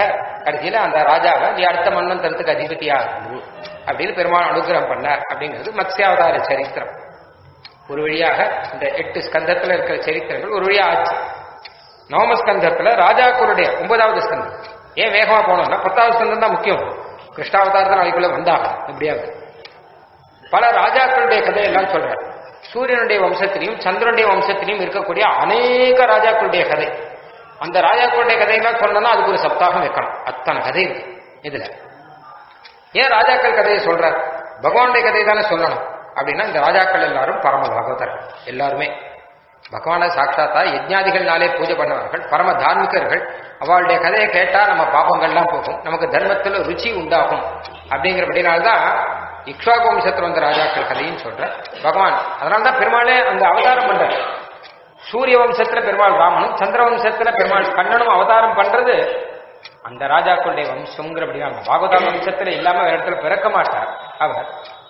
கடைசியில அந்த ராஜாவை நீ அடுத்த மன்னன் தரத்துக்கு அதிபதியா அப்படின்னு பெருமாள் அனுகிரகம் பண்ணார் அப்படிங்கிறது மத்ஸ்யாவதார சரித்திரம் ஒரு வழியாக இந்த எட்டு ஸ்கந்தத்துல இருக்கிற சரித்திரங்கள் ஒரு வழியா ஆச்சு நவம ஸ்கந்தத்துல ராஜாக்களுடைய ஒன்பதாவது ஸ்கந்தம் ஏன் வேகமா போனோம்னா பத்தாவது ஸ்கந்தம் தான் முக்கியம் கிருஷ்ணாவதாரத்தில் நாளைக்குள்ள வந்தாங்க எப்படியாவது பல ராஜாக்களுடைய கதையெல்லாம் சொல்றார் சூரியனுடைய வம்சத்திலையும் சந்திரனுடைய வம்சத்திலையும் இருக்கக்கூடிய அநேக ராஜாக்களுடைய கதை அந்த ராஜாக்களுடைய கதையெல்லாம் சொல்லணும்னா அதுக்கு ஒரு சப்தாகம் வைக்கணும் அத்தனை கதை இருக்கு இதுல ஏன் ராஜாக்கள் கதையை சொல்றார் பகவானுடைய கதை தானே சொல்லணும் அப்படின்னா இந்த ராஜாக்கள் எல்லாரும் பரம பாகவதர் எல்லாருமே பகவான சாட்சாத்தா யஜ்ஞாதிகள்னாலே பூஜை பண்ணவர்கள் பரம தார்மிகர்கள் அவளுடைய கதையை கேட்டா நம்ம பாபங்கள்லாம் போகும் நமக்கு தர்மத்துல ருச்சி உண்டாகும் அப்படிங்கிறபடினால்தான் இக்ஷாகு வம்சத்தில் வந்த ராஜாக்கள் கதையும் சொல்ற பகவான் அதனால்தான் பெருமாளே அங்க அவதாரம் பண்றார் சூரிய வம்சத்துல பெருமாள் ராமனும் சந்திர வம்சத்துல பெருமாள் கண்ணனும் அவதாரம் பண்றது அந்த ராஜாக்களுடைய வம்சம்ங்கிறபடியா பாகவதா வம்சத்துல இல்லாம வேற இடத்துல பிறக்க மாட்டார் அவர்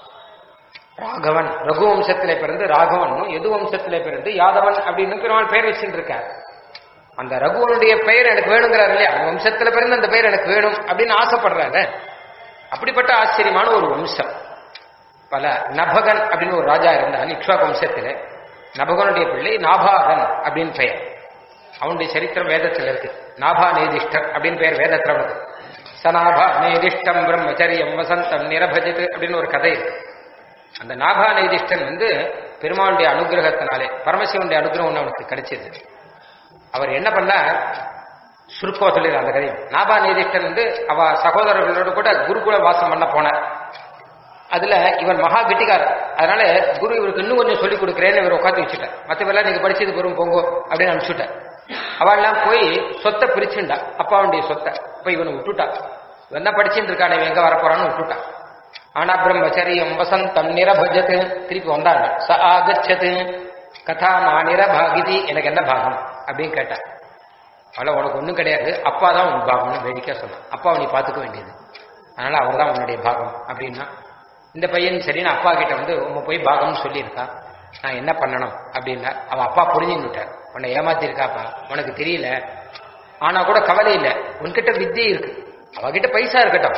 ராகவன் ரகு வம்சத்திலே பிறந்து ராகவனும் எது வம்சத்திலே பிறந்து யாதவன் அப்படின்னு பெருமாள் பெயர் வச்சுட்டு இருக்கார் அந்த ரகுவனுடைய பெயர் எனக்கு வேணுங்கிறார் இல்லையா அந்த வம்சத்துல பிறந்து அந்த பெயர் எனக்கு வேணும் அப்படின்னு ஆசைப்படுறாரு அப்படிப்பட்ட ஆச்சரியமான ஒரு வம்சம் பல நபகன் அப்படின்னு ஒரு ராஜா இருந்தான் இக்ஷாக் வம்சத்துல நபகனுடைய பிள்ளை நாபாகன் அப்படின்னு பெயர் அவனுடைய சரித்திரம் வேதத்தில் இருக்கு நாபா நேதிஷ்டர் அப்படின்னு பெயர் வேதத்தில் வருது சநாபா நேதிஷ்டம் பிரம்மச்சரியம் வசந்தம் நிரபஜித் அப்படின்னு ஒரு கதை இருக்கு அந்த நாபா நேதிஷ்டன் வந்து பெருமாளுடைய அனுகிரகத்தினாலே பரமசிவனுடைய அனுகிரகம் ஒண்ணு அவனுக்கு கிடைச்சது அவர் என்ன பண்ணார் சுருக்கோ சொல்லிடு அந்த கதையும் நாபா நேதிஷ்டன் வந்து அவ சகோதரர்களோட கூட குருகுல வாசம் பண்ண போனார் அதுல இவன் மகா கெட்டிக்காரர் அதனால குரு இவருக்கு இன்னும் கொஞ்சம் சொல்லிக் கொடுக்குறேன்னு இவர் உட்காந்து வச்சுட்டார் மற்றவெல்லாம் நீங்க படிச்சது பெரும் போங்கோ அப்படின்னு அனுப்பிச்சுட்டார் அவள்லாம் போய் சொத்தை பிரிச்சுண்டா அப்பாவுடைய சொத்தை இப்ப இவனை விட்டுட்டா இவன் தான் படிச்சுட்டு இருக்கானே இவன் எங்க வரப்போறான்னு விட்டுட்டா ஆனா பிரம்மச்சரியம் வசந்தம் நிரபஜத்து திருப்பி வந்தாங்க ச ஆகச்சது கதா நான் நிரபாகிதி எனக்கு என்ன பாகம் அப்படின்னு கேட்டான் அவள உனக்கு ஒண்ணும் கிடையாது அப்பா தான் உன் பாகம்னு வேடிக்கை சொன்னான் அப்பாவை நீ பாத்துக்க வேண்டியது அதனால அவர் தான் உன்னுடைய பாகம் அப்படின்னா இந்த பையன் சரி நான் அப்பா கிட்ட வந்து உங்க போய் பாகம்னு சொல்லியிருக்கா நான் என்ன பண்ணணும் அப்படின்னா அவ அப்பா புரிஞ்சுன்னுட்டார் உன்னை ஏமாத்திருக்காப்பா உனக்கு தெரியல ஆனா கூட கவலை இல்லை உன்கிட்ட வித்தியை இருக்கு அவகிட்ட பைசா இருக்கட்டும்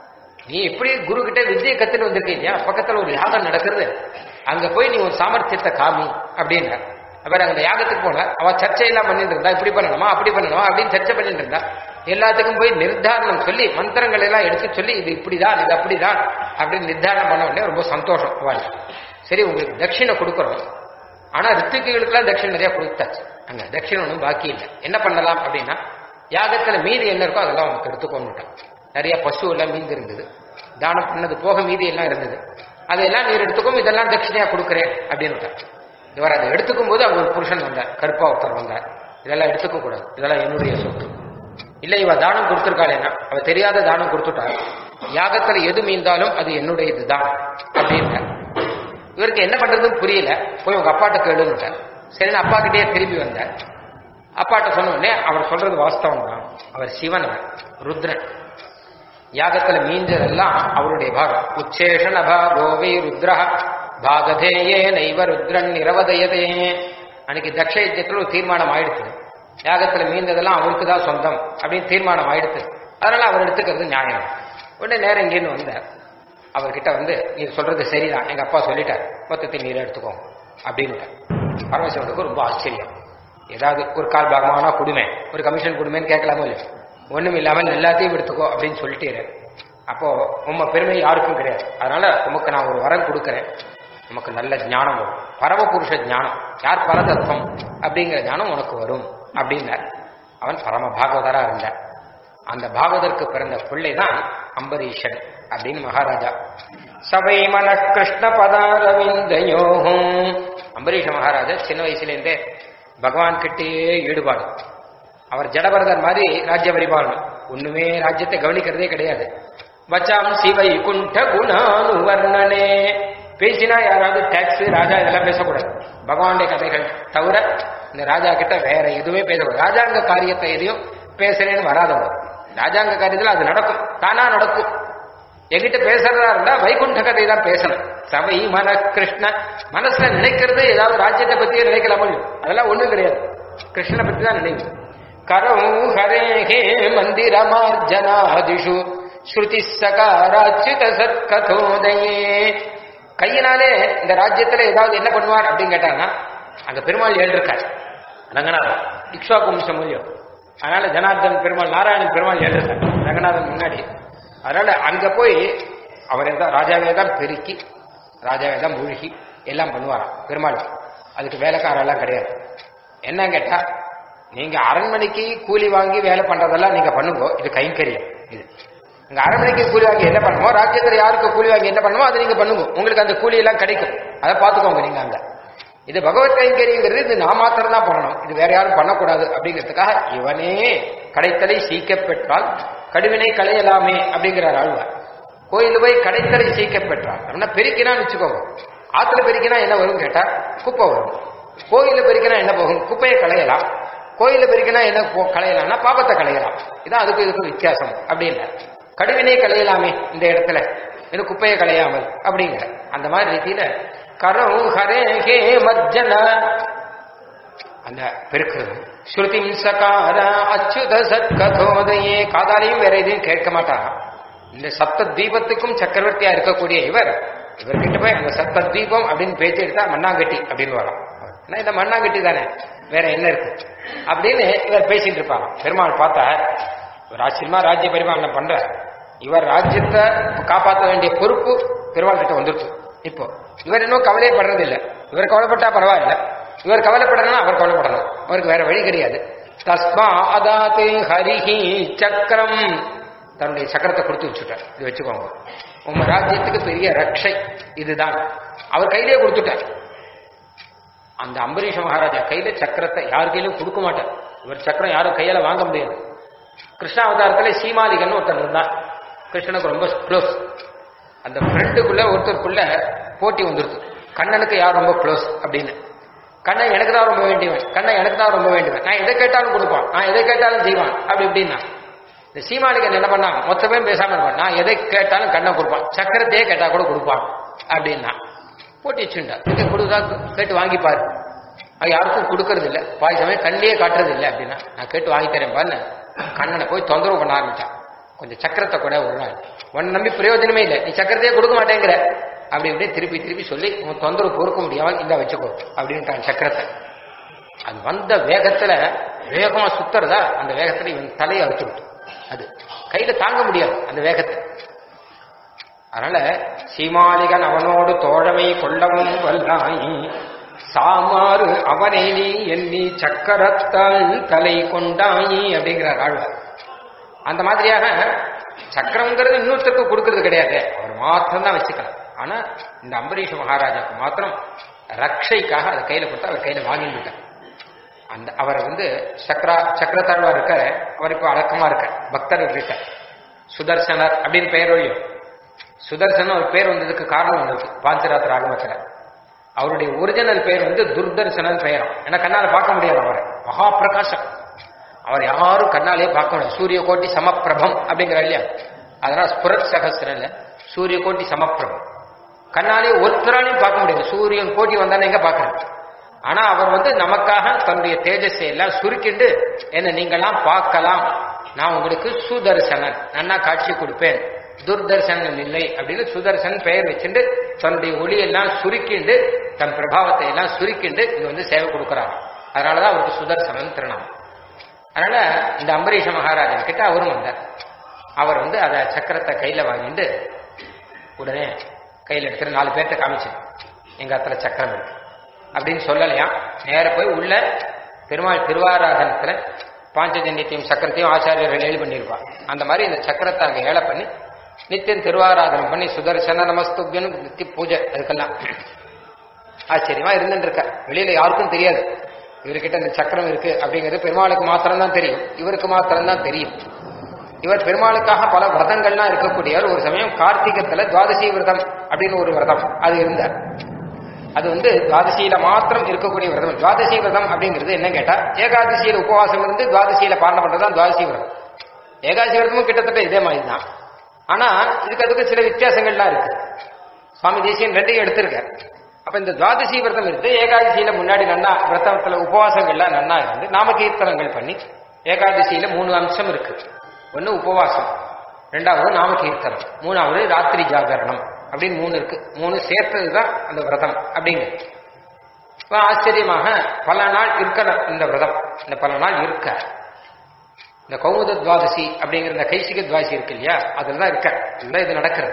நீ எப்படி குரு கிட்ட வித்தியை கத்துட்டு வந்திருக்கீங்க பக்கத்துல ஒரு யாகம் நடக்கிறது அங்க போய் நீ ஒரு சாமர்த்தியத்தை காமி அப்படின்ற அவர் அங்க யாகத்துக்கு போன அவ சர்ச்சையெல்லாம் பண்ணிட்டு இருந்தா இப்படி பண்ணணுமா அப்படி பண்ணணுமா அப்படின்னு சர்ச்சை பண்ணிட்டு இருந்தா எல்லாத்துக்கும் போய் நிர்தாரணம் சொல்லி மந்திரங்கள் எல்லாம் எடுத்து சொல்லி இது இப்படிதான் இது அப்படிதான் அப்படின்னு நிர்தாரணம் பண்ண உடனே ரொம்ப சந்தோஷம் அவளுக்கு சரி உங்களுக்கு தட்சிணை கொடுக்குறோம் ஆனா ரித்துக்குகளுக்கெல்லாம் தட்சிணை நிறைய கொடுத்தாச்சு அங்க தட்சிணை ஒன்றும் பாக்கி இல்லை என்ன பண்ணலாம் அப்படின்னா யாகத்துல மீதி என்ன இருக்கோ அதெல்லாம் அவனுக்கு எடுத்துக்கோன்னுட்டான் நிறைய பசு எல்லாம் மீந்து இருந்தது தானம் பண்ணது போக மீதி எல்லாம் இருந்தது அதையெல்லாம் நீர் எடுத்துக்கும் இதெல்லாம் தட்சிணையா கொடுக்குறேன் அப்படின்னு இவர் அதை எடுத்துக்கும் போது அவங்க ஒரு புருஷன் வந்தார் கருப்பா ஒருத்தர் வந்தார் இதெல்லாம் எடுத்துக்க கூடாது இதெல்லாம் என்னுடைய சொத்து இல்ல இவ தானம் கொடுத்திருக்காளேன்னா அவ தெரியாத தானம் கொடுத்துட்டார் யாகத்துல எது மீந்தாலும் அது என்னுடைய இதுதான் அப்படின்னு இவருக்கு என்ன பண்றதுன்னு புரியல போய் உங்க அப்பாட்ட கேளுன்னுட்டார் சரி நான் அப்பா கிட்டே திரும்பி வந்தார் அப்பாட்ட சொன்ன உடனே அவர் சொல்றது வாஸ்தவம் தான் அவர் சிவன் அவர் ருத்ரன் யாகத்துல மீஞ்சதெல்லாம் அவருடைய பாகம் உச்சேஷன பாகோவை ருத்ர பாகதேயே நைவ ருத்ரன் நிரவதயதே அன்னைக்கு தக்ஷ யஜ்யத்துல ஒரு தீர்மானம் ஆயிடுச்சு யாகத்துல மீந்ததெல்லாம் அவருக்கு தான் சொந்தம் அப்படின்னு தீர்மானம் ஆயிடுச்சு அதனால அவர் எடுத்துக்கிறது நியாயம் உடனே நேரம் இங்கேருந்து வந்தார் அவர்கிட்ட வந்து நீ சொல்றது சரிதான் எங்க அப்பா சொல்லிட்டார் மொத்தத்தை நீர் எடுத்துக்கோ அப்படின்னு பரமசிவனுக்கு ரொம்ப ஆச்சரியம் ஏதாவது ஒரு கால் பாகமானா குடுமே ஒரு கமிஷன் குடுமேன்னு கேட்கலாமோ இல்லையோ ஒண்ணும் இல்லாமல் எல்லாத்தையும் எடுத்துக்கோ அப்படின்னு சொல்லிட்டு அப்போ உம்ம பெருமை யாருக்கும் கிடையாது அதனால உமக்கு நான் ஒரு வரம் கொடுக்கறேன் உமக்கு நல்ல ஞானம் வரும் பரமபுருஷ ஞானம் யார் பரதத்துவம் அப்படிங்கிற ஞானம் உனக்கு வரும் அப்படின்னார் அவன் பரம பாகவதரா இருந்தார் அந்த பாகவதற்கு பிறந்த பிள்ளை தான் அம்பரீஷன் அப்படின்னு மகாராஜா சபை மன கிருஷ்ண பதாரவிந்தயோகும் அம்பரீஷ மகாராஜா சின்ன வயசுலேருந்தே பகவான் கிட்டேயே ஈடுபாடு அவர் ஜடபரதர் மாதிரி ராஜ்ய பரிபாலனம் ஒண்ணுமே ராஜ்யத்தை கவனிக்கிறதே கிடையாது வச்சாம் சிவை குண்ட குணானுவர்ணனே பேசினா யாராவது டாக்ஸ் ராஜா இதெல்லாம் பேசக்கூடாது பகவானுடைய கதைகள் தவிர இந்த ராஜா கிட்ட வேற எதுவுமே பேசக்கூடாது ராஜாங்க காரியத்தை எதையும் பேசுறேன்னு வராதவங்க ராஜாங்க காரியத்துல அது நடக்கும் தானா நடக்கும் என்கிட்ட பேசுறதா இருந்தா வைகுண்ட கதை தான் பேசணும் சபை மன கிருஷ்ண மனசுல நினைக்கிறது ஏதாவது ராஜ்யத்தை பத்தியே நினைக்கலாமோ இல்லையோ அதெல்லாம் ஒண்ணும் கிடையாது கிருஷ்ணனை பத்தி தான் நினைக்கும் கரௌ ஹரேஹே மந்திரமார்ஜனாதிஷு ஸ்ருதி சகாராச்சுத சத்கதோதயே கையினாலே இந்த ராஜ்யத்துல ஏதாவது என்ன பண்ணுவார் அப்படின்னு கேட்டாங்கன்னா அங்க பெருமாள் ஏழு இருக்கார் ரங்கநாதன் இக்ஷா கும்சம் மூலியம் அதனால ஜனார்தன் பெருமாள் நாராயணன் பெருமாள் ஏழு இருக்கார் ரங்கநாதன் முன்னாடி அதனால அங்க போய் அவரே தான் ராஜாவே தான் பெருக்கி ராஜாவே தான் மூழ்கி எல்லாம் பண்ணுவாராம் பெருமாள் அதுக்கு வேலைக்காரெல்லாம் கிடையாது என்ன கேட்டா நீங்க அரண்மனைக்கு கூலி வாங்கி வேலை பண்றதெல்லாம் நீங்க பண்ணுங்க இது கைங்கரியம் இது இங்க அரண்மனைக்கு கூலி வாங்கி என்ன பண்ணுமோ ராஜ்யத்துல யாருக்கு கூலி வாங்கி என்ன பண்ணுமோ அதை நீங்க பண்ணுங்க உங்களுக்கு அந்த கூலி எல்லாம் கிடைக்கும் அதை பார்த்துக்கோங்க நீங்க அங்க இது பகவத் கைங்கரியங்கிறது இது நான் மாத்திரம் தான் பண்ணணும் இது வேற யாரும் பண்ணக்கூடாது அப்படிங்கிறதுக்காக இவனே கடைத்தலை சீக்க பெற்றால் கடுவினை களையலாமே அப்படிங்கிறார் ஆழ்வார் கோயில் போய் கடைத்தலை சீக்க பெற்றால் அப்படின்னா பெருக்கினான்னு வச்சுக்கோங்க ஆத்துல பெருக்கினா என்ன வரும் கேட்டா குப்பை வரும் கோயில பெருக்கினா என்ன போகும் குப்பையை களையலாம் கோயில பெருக்கினா என்ன போ- களையலாம்னா பாபத்தை களையலாம் இதான் அதுக்கு இதுக்கு வித்தியாசம் அப்படி இல்லை கடுவினை களையலாமே இந்த இடத்துல இது குப்பையை களையாமல் அப்படிங்கிற அந்த மாதிரி ரீதியில கரம் ஹரே ஹே மஜ்ஜன அந்த பெருக்கிறது ஸ்ருதிம் சகார அச்சுத சத்கதோதையே காதாலையும் வேற எதையும் கேட்க மாட்டா இந்த சப்த தீபத்துக்கும் சக்கரவர்த்தியா இருக்கக்கூடிய இவர் இவர்கிட்ட போய் அந்த சப்த தீபம் அப்படின்னு பேச்சு எடுத்தா மண்ணாங்கட்டி அப்படின்னு வரும் ஏன்னா இந்த மண்ணாங்கட்டி தானே வேற என்ன இருக்கு அப்படின்னு இவர் பேசிட்டு இருப்பாங்க பெருமாள் பார்த்தா இவர் ஆச்சரியமா ராஜ்ய பரிமாணம் பண்ற இவர் ராஜ்யத்தை காப்பாற்ற வேண்டிய பொறுப்பு பெருமாள் கிட்ட வந்துருச்சு இப்போ இவர் இன்னும் கவலையே படுறது இல்ல இவர் கவலைப்பட்டா பரவாயில்ல இவர் கவலைப்படணும்னா அவர் கவலைப்படணும் அவருக்கு வேற வழி கிடையாது தஸ்மா அதாத்து ஹரிஹி சக்கரம் தன்னுடைய சக்கரத்தை கொடுத்து வச்சுட்டார் இது வச்சுக்கோங்க உங்க ராஜ்யத்துக்கு பெரிய ரக்ஷை இதுதான் அவர் கையிலேயே கொடுத்துட்டார் அந்த அம்பரீஷ மகாராஜா கையில சக்கரத்தை யார் கையிலும் கொடுக்க மாட்டார் இவர் சக்கரம் யாரும் கையால வாங்க முடியாது கிருஷ்ணாவதாரத்துல சீமாலிகன் ஒருத்தர் இருந்தான் கிருஷ்ணனுக்கு ரொம்ப க்ளோஸ் அந்த ஃப்ரெண்டுக்குள்ள ஒருத்தருக்குள்ள போட்டி வந்துருது கண்ணனுக்கு யார் ரொம்ப க்ளோஸ் அப்படின்னு கண்ணன் எனக்கு தான் ரொம்ப வேண்டியவன் கண்ணன் எனக்கு தான் ரொம்ப வேண்டியவன் நான் எதை கேட்டாலும் கொடுப்பான் நான் எதை கேட்டாலும் செய்வான் அப்படி இப்படின்னா இந்த சீமாளிகன் என்ன பண்ணான் மொத்தமே பேசாம இருப்பான் நான் எதை கேட்டாலும் கண்ணை கொடுப்பான் சக்கரத்தையே கேட்டா கூட கொடுப்பான் அப்படின்னா போட்டி வச்சுண்டா இங்க கொடுத்தா கேட்டு வாங்கிப்பாரு அது யாருக்கும் கொடுக்கறது இல்ல பாய் சமயம் கண்ணிலேயே காட்டுறது இல்ல அப்படின்னா நான் கேட்டு வாங்கி தரேன் பாருன்னு கண்ணனை போய் தொந்தரவு பண்ண ஆரம்பிச்சான் கொஞ்சம் சக்கரத்தை கூட ஒரு நாள் உன்னை நம்பி பிரயோஜனமே இல்லை நீ சக்கரத்தையே கொடுக்க மாட்டேங்கிற அப்படி இப்படி திருப்பி திருப்பி சொல்லி உன் தொந்தரவு பொறுக்க முடியாமல் இந்த வச்சுக்கோ அப்படின்ட்டான் சக்கரத்தை அது வந்த வேகத்துல வேகமா சுத்துறதா அந்த வேகத்துல இவன் தலையை அறுத்து விட்டு அது கையில தாங்க முடியாது அந்த வேகத்தை அதனால சீமாளிகன் அவனோடு தோழமை கொள்ளவும் வல்லாயி சாமாறு அவனை நீ எண்ணி சக்கரத்தால் தலை கொண்டாயி அப்படிங்கிறார் ஆழ்வார் அந்த மாதிரியாக சக்கரங்கிறது இன்னொருத்தருக்கு கொடுக்கறது கிடையாது அவர் மாத்திரம் தான் வச்சுக்கலாம் ஆனா இந்த அம்பரீஷ மகாராஜாக்கு மாத்திரம் ரக்ஷைக்காக அதை கையில கொடுத்து அவர் கையில வாங்கிட்டு விட்டார் அந்த அவர் வந்து சக்கரா சக்கரத்தாழ்வார் இருக்க அவர் இப்போ அடக்கமா இருக்க பக்தர் இருக்க சுதர்சனர் அப்படின்னு பெயர் வழியும் சுதர்சன் ஒரு பேர் வந்ததுக்கு காரணம் வந்தது பாஞ்சராத்திர ஆகமத்தில் அவருடைய ஒரிஜினல் பெயர் வந்து துர்தர்சனன் பெயரும் ஏன்னா கண்ணால பார்க்க முடியாது அவரை மகா பிரகாசம் அவர் யாரும் கண்ணாலே பார்க்க முடியாது சூரிய கோட்டி சமப்பிரபம் அப்படிங்கிற இல்லையா அதனால ஸ்புரத் சகசிரம் இல்ல சூரிய கோட்டி சமப்பிரபம் கண்ணாலே ஒருத்தராலையும் பார்க்க முடியாது சூரியன் கோட்டி வந்தானே எங்க பார்க்கறது ஆனா அவர் வந்து நமக்காக தன்னுடைய தேஜஸை எல்லாம் சுருக்கிண்டு என்ன நீங்களாம் பார்க்கலாம் நான் உங்களுக்கு சுதர்சனன் நன்னா காட்சி கொடுப்பேன் துர்தர்சனன் இல்லை அப்படின்னு சுதர்சன் பெயர் வச்சுட்டு தன்னுடைய ஒளியெல்லாம் சுருக்கிண்டு தன் பிரபாவத்தை எல்லாம் சுருக்கிண்டு இங்க வந்து சேவை கொடுக்குறாங்க அதனாலதான் அவருக்கு சுதர்சனன் திருநாமம் அதனால இந்த அம்பரீஷ மகாராஜன் கிட்ட அவரும் வந்தார் அவர் வந்து அதை சக்கரத்தை கையில வாங்கிட்டு உடனே கையில எடுத்துட்டு நாலு பேர்த்த காமிச்சு எங்க அத்தனை சக்கரம் இருக்கு அப்படின்னு சொல்லலையா நேர போய் உள்ள பெருமாள் திருவாராதனத்துல பாஞ்சஜன்யத்தையும் சக்கரத்தையும் ஆச்சாரியர்கள் ஏழு பண்ணியிருப்பா அந்த மாதிரி இந்த சக்கரத்தை அங்க ஏழை பண்ணி நித்தியம் திருவாராதனம் பண்ணி சுதர்சன நமஸ்துபியன்னு நித்திய பூஜை அதுக்கெல்லாம் ஆச்சரியமா இருந்துட்டு இருக்க வெளியில யாருக்கும் தெரியாது இவர்கிட்ட இந்த சக்கரம் இருக்கு அப்படிங்கிறது பெருமாளுக்கு மாத்திரம்தான் தெரியும் இவருக்கு மாத்திரம்தான் தெரியும் இவர் பெருமாளுக்காக பல விரதங்கள்லாம் இருக்கக்கூடியவர் ஒரு சமயம் கார்த்திகத்துல துவாதசி விரதம் அப்படின்னு ஒரு விரதம் அது இருந்தார் அது வந்து துவாதசியில மாத்திரம் இருக்கக்கூடிய விரதம் துவாதசி விரதம் அப்படிங்கிறது என்ன கேட்டா ஏகாதசியில உபவாசம் இருந்து துவாதசியில பாரணம் பண்றதுதான் துவாதசி விரதம் ஏகாதசி விரதமும் கிட்டத்தட்ட இதே மாதிரி தான் ஆனா இதுக்கு அதுக்கு சில வித்தியாசங்கள்லாம் இருக்கு சுவாமி தேசியன் ரெண்டையும் எடுத்திருக்கார் அப்ப இந்த துவாதசி விரதம் இருந்து ஏகாதசியில முன்னாடி நன்னா விரதத்துல உபவாசங்கள்லாம் நன்னா இருந்து நாம கீர்த்தனங்கள் பண்ணி ஏகாதசியில மூணு அம்சம் இருக்கு ஒன்னு உபவாசம் ரெண்டாவது நாம கீர்த்தனம் மூணாவது ராத்திரி ஜாகரணம் அப்படின்னு மூணு இருக்கு மூணு சேர்த்ததுதான் அந்த விரதம் அப்படிங்கிறது இப்ப ஆச்சரியமாக பல நாள் இருக்கணும் இந்த விரதம் இந்த பல நாள் இருக்க இந்த கௌமுத துவாதசி அப்படிங்கிற இந்த கைசிக துவாசி இருக்கு இல்லையா அதுல தான் இருக்க இதுதான் இது நடக்கிறது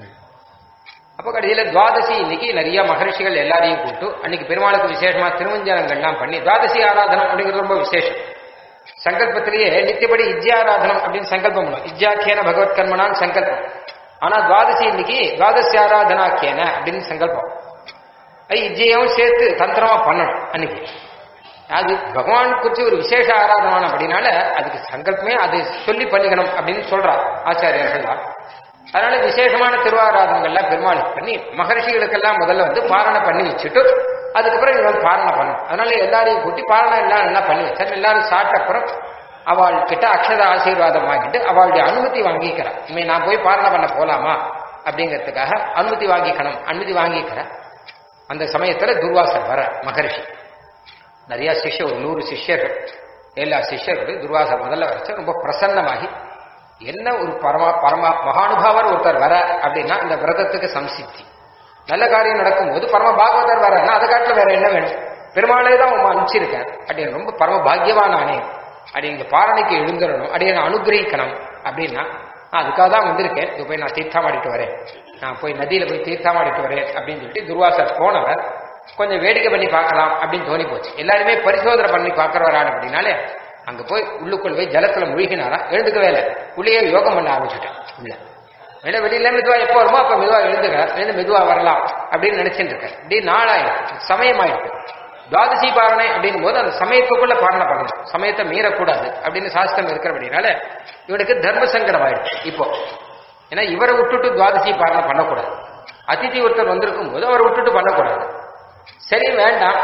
அப்ப கடைசியில துவாதசி இன்னைக்கு நிறைய மகரிஷிகள் எல்லாரையும் கூப்பிட்டு அன்னைக்கு பெருமாளுக்கு விசேஷமா திருமஞ்சனங்கள்லாம் பண்ணி துவாதசி ஆராதனம் அப்படிங்கிறது ரொம்ப விசேஷம் சங்கல்பத்திலேயே நித்தியப்படி இஜ்யாராதனம் அப்படின்னு சங்கல்பம் பண்ணும் இஜ்யாக்கியன பகவத் கர்மனான்னு சங்கல்பம் ஆனா துவாதசி இன்னைக்கு துவாதசி ஆராதனாக்கியன அப்படின்னு சங்கல்பம் அது இஜ்ஜையும் சேர்த்து தந்திரமா பண்ணணும் அன்னைக்கு அது பகவான் குறிச்சு ஒரு விசேஷ ஆராதனம் அப்படின்னால அதுக்கு சங்கல்பமே அது சொல்லி பண்ணிக்கணும் அப்படின்னு சொல்றார் ஆச்சாரியர்கள்லாம் அதனால விசேஷமான திருவாராதனங்கள்லாம் பெருமாளுக்கு பண்ணி மகர்ஷிகளுக்கெல்லாம் முதல்ல வந்து பாரணை பண்ணி வச்சுட்டு அதுக்கப்புறம் இவன் பாரணை பண்ணும் அதனால எல்லாரையும் கூட்டி பாரணை எல்லாம் நல்லா பண்ணி வச்சார் எல்லாரும் சாப்பிட்ட அப்புறம் அவள் கிட்ட அக்ஷத ஆசீர்வாதம் வாங்கிட்டு அவளுடைய அனுமதி வாங்கிக்கிறான் இனிமே நான் போய் பாரணை பண்ண போலாமா அப்படிங்கிறதுக்காக அனுமதி வாங்கிக்கணும் அனுமதி வாங்கிக்கிறேன் அந்த சமயத்துல துர்வாசர் வர மகரிஷி நிறைய சிஷ்யர் ஒரு நூறு சிஷ்யர்கள் எல்லா சிஷ்யர்களும் துர்வாசர் முதல்ல வரைச்சா ரொம்ப பிரசன்னமாகி என்ன ஒரு பரமா பரமா மகானுபாவர் ஒருத்தர் வர அப்படின்னா இந்த விரதத்துக்கு சம்சித்தி நல்ல காரியம் நடக்கும்போது பரம பாகவதர் வரன்னா அதை காட்டில வேற என்ன வேணும் பெருமாளே தான் உமா அனுப்பிச்சிருக்கேன் அப்படின்னு ரொம்ப பரம பாக்கியவானானே அப்படி இங்க பாரணைக்கு எழுந்துடணும் அப்படி நான் அனுகிரகிக்கணும் அப்படின்னா நான் அதுக்காக தான் வந்திருக்கேன் இது போய் நான் தீர்த்தமாடிட்டு வரேன் நான் போய் நதியில போய் தீர்த்தமாடிட்டு வரேன் அப்படின்னு சொல்லிட்டு துர்வாசர் போனவர் கொஞ்சம் வேடிக்கை பண்ணி பார்க்கலாம் அப்படின்னு தோணி போச்சு எல்லாருமே பரிசோதனை பண்ணி பார்க்கறவரான அப்படின்னாலே அங்க போய் உள்ளுக்குள்ள போய் ஜலத்துல முழுகினாரா எழுந்துக்கவே இல்லை உள்ளேயே யோகம் பண்ண ஆரம்பிச்சுட்டேன் உள்ள வெளில வெளியில மெதுவா எப்போ வருமோ அப்ப மெதுவா எழுந்துக்கிறேன் எழுந்து மெதுவா வரலாம் அப்படின்னு நினைச்சிட்டு இருக்கேன் இப்படி நாளாயிருக்கு சமயம் ஆயிருக்கு துவாதசி பாரணை அப்படின்னும் போது அந்த சமயத்துக்குள்ள பாரணை பண்ணணும் சமயத்தை மீறக்கூடாது அப்படின்னு சாஸ்திரம் இருக்கிறபடினால இவனுக்கு தர்ம சங்கடம் ஆயிடுச்சு இப்போ ஏன்னா இவரை விட்டுட்டு துவாதசி பாரணை பண்ணக்கூடாது அதிதி ஒருத்தர் வந்திருக்கும் போது அவரை விட்டுட்டு பண்ணக்கூடாது சரி வேண்டாம்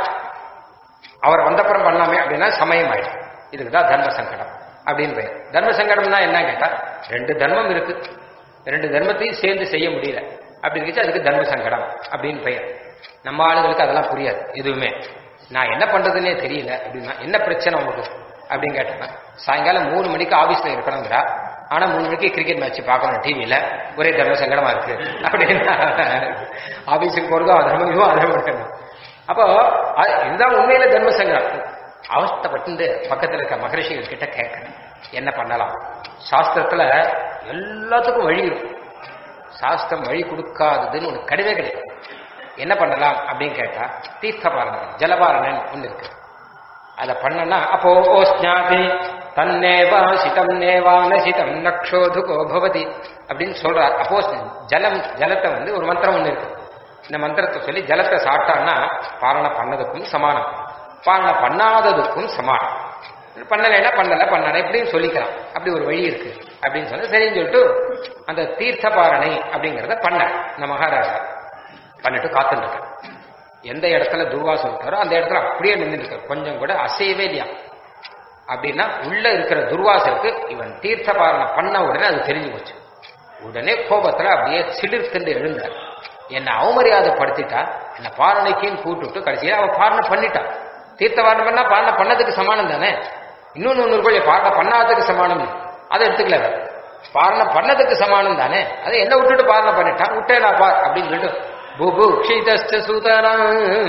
அவர் வந்தப்புறம் பண்ணலாமே அப்படின்னா சமயம் ஆயிடும் இதுக்கு தான் தர்ம சங்கடம் அப்படின்னு பெயர் தர்ம சங்கடம்னா என்ன கேட்டா ரெண்டு தர்மம் இருக்கு ரெண்டு தர்மத்தையும் சேர்ந்து செய்ய முடியல அப்படி இருந்துச்சு அதுக்கு தர்ம சங்கடம் அப்படின்னு பெயர் நம்ம ஆளுகளுக்கு அதெல்லாம் புரியாது எதுவுமே நான் என்ன பண்றதுன்னே தெரியல அப்படின்னா என்ன பிரச்சனை உங்களுக்கு அப்படின்னு கேட்டேன்னா சாயங்காலம் மூணு மணிக்கு ஆபீஸ்ல இருக்கணுங்கிறா ஆனா மூணு மணிக்கு கிரிக்கெட் மேட்ச் பார்க்கணும் டிவியில ஒரே தர்ம சங்கடமா இருக்கு அப்படின்னு ஆபீஸுக்கு போறதும் அதர்மம் இதுவும் அதர்மம் அப்போ அ- இதுதான் உண்மையில தர்ம சங்கடம் அவஸ்தப்பட்டு பக்கத்துல இருக்க மகரிஷிகள் கிட்ட கேட்கணும் என்ன பண்ணலாம் சாஸ்திரத்துல எல்லாத்துக்கும் வழி இருக்கும் சாஸ்திரம் வழி கொடுக்காததுன்னு ஒண்ணு கிடையவே கிடையாது என்ன பண்ணலாம் அப்படின்னு கேட்டா தீர்த்தபாரணம் ஜலபாரணன் ஒண்ணு இருக்கு அதை பண்ணனா அப்போ ஓஸ்ஞாதி தன்னேவா சிதம் நேவான சிதம் நக்ஷோதுகோ பவதி அப்படின்னு சொல்றார் அப்போ ஜலம் ஜலத்தை வந்து ஒரு மந்திரம் ஒண்ணு இருக்கு இந்த மந்திரத்தை சொல்லி ஜலத்தை சாப்பிட்டான்னா பாரணை பண்ணதுக்கும் சமானம் பாரணை பண்ணாததுக்கும் சமானம் பண்ணலைன்னா பண்ணல பண்ணல இப்படின்னு சொல்லிக்கலாம் அப்படி ஒரு வழி இருக்கு அப்படின்னு சொன்னா சரின்னு சொல்லிட்டு அந்த தீர்த்த பாரணை அப்படிங்கிறத பண்ண இந்த மகாராஜா பண்ணிட்டு காத்துட்டு இருக்க எந்த இடத்துல துர்வாசம் இருக்காரோ அந்த இடத்துல அப்படியே நின்றுட்டு இருக்காரு கொஞ்சம் கூட அசையவே இல்லையா அப்படின்னா உள்ள இருக்கிற துர்வாசருக்கு இவன் தீர்த்த பாரணை பண்ண உடனே அது தெரிஞ்சு போச்சு உடனே கோபத்துல அப்படியே சிலிர்த்துண்டு எழுந்தார் என்னை அவமரியாதைப்படுத்திட்டா என்னை பாரணைக்குன்னு கூட்டுட்டு கடைசியா அவன் பாரணை பண்ணிட்டான் தீர்த்த பாரணை பண்ணா பாரணை பண்ணதுக்கு சமானம் தானே இன்னொன்னு ஒண்ணு இருக்கும் பாரணை பண்ணாததுக்கு சமானம் இல்லை. அதை எடுத்துக்கல அவன். பாரணை பண்ணதுக்கு சமானம் தானே அதை என்ன விட்டுட்டு பாரணை பண்ணிட்டான் விட்டேனா பார் அப்படின்னு சொல்லிட்டு புபு க்ஷிதஸ்ட சூதரம்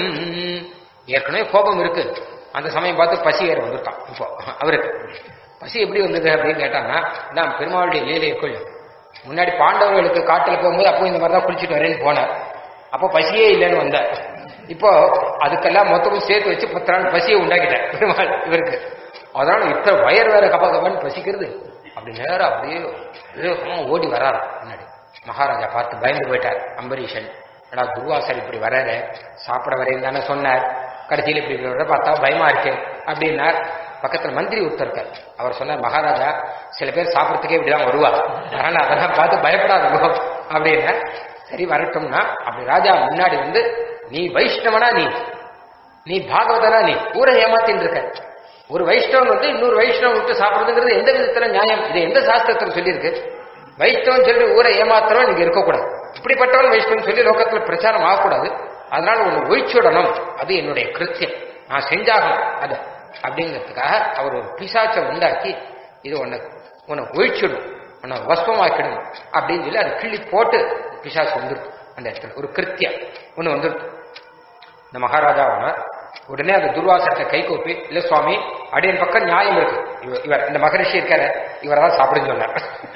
ஏற்கனவே கோபம் இருக்கு அந்த சமயம் பார்த்து பசி ஏற வந்துட்டான் இப்போ அவருக்கு பசி எப்படி வந்தது அப்படின்னு கேட்டாங்கன்னா நான் பெருமாளுடைய லீலையை கொள்ளும் முன்னாடி பாண்டவர்களுக்கு காட்டுல போகும்போது அப்போ இந்த மாதிரி தான் குளிச்சுட்டு வரேன்னு போனார் அப்போ பசியே இல்லைன்னு வந்தார் இப்போ அதுக்கெல்லாம் மொத்தமும் சேர்த்து வச்சு பத்து நாள் பசியை உண்டாக்கிட்டேன் பெருமாள் இவருக்கு அதனால இத்தனை வயர் வேற கப்ப கப்பன்னு பசிக்கிறது அப்படி நேரம் அப்படியே வேகமா ஓடி வராராம் முன்னாடி மகாராஜா பார்த்து பயந்து போயிட்டார் அம்பரீஷன் ஏடா துர்வாசர் இப்படி வராரு சாப்பிட வரேன்னு தானே சொன்னார் கடைசியில் இப்படி வர பார்த்தா பயமா இருக்கு அப்படின்னார் பக்கத்துல மந்திரி ஒருத்தர் இருக்கார் அவர் சொன்னார் மகாராஜா சில பேர் சாப்பிடறதுக்கே இப்படிதான் வருவா அதனால அதெல்லாம் பார்த்து பயப்படாதோ அப்படின்னா சரி வரட்டும்னா அப்படி ராஜா முன்னாடி வந்து நீ வைஷ்ணவனா நீ நீ பாகவதனா நீ ஊரை ஏமாத்தின்னு இருக்க ஒரு வைஷ்ணவன் வந்து இன்னொரு வைஷ்ணவன் விட்டு சாப்பிடுறதுங்கிறது எந்த விதத்துல நியாயம் இது எந்த சாஸ்திரத்துல சொல்லியிருக்கு வைஷ்ணவன் சொல்லி ஊரை ஏமாத்துறவன் நீங்க இருக்கக்கூடாது இப்படிப்பட்டவன் வைஷ்ணவன் சொல்லி லோகத்துல பிரச்சாரம் ஆகக்கூடாது அதனால ஒண்ணு ஒழிச்சுடணும் அது என்னுடைய கிருத்தியம் நான் செஞ்சாகணும் அது அப்படிங்கிறதுக்காக அவர் ஒரு பிசாச்சை உண்டாக்கி இது உன்னை உன்னை ஒழிச்சிடும் உன்னை வஸ்வமாக்கிடும் அப்படின்னு சொல்லி அதை கிள்ளி போட்டு பிசாசு வந்துடும் அந்த இடத்துல ஒரு கிருத்தியம் ஒன்று வந்துடும் இந்த மகாராஜாவான உடனே அந்த துர்வாசத்தை கை கூப்பி இல்ல சுவாமி அடியன் பக்கம் நியாயம் இருக்கு இவர் இவர் இந்த மகரிஷி இருக்காரு இவரை தான் சாப்பிடுன்னு சொன்னார்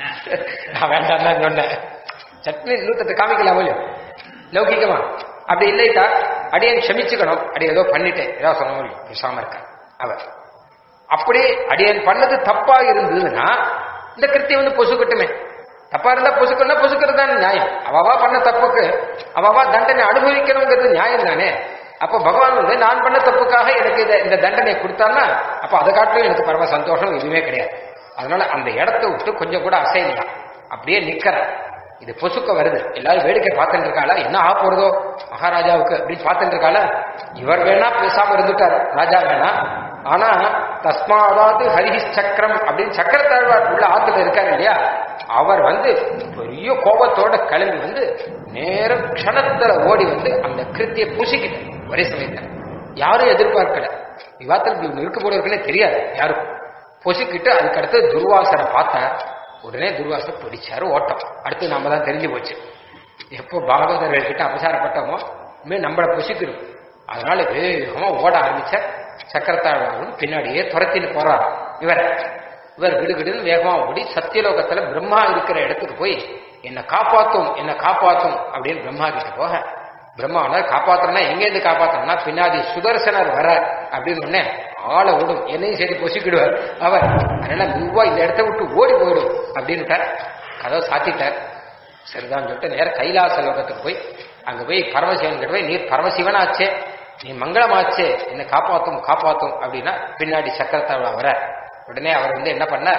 நான் வேண்டாம் தான் சொன்னேன் சட்னி நூத்தத்தை காமிக்கலாம் இல்லையோ லௌகிகமா அப்படி இல்லைட்டா அடியன் க்ஷமிச்சுக்கணும் அடி ஏதோ பண்ணிட்டேன் ஏதோ சொன்ன முடியும் பேசாம இருக்க அவர் அப்படி அடியன் பண்ணது தப்பா இருந்ததுன்னா இந்த கிருத்தியம் வந்து பொசுக்கட்டுமே தப்பா இருந்தா பொசுக்கணும்னா பொசுக்கிறது தானே நியாயம் அவவா பண்ண தப்புக்கு அவவா தண்டனை அனுபவிக்கணுங்கிறது நியாயம் தானே அப்ப பகவான் வந்து நான் பண்ண தப்புக்காக எனக்கு இத இந்த தண்டனை கொடுத்தான்னா அப்ப அதை காட்டிலும் எனக்கு பரம சந்தோஷம் எதுவுமே கிடையாது அதனால அந்த இடத்த விட்டு கொஞ்சம் கூட அசையலாம் அப்படியே நிக்கிற இது பொசுக்க வருது எல்லாரும் வேடிக்கை பார்த்துட்டு இருக்காளா என்ன ஆக போறதோ மகாராஜாவுக்கு அப்படின்னு பார்த்துட்டு இருக்காளா இவர் வேணா பேசாம இருந்துட்டார் ராஜா வேணா ஆனா தஸ்மாதாவது ஹரிஹி சக்கரம் அப்படின்னு சக்கரத்தாழ்வார் உள்ள ஆத்துல இருக்காரு இல்லையா அவர் வந்து பெரிய கோபத்தோட கிளம்பி வந்து நேர க்ஷணத்துல ஓடி வந்து அந்த கிருத்திய புசிக்கிட்டு ஒரே சமயத்துல யாரும் எதிர்பார்க்கல விவாதத்தில் இப்படி இருக்க போல இருக்குன்னே தெரியாது யாருக்கும் பொசுக்கிட்டு அதுக்கடுத்து துர்வாசரை பார்த்தார் உடனே துர்வாசர் பிடிச்சாரு ஓட்டம் அடுத்து நாம தான் தெரிஞ்சு போச்சு எப்போ பாகவதர்கள் கிட்ட அபசாரப்பட்டோமோ இனிமே நம்மளை புசிக்கிறோம் அதனால வேகமா ஓட ஆரம்பிச்ச சக்கரத்தாழ்வாரும் பின்னாடியே துரத்தின்னு போறாரு இவர் இவர் கிடுகிடுன்னு வேகமா ஓடி சத்தியலோகத்துல பிரம்மா இருக்கிற இடத்துக்கு போய் என்னை காப்பாத்தும் என்னை காப்பாத்தும் அப்படின்னு பிரம்மா கிட்ட போக பிரம்மாவனை காப்பாத்தணும்னா எங்கேருந்து காப்பாத்தணும்னா பின்னாடி சுதர்சனர் வர அப்படின்னு உடனே ஆளை விடும் என்னையும் சரி பொசிக்கிடுவார் அவர் அதனால மெதுவா இந்த இடத்த விட்டு ஓடி போயிடும் அப்படின்ட்டார் கதவை சாத்திட்டார் சரிதான் சொல்லிட்டு நேர கைலாச லோகத்துக்கு போய் அங்க போய் பரமசிவன் கிட்ட போய் நீர் பரமசிவன் ஆச்சே நீ மங்களமாச்சே என்னை காப்பாத்தும் காப்பாத்தும் அப்படின்னா பின்னாடி சக்கரத்தாழ்வா வர உடனே அவர் வந்து என்ன பண்ணார்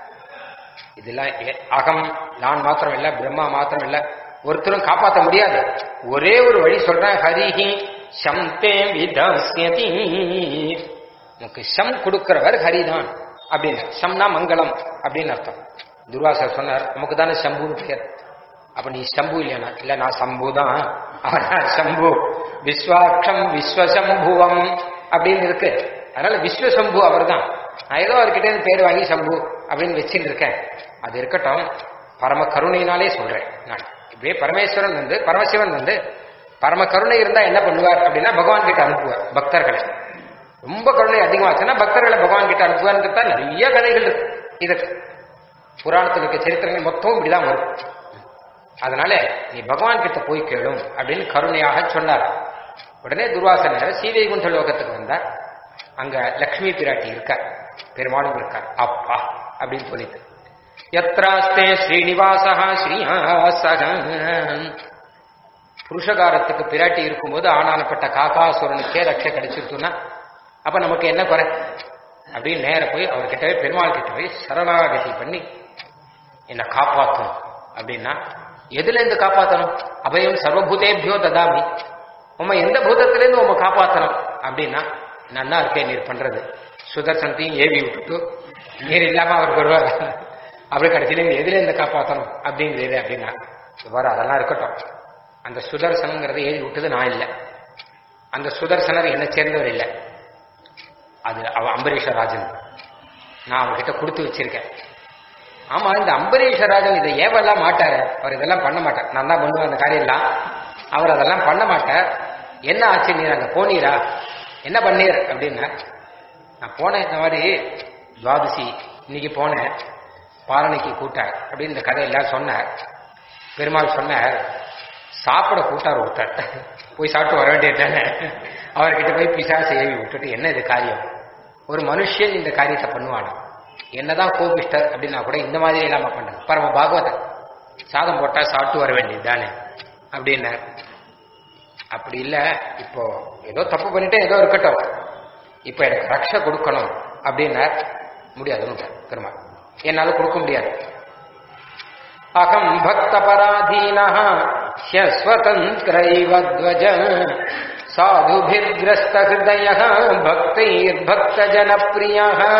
இதெல்லாம் ஏ- அகம் நான் மாத்திரம் இல்ல பிரம்மா மாத்திரம் இல்ல ஒருத்தரும் காப்பாற்ற முடியாது ஒரே ஒரு வழி சொல்றேன் ஹரிஹி ஷம் தே விதஸ்யதி உனக்கு ஷம் கொடுக்கிறவர் ஹரிதான் அப்படின்னு ஷம்னா மங்களம் அப்படின்னு அர்த்தம் துர்வாசர் சொன்னார் நமக்கு தானே சம்புன்னு பெயர் அப்ப நீ சம்பு இல்லையா இல்ல நான் சம்பு தான் அவன் சம்பு விஸ்வாட்சம் விஸ்வசம்புவம் அப்படின்னு இருக்கு அதனால விஸ்வசம்பு அவர் தான் நான் ஏதோ அவர்கிட்ட இருந்து பேர் வாங்கி சம்பு அப்படின்னு வச்சுட்டு இருக்கேன் அது இருக்கட்டும் பரம கருணையினாலே சொல்றேன் நான் இப்படியே பரமேஸ்வரன் வந்து பரமசிவன் வந்து பரம கருணை இருந்தா என்ன பண்ணுவார் அப்படின்னா பகவான் கிட்ட அனுப்புவார் பக்தர்களை ரொம்ப கருணை அதிகமாச்சுன்னா பக்தர்களை பகவான் கிட்ட அனுப்புவார்ன்றதா நிறைய கதைகள் இருக்கு இதுக்கு புராணத்தில் இருக்க சரித்திரங்கள் மொத்தம் இப்படிதான் வரும் அதனால நீ பகவான் கிட்ட போய் கேளும் அப்படின்னு கருணையாக சொன்னார் உடனே துர்வாசனர் சீவைகுண்ட லோகத்துக்கு வந்தார் அங்க லக்ஷ்மி பிராட்டி இருக்கார் பெருமாளும் இருக்கார் அப்பா அப்படின்னு சொல்லிட்டு எத்ராஸ்தே ஸ்ரீனிவாசா ஸ்ரீஹாசக புருஷகாரத்துக்கு பிராட்டி இருக்கும்போது ஆனானப்பட்ட காகாசுரனுக்கே ரட்சை கிடைச்சிருச்சுன்னா அப்ப நமக்கு என்ன குறை அப்படின்னு நேர போய் அவர்கிட்ட போய் பெருமாள் கிட்ட போய் சரணாகதி பண்ணி என்னை காப்பாற்றும் அப்படின்னா எதுல இருந்து காப்பாத்தணும் அபயம் சர்வபூதேபியோ ததாமி உம்மை எந்த பூதத்திலேருந்து உம்மை காப்பாத்தணும் அப்படின்னா நன்னா இருக்கேன் நீர் பண்றது சுதர்சனத்தையும் ஏவி விட்டுட்டு நீர் இல்லாம அவர் வருவார் அப்படி கடைசியில இருந்து எதுல இருந்து காப்பாத்தணும் அப்படிங்கிறது அப்படின்னா இவ்வாறு அதெல்லாம் இருக்கட்டும் அந்த சுதர்சனங்கிறத ஏவி விட்டது நான் இல்லை அந்த சுதர்சனர் என்னை சேர்ந்தவர் இல்லை அது அவ அம்பரீஷராஜன் நான் அவர்கிட்ட கொடுத்து வச்சிருக்கேன் ஆமா இந்த அம்பரீஷராஜன் இதை ஏவெல்லாம் மாட்டாரு அவர் இதெல்லாம் பண்ண மாட்டார் நான் தான் பண்ணுவேன் அந்த காரியம்லாம் அவர் அதெல்லாம் பண்ண மாட்டார் என்ன ஆச்சு நீர் அங்க போனீரா என்ன பண்ணீர் அப்படின்னா நான் போனேன் இந்த மாதிரி துவாதசி இன்னைக்கு போனேன் பாரணைக்கு கூட்டார் அப்படின்னு இந்த கதையெல்லாம் சொன்னார் பெருமாள் சொன்னார் சாப்பிட கூட்டார் ஒருத்தர் போய் சாப்பிட்டு வர வேண்டியது தானே அவர்கிட்ட போய் பிசாசு ஏவி விட்டுட்டு என்ன இது காரியம் ஒரு மனுஷன் இந்த காரியத்தை பண்ணுவானா என்னதான் கோபிஷ்டர் அப்படின்னா கூட இந்த மாதிரி இல்லாம பண்ணது பரம பாகவதர் சாதம் போட்டா சாப்பிட்டு வர வேண்டியது தானே அப்படின்னார் அப்படி இல்ல இப்போ ஏதோ தப்பு பண்ணிட்டே ஏதோ இருக்கட்டும் இப்ப எனக்கு ரக்ஷ கொடுக்கணும் அப்படின்னார் முடியாதுன்னு பெருமாள் என்னால கொடுக்க முடியாது அகம் பக்த பராதீன ஹஸ்வதந்திரைவத்வஜ சாதுபிர்கிரஸ்த ஹிருதய பக்தைர் பக்த ஜனப்பிரிய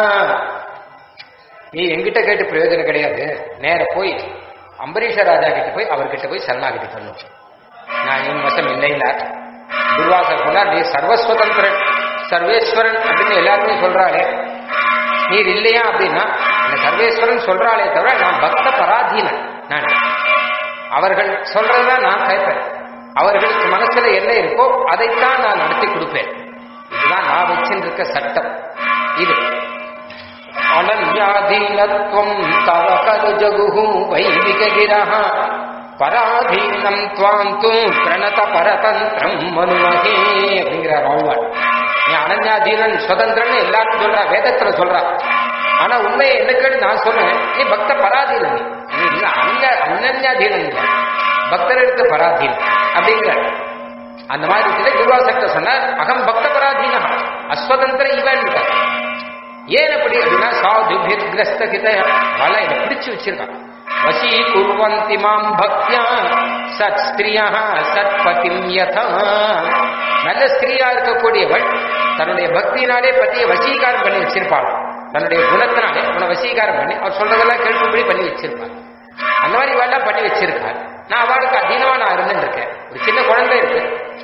நீ எங்கிட்ட கேட்டு பிரயோஜனம் கிடையாது நேர போய் அம்பரீஷ ராஜா கிட்ட போய் அவர்கிட்ட போய் சரணாகதி பண்ணும் நான் என் வசம் இல்லைன்னா துர்வாசர் சொன்னார் நீ சர்வஸ்வதந்திரன் சர்வேஸ்வரன் அப்படின்னு எல்லாருமே சொல்றாளே நீர் இல்லையா அப்படின்னா இந்த சர்வேஸ்வரன் சொல்றாளே தவிர நான் பக்த பராதீனன் நான் அவர்கள் சொல்றதுதான் நான் கேட்பேன் அவர்களுக்கு மனசுல என்ன இருக்கோ அதைத்தான் நான் நடத்தி கொடுப்பேன் இதுதான் நான் வச்சிருக்க சட்டம் இது அனன்யாதீனத்வம் தவ கது ஜகுஹு வைதிக கிரஹ பராதீனம் துவாம் தூ பிரணத பரதந்திரம் மனுமகே அப்படிங்கிறார் ஆழ்வார் நீ அனன்யாதீனன் சுதந்திரன் எல்லாரும் சொல்றா வேதத்துல சொல்றா ஆனா உண்மையை என்ன கேட்டு நான் சொல்றேன் நீ பக்த பராதீனன் நீ இல்ல அங்க அனன்யாதீனன் இல்ல பக்தர்களுக்கு பராதீனம் அப்படிங்கிற அந்த மாதிரி சில துர்வாசக்த சொன்னார் அகம் பக்த பராதீனா அஸ்வதந்திர இவன் ஏன் அப்படி அப்படின்னா சாது கிரஸ்த கிட்ட வலை என்னை பிடிச்சு வச்சிருக்கான் வசி குர்வந்தி மாம் பக்தியா சத் ஸ்திரியா சத் பதிம் யதா நல்ல ஸ்திரீயா இருக்கக்கூடியவள் தன்னுடைய பக்தியினாலே பத்தியை வசீகாரம் பண்ணி வச்சிருப்பாள் தன்னுடைய குணத்தினாலே உன்னை வசீகாரம் பண்ணி அவர் சொல்றதெல்லாம் கேட்கும்படி பண்ணி வச்சிருப்பாள் அந்த மாதிரி இவெல்லாம் பண்ணி வச்சிருக்காள் நான் அவளுக்கு அதீனமா நான் இருந்துட்டு இருக்கேன் ஒரு சின்ன குழந்தை இருக்கு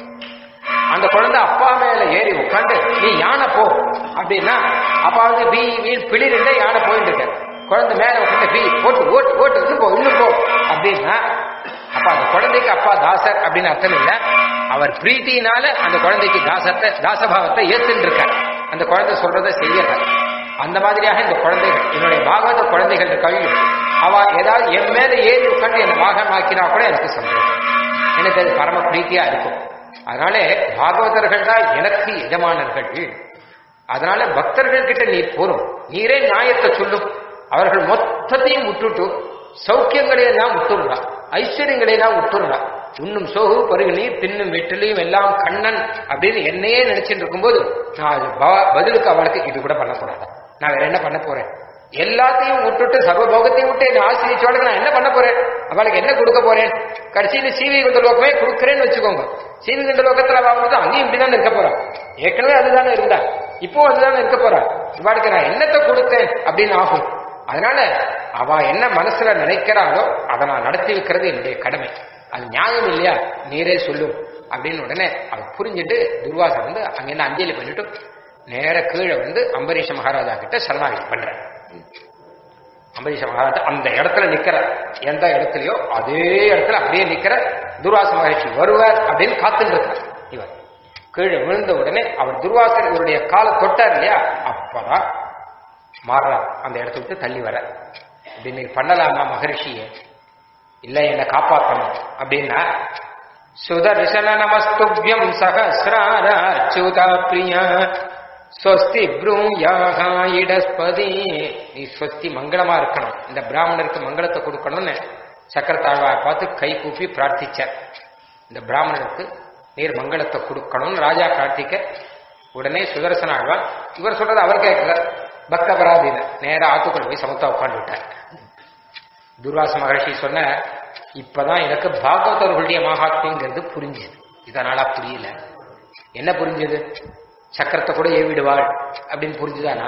அந்த குழந்தை அப்பா மேல ஏறி உட்காந்து நீ யானை போ அப்படின்னா அப்பா வந்து பீ வீண் பிளிருந்த யானை போயிட்டு இருக்க குழந்தை மேல உட்காந்து பீ ஓட்டு ஓட்டு ஓட்டு இன்னும் போ இன்னும் போ அப்படின்னா அப்ப அந்த குழந்தைக்கு அப்பா தாசர் அப்படின்னு அர்த்தம் இல்ல அவர் பிரீத்தினால அந்த குழந்தைக்கு தாசத்தை தாசபாவத்தை ஏத்துன்னு இருக்கார் அந்த குழந்தை சொல்றதை செய்யல அந்த மாதிரியாக இந்த குழந்தைகள் என்னுடைய பாகவத குழந்தைகள் இருக்கையும் அவ ஏதாவது என் மேல ஏறி உட்காந்து என்னை பாகமாக்கினா கூட எனக்கு சந்தோஷம் எனக்கு அது பரம பிரீத்தியா இருக்கும் அதனால பாகவதர்கள் தான் எனக்கு எஜமானர்கள் அதனால பக்தர்கள் கிட்ட நீ போரும் நீரே நியாயத்தை சொல்லும் அவர்கள் மொத்தத்தையும் விட்டுட்டு சௌக்கியங்களை எல்லாம் விட்டுடுறா ஐஸ்வர்யங்களை எல்லாம் விட்டுடுறா உண்ணும் சோகு பருகு நீர் தின்னும் வெற்றிலையும் எல்லாம் கண்ணன் அப்படின்னு என்னையே நினைச்சிட்டு இருக்கும்போது நான் அது ப- பதிலுக்கு அவளுக்கு இது கூட பண்ணக்கூடாது நான் வேற என்ன பண்ண போறேன் எல்லாத்தையும் விட்டுட்டு சர்வபோகத்தையும் விட்டு என்ன ஆசிரியச்சோட நான் என்ன பண்ண போறேன் அவளுக்கு என்ன கொடுக்க போறேன் கடைசியில சீவி குண்ட லோகமே கொடுக்குறேன்னு வச்சுக்கோங்க சீவி குண்ட லோகத்துல அவ வந்து அங்கேயும் இப்படிதான் இருக்க போறான் ஏற்கனவே அதுதானே இருந்தா இப்போ அதுதானே இருக்க போறா இவாளுக்கு நான் என்னத்தை கொடுத்தேன் அப்படின்னு ஆகும் அதனால அவ என்ன மனசுல நினைக்கிறாளோ அதை நான் நடத்தி வைக்கிறது என்னுடைய கடமை அது நியாயம் இல்லையா நீரே சொல்லும் அப்படின்னு உடனே அவ புரிஞ்சுட்டு துர்வாசன் வந்து அங்கிருந்து அஞ்சலி பண்ணிட்டு நேர கீழே வந்து அம்பரீஷ மகாராஜா கிட்ட சரணாகி பண்ற அம்பரீஷ மகாராஜா அந்த இடத்துல நிக்கிற எந்த இடத்துலயோ அதே இடத்துல அப்படியே நிக்கிற துர்வாச மகர்ஷி வருவார் அப்படின்னு காத்துட்டு இருக்கார் இவர் கீழே விழுந்த உடனே அவர் துர்வாசர் இவருடைய காலை தொட்டார் இல்லையா அப்பதான் மாறுறார் அந்த இடத்த விட்டு தள்ளி வர அப்படின்னு பண்ணலாமா மகரிஷியே இல்ல என்ன காப்பாற்றணும் அப்படின்னா சுதர்சன நமஸ்துபியம் சகசிரார அச்சுதா பிரியா ஸ்வஸ்தி ப்ரூயாக இடஸ்பதி நீ ஸ்வஸ்தி மங்களமா இருக்கணும் இந்த பிராமணருக்கு மங்களத்தை கொடுக்கணும்னு சக்கரத்தாழ்வார் பார்த்து கை கூப்பி பிரார்த்திச்சார் இந்த பிராமணருக்கு நீர் மங்களத்தை கொடுக்கணும்னு ராஜா பிரார்த்திக்க உடனே சுதர்சன ஆழ்வார் இவர் சொல்றது அவர் கேட்கல பக்த பராதீன நேரா ஆத்துக்குள்ள போய் சமத்தா உட்கார்ந்து விட்டார் துர்வாச மகர்ஷி சொன்ன இப்பதான் எனக்கு பாகவதர்களுடைய மகாத்மியங்கிறது புரிஞ்சது இதனால புரியல என்ன புரிஞ்சது சக்கரத்தை கூட ஏவிடுவாள் அப்படின்னு புரிஞ்சுதானா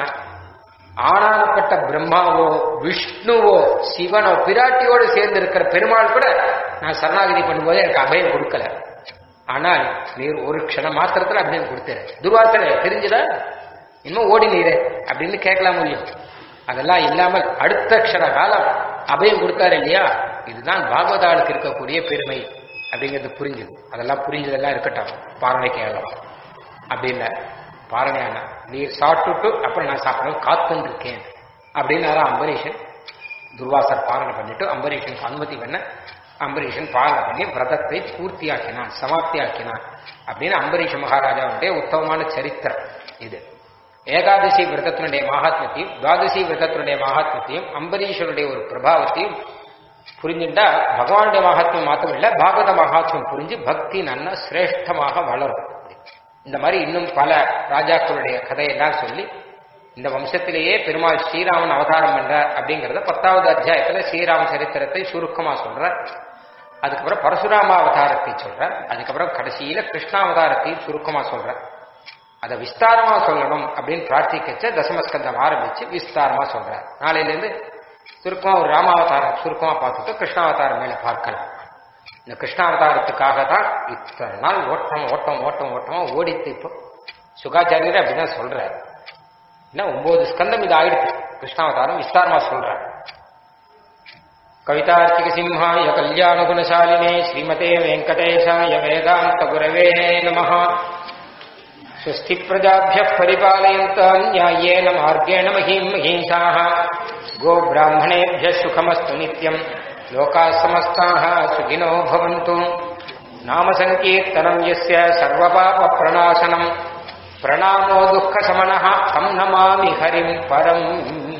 ஆனானப்பட்ட பிரம்மாவோ விஷ்ணுவோ சிவனோ பிராட்டியோடு சேர்ந்து இருக்கிற பெருமாள் கூட நான் சரணாகதி பண்ணும்போது எனக்கு அபயம் கொடுக்கல ஆனால் நீர் ஒரு க்ஷணம் மாத்திரத்துல அபயம் கொடுத்தாரு துர்வாசனை தெரிஞ்சுதா இன்னும் ஓடி நீரே அப்படின்னு கேட்கலாம் முடியும் அதெல்லாம் இல்லாமல் அடுத்த க்ஷண காலம் அபயம் கொடுத்தாரு இல்லையா இதுதான் பாகவதாளுக்கு இருக்கக்கூடிய பெருமை அப்படிங்கிறது புரிஞ்சுது அதெல்லாம் புரிஞ்சதெல்லாம் இருக்கட்டும் பாரணை கேளம் அப்படின்ன பாரணையான நீர் சாப்பிட்டுட்டு அப்புறம் நான் சாப்பிடணும் காத்துன்னு இருக்கேன் அப்படின்னாரா அம்பரீஷன் துர்வாசர் பாரணை பண்ணிட்டு அம்பரீஷனுக்கு அனுமதி பண்ண அம்பரீஷன் பாரணை பண்ணி விரதத்தை பூர்த்தியாக்கினான் சமாப்தியாக்கினான் அப்படின்னு அம்பரீஷ மகாராஜாவுடைய உத்தமமான சரித்திரம் இது ஏகாதசி விரதத்தினுடைய மகாத்மத்தையும் துவாதசி விரதத்தினுடைய மகாத்மத்தையும் அம்பரீஷனுடைய ஒரு பிரபாவத்தையும் புரிஞ்சுட்டா பகவானுடைய மகாத்மியம் மாத்திரம் இல்ல பாகவத மகாத்மியம் புரிஞ்சு பக்தி நன்னா சிரேஷ்டமாக வளரும் இந்த மாதிரி இன்னும் பல ராஜாக்களுடைய கதையெல்லாம் சொல்லி இந்த வம்சத்திலேயே பெருமாள் ஸ்ரீராமன் அவதாரம் பண்றார் அப்படிங்கறத பத்தாவது அத்தியாயத்துல ஸ்ரீராம சரித்திரத்தை சுருக்கமா சொல்றார் அதுக்கப்புறம் பரசுராம அவதாரத்தை சொல்றார் அதுக்கப்புறம் கடைசியில கிருஷ்ணாவதாரத்தையும் சுருக்கமா சொல்றார் அதை விஸ்தாரமா சொல்லணும் அப்படின்னு பிரார்த்திக்கச்ச தசமஸ்கந்தம் ஆரம்பிச்சு விஸ்தாரமா சொல்றார் நாளையில இருந்து சுருக்கமா ஒரு ராமாவதாரம் சுருக்கமா பார்த்துட்டு கிருஷ்ணாவதாரம் மேல பார்க்கலாம் இந்த கிருஷ்ணாவதாரத்துக்காக தான் இத்தனை நாள் ஓட்டம் ஓட்டம் ஓட்டம் ஓட்டமா ஓடித்து இப்போ சுகாச்சாரியர் அப்படிதான் சொல்றாரு ஏன்னா ஒன்பது ஸ்கந்தம் இது ஆயிடுச்சு கிருஷ்ணாவதாரம் விஸ்தாரமா சொல்றார் கவிதார்த்திக சிம்ஹாய கல்யாண குணசாலினே ஸ்ரீமதே வெங்கடேஷாய வேதாந்த குரவே நம स्वस्ति प्रजाभ्यः परिपालयन्ताम् न्याय्येन मार्गेण महीम् महीषाः गोब्राह्मणेभ्यः सुखमस्तु नित्यम् लोकाः समस्ताः सुखिनो भवन्तु नाम सङ्कीर्तनम् यस्य सर्वपापप्रणाशनम् प्रणामो दुःखशमनः तम् नमामि हरिम् परम्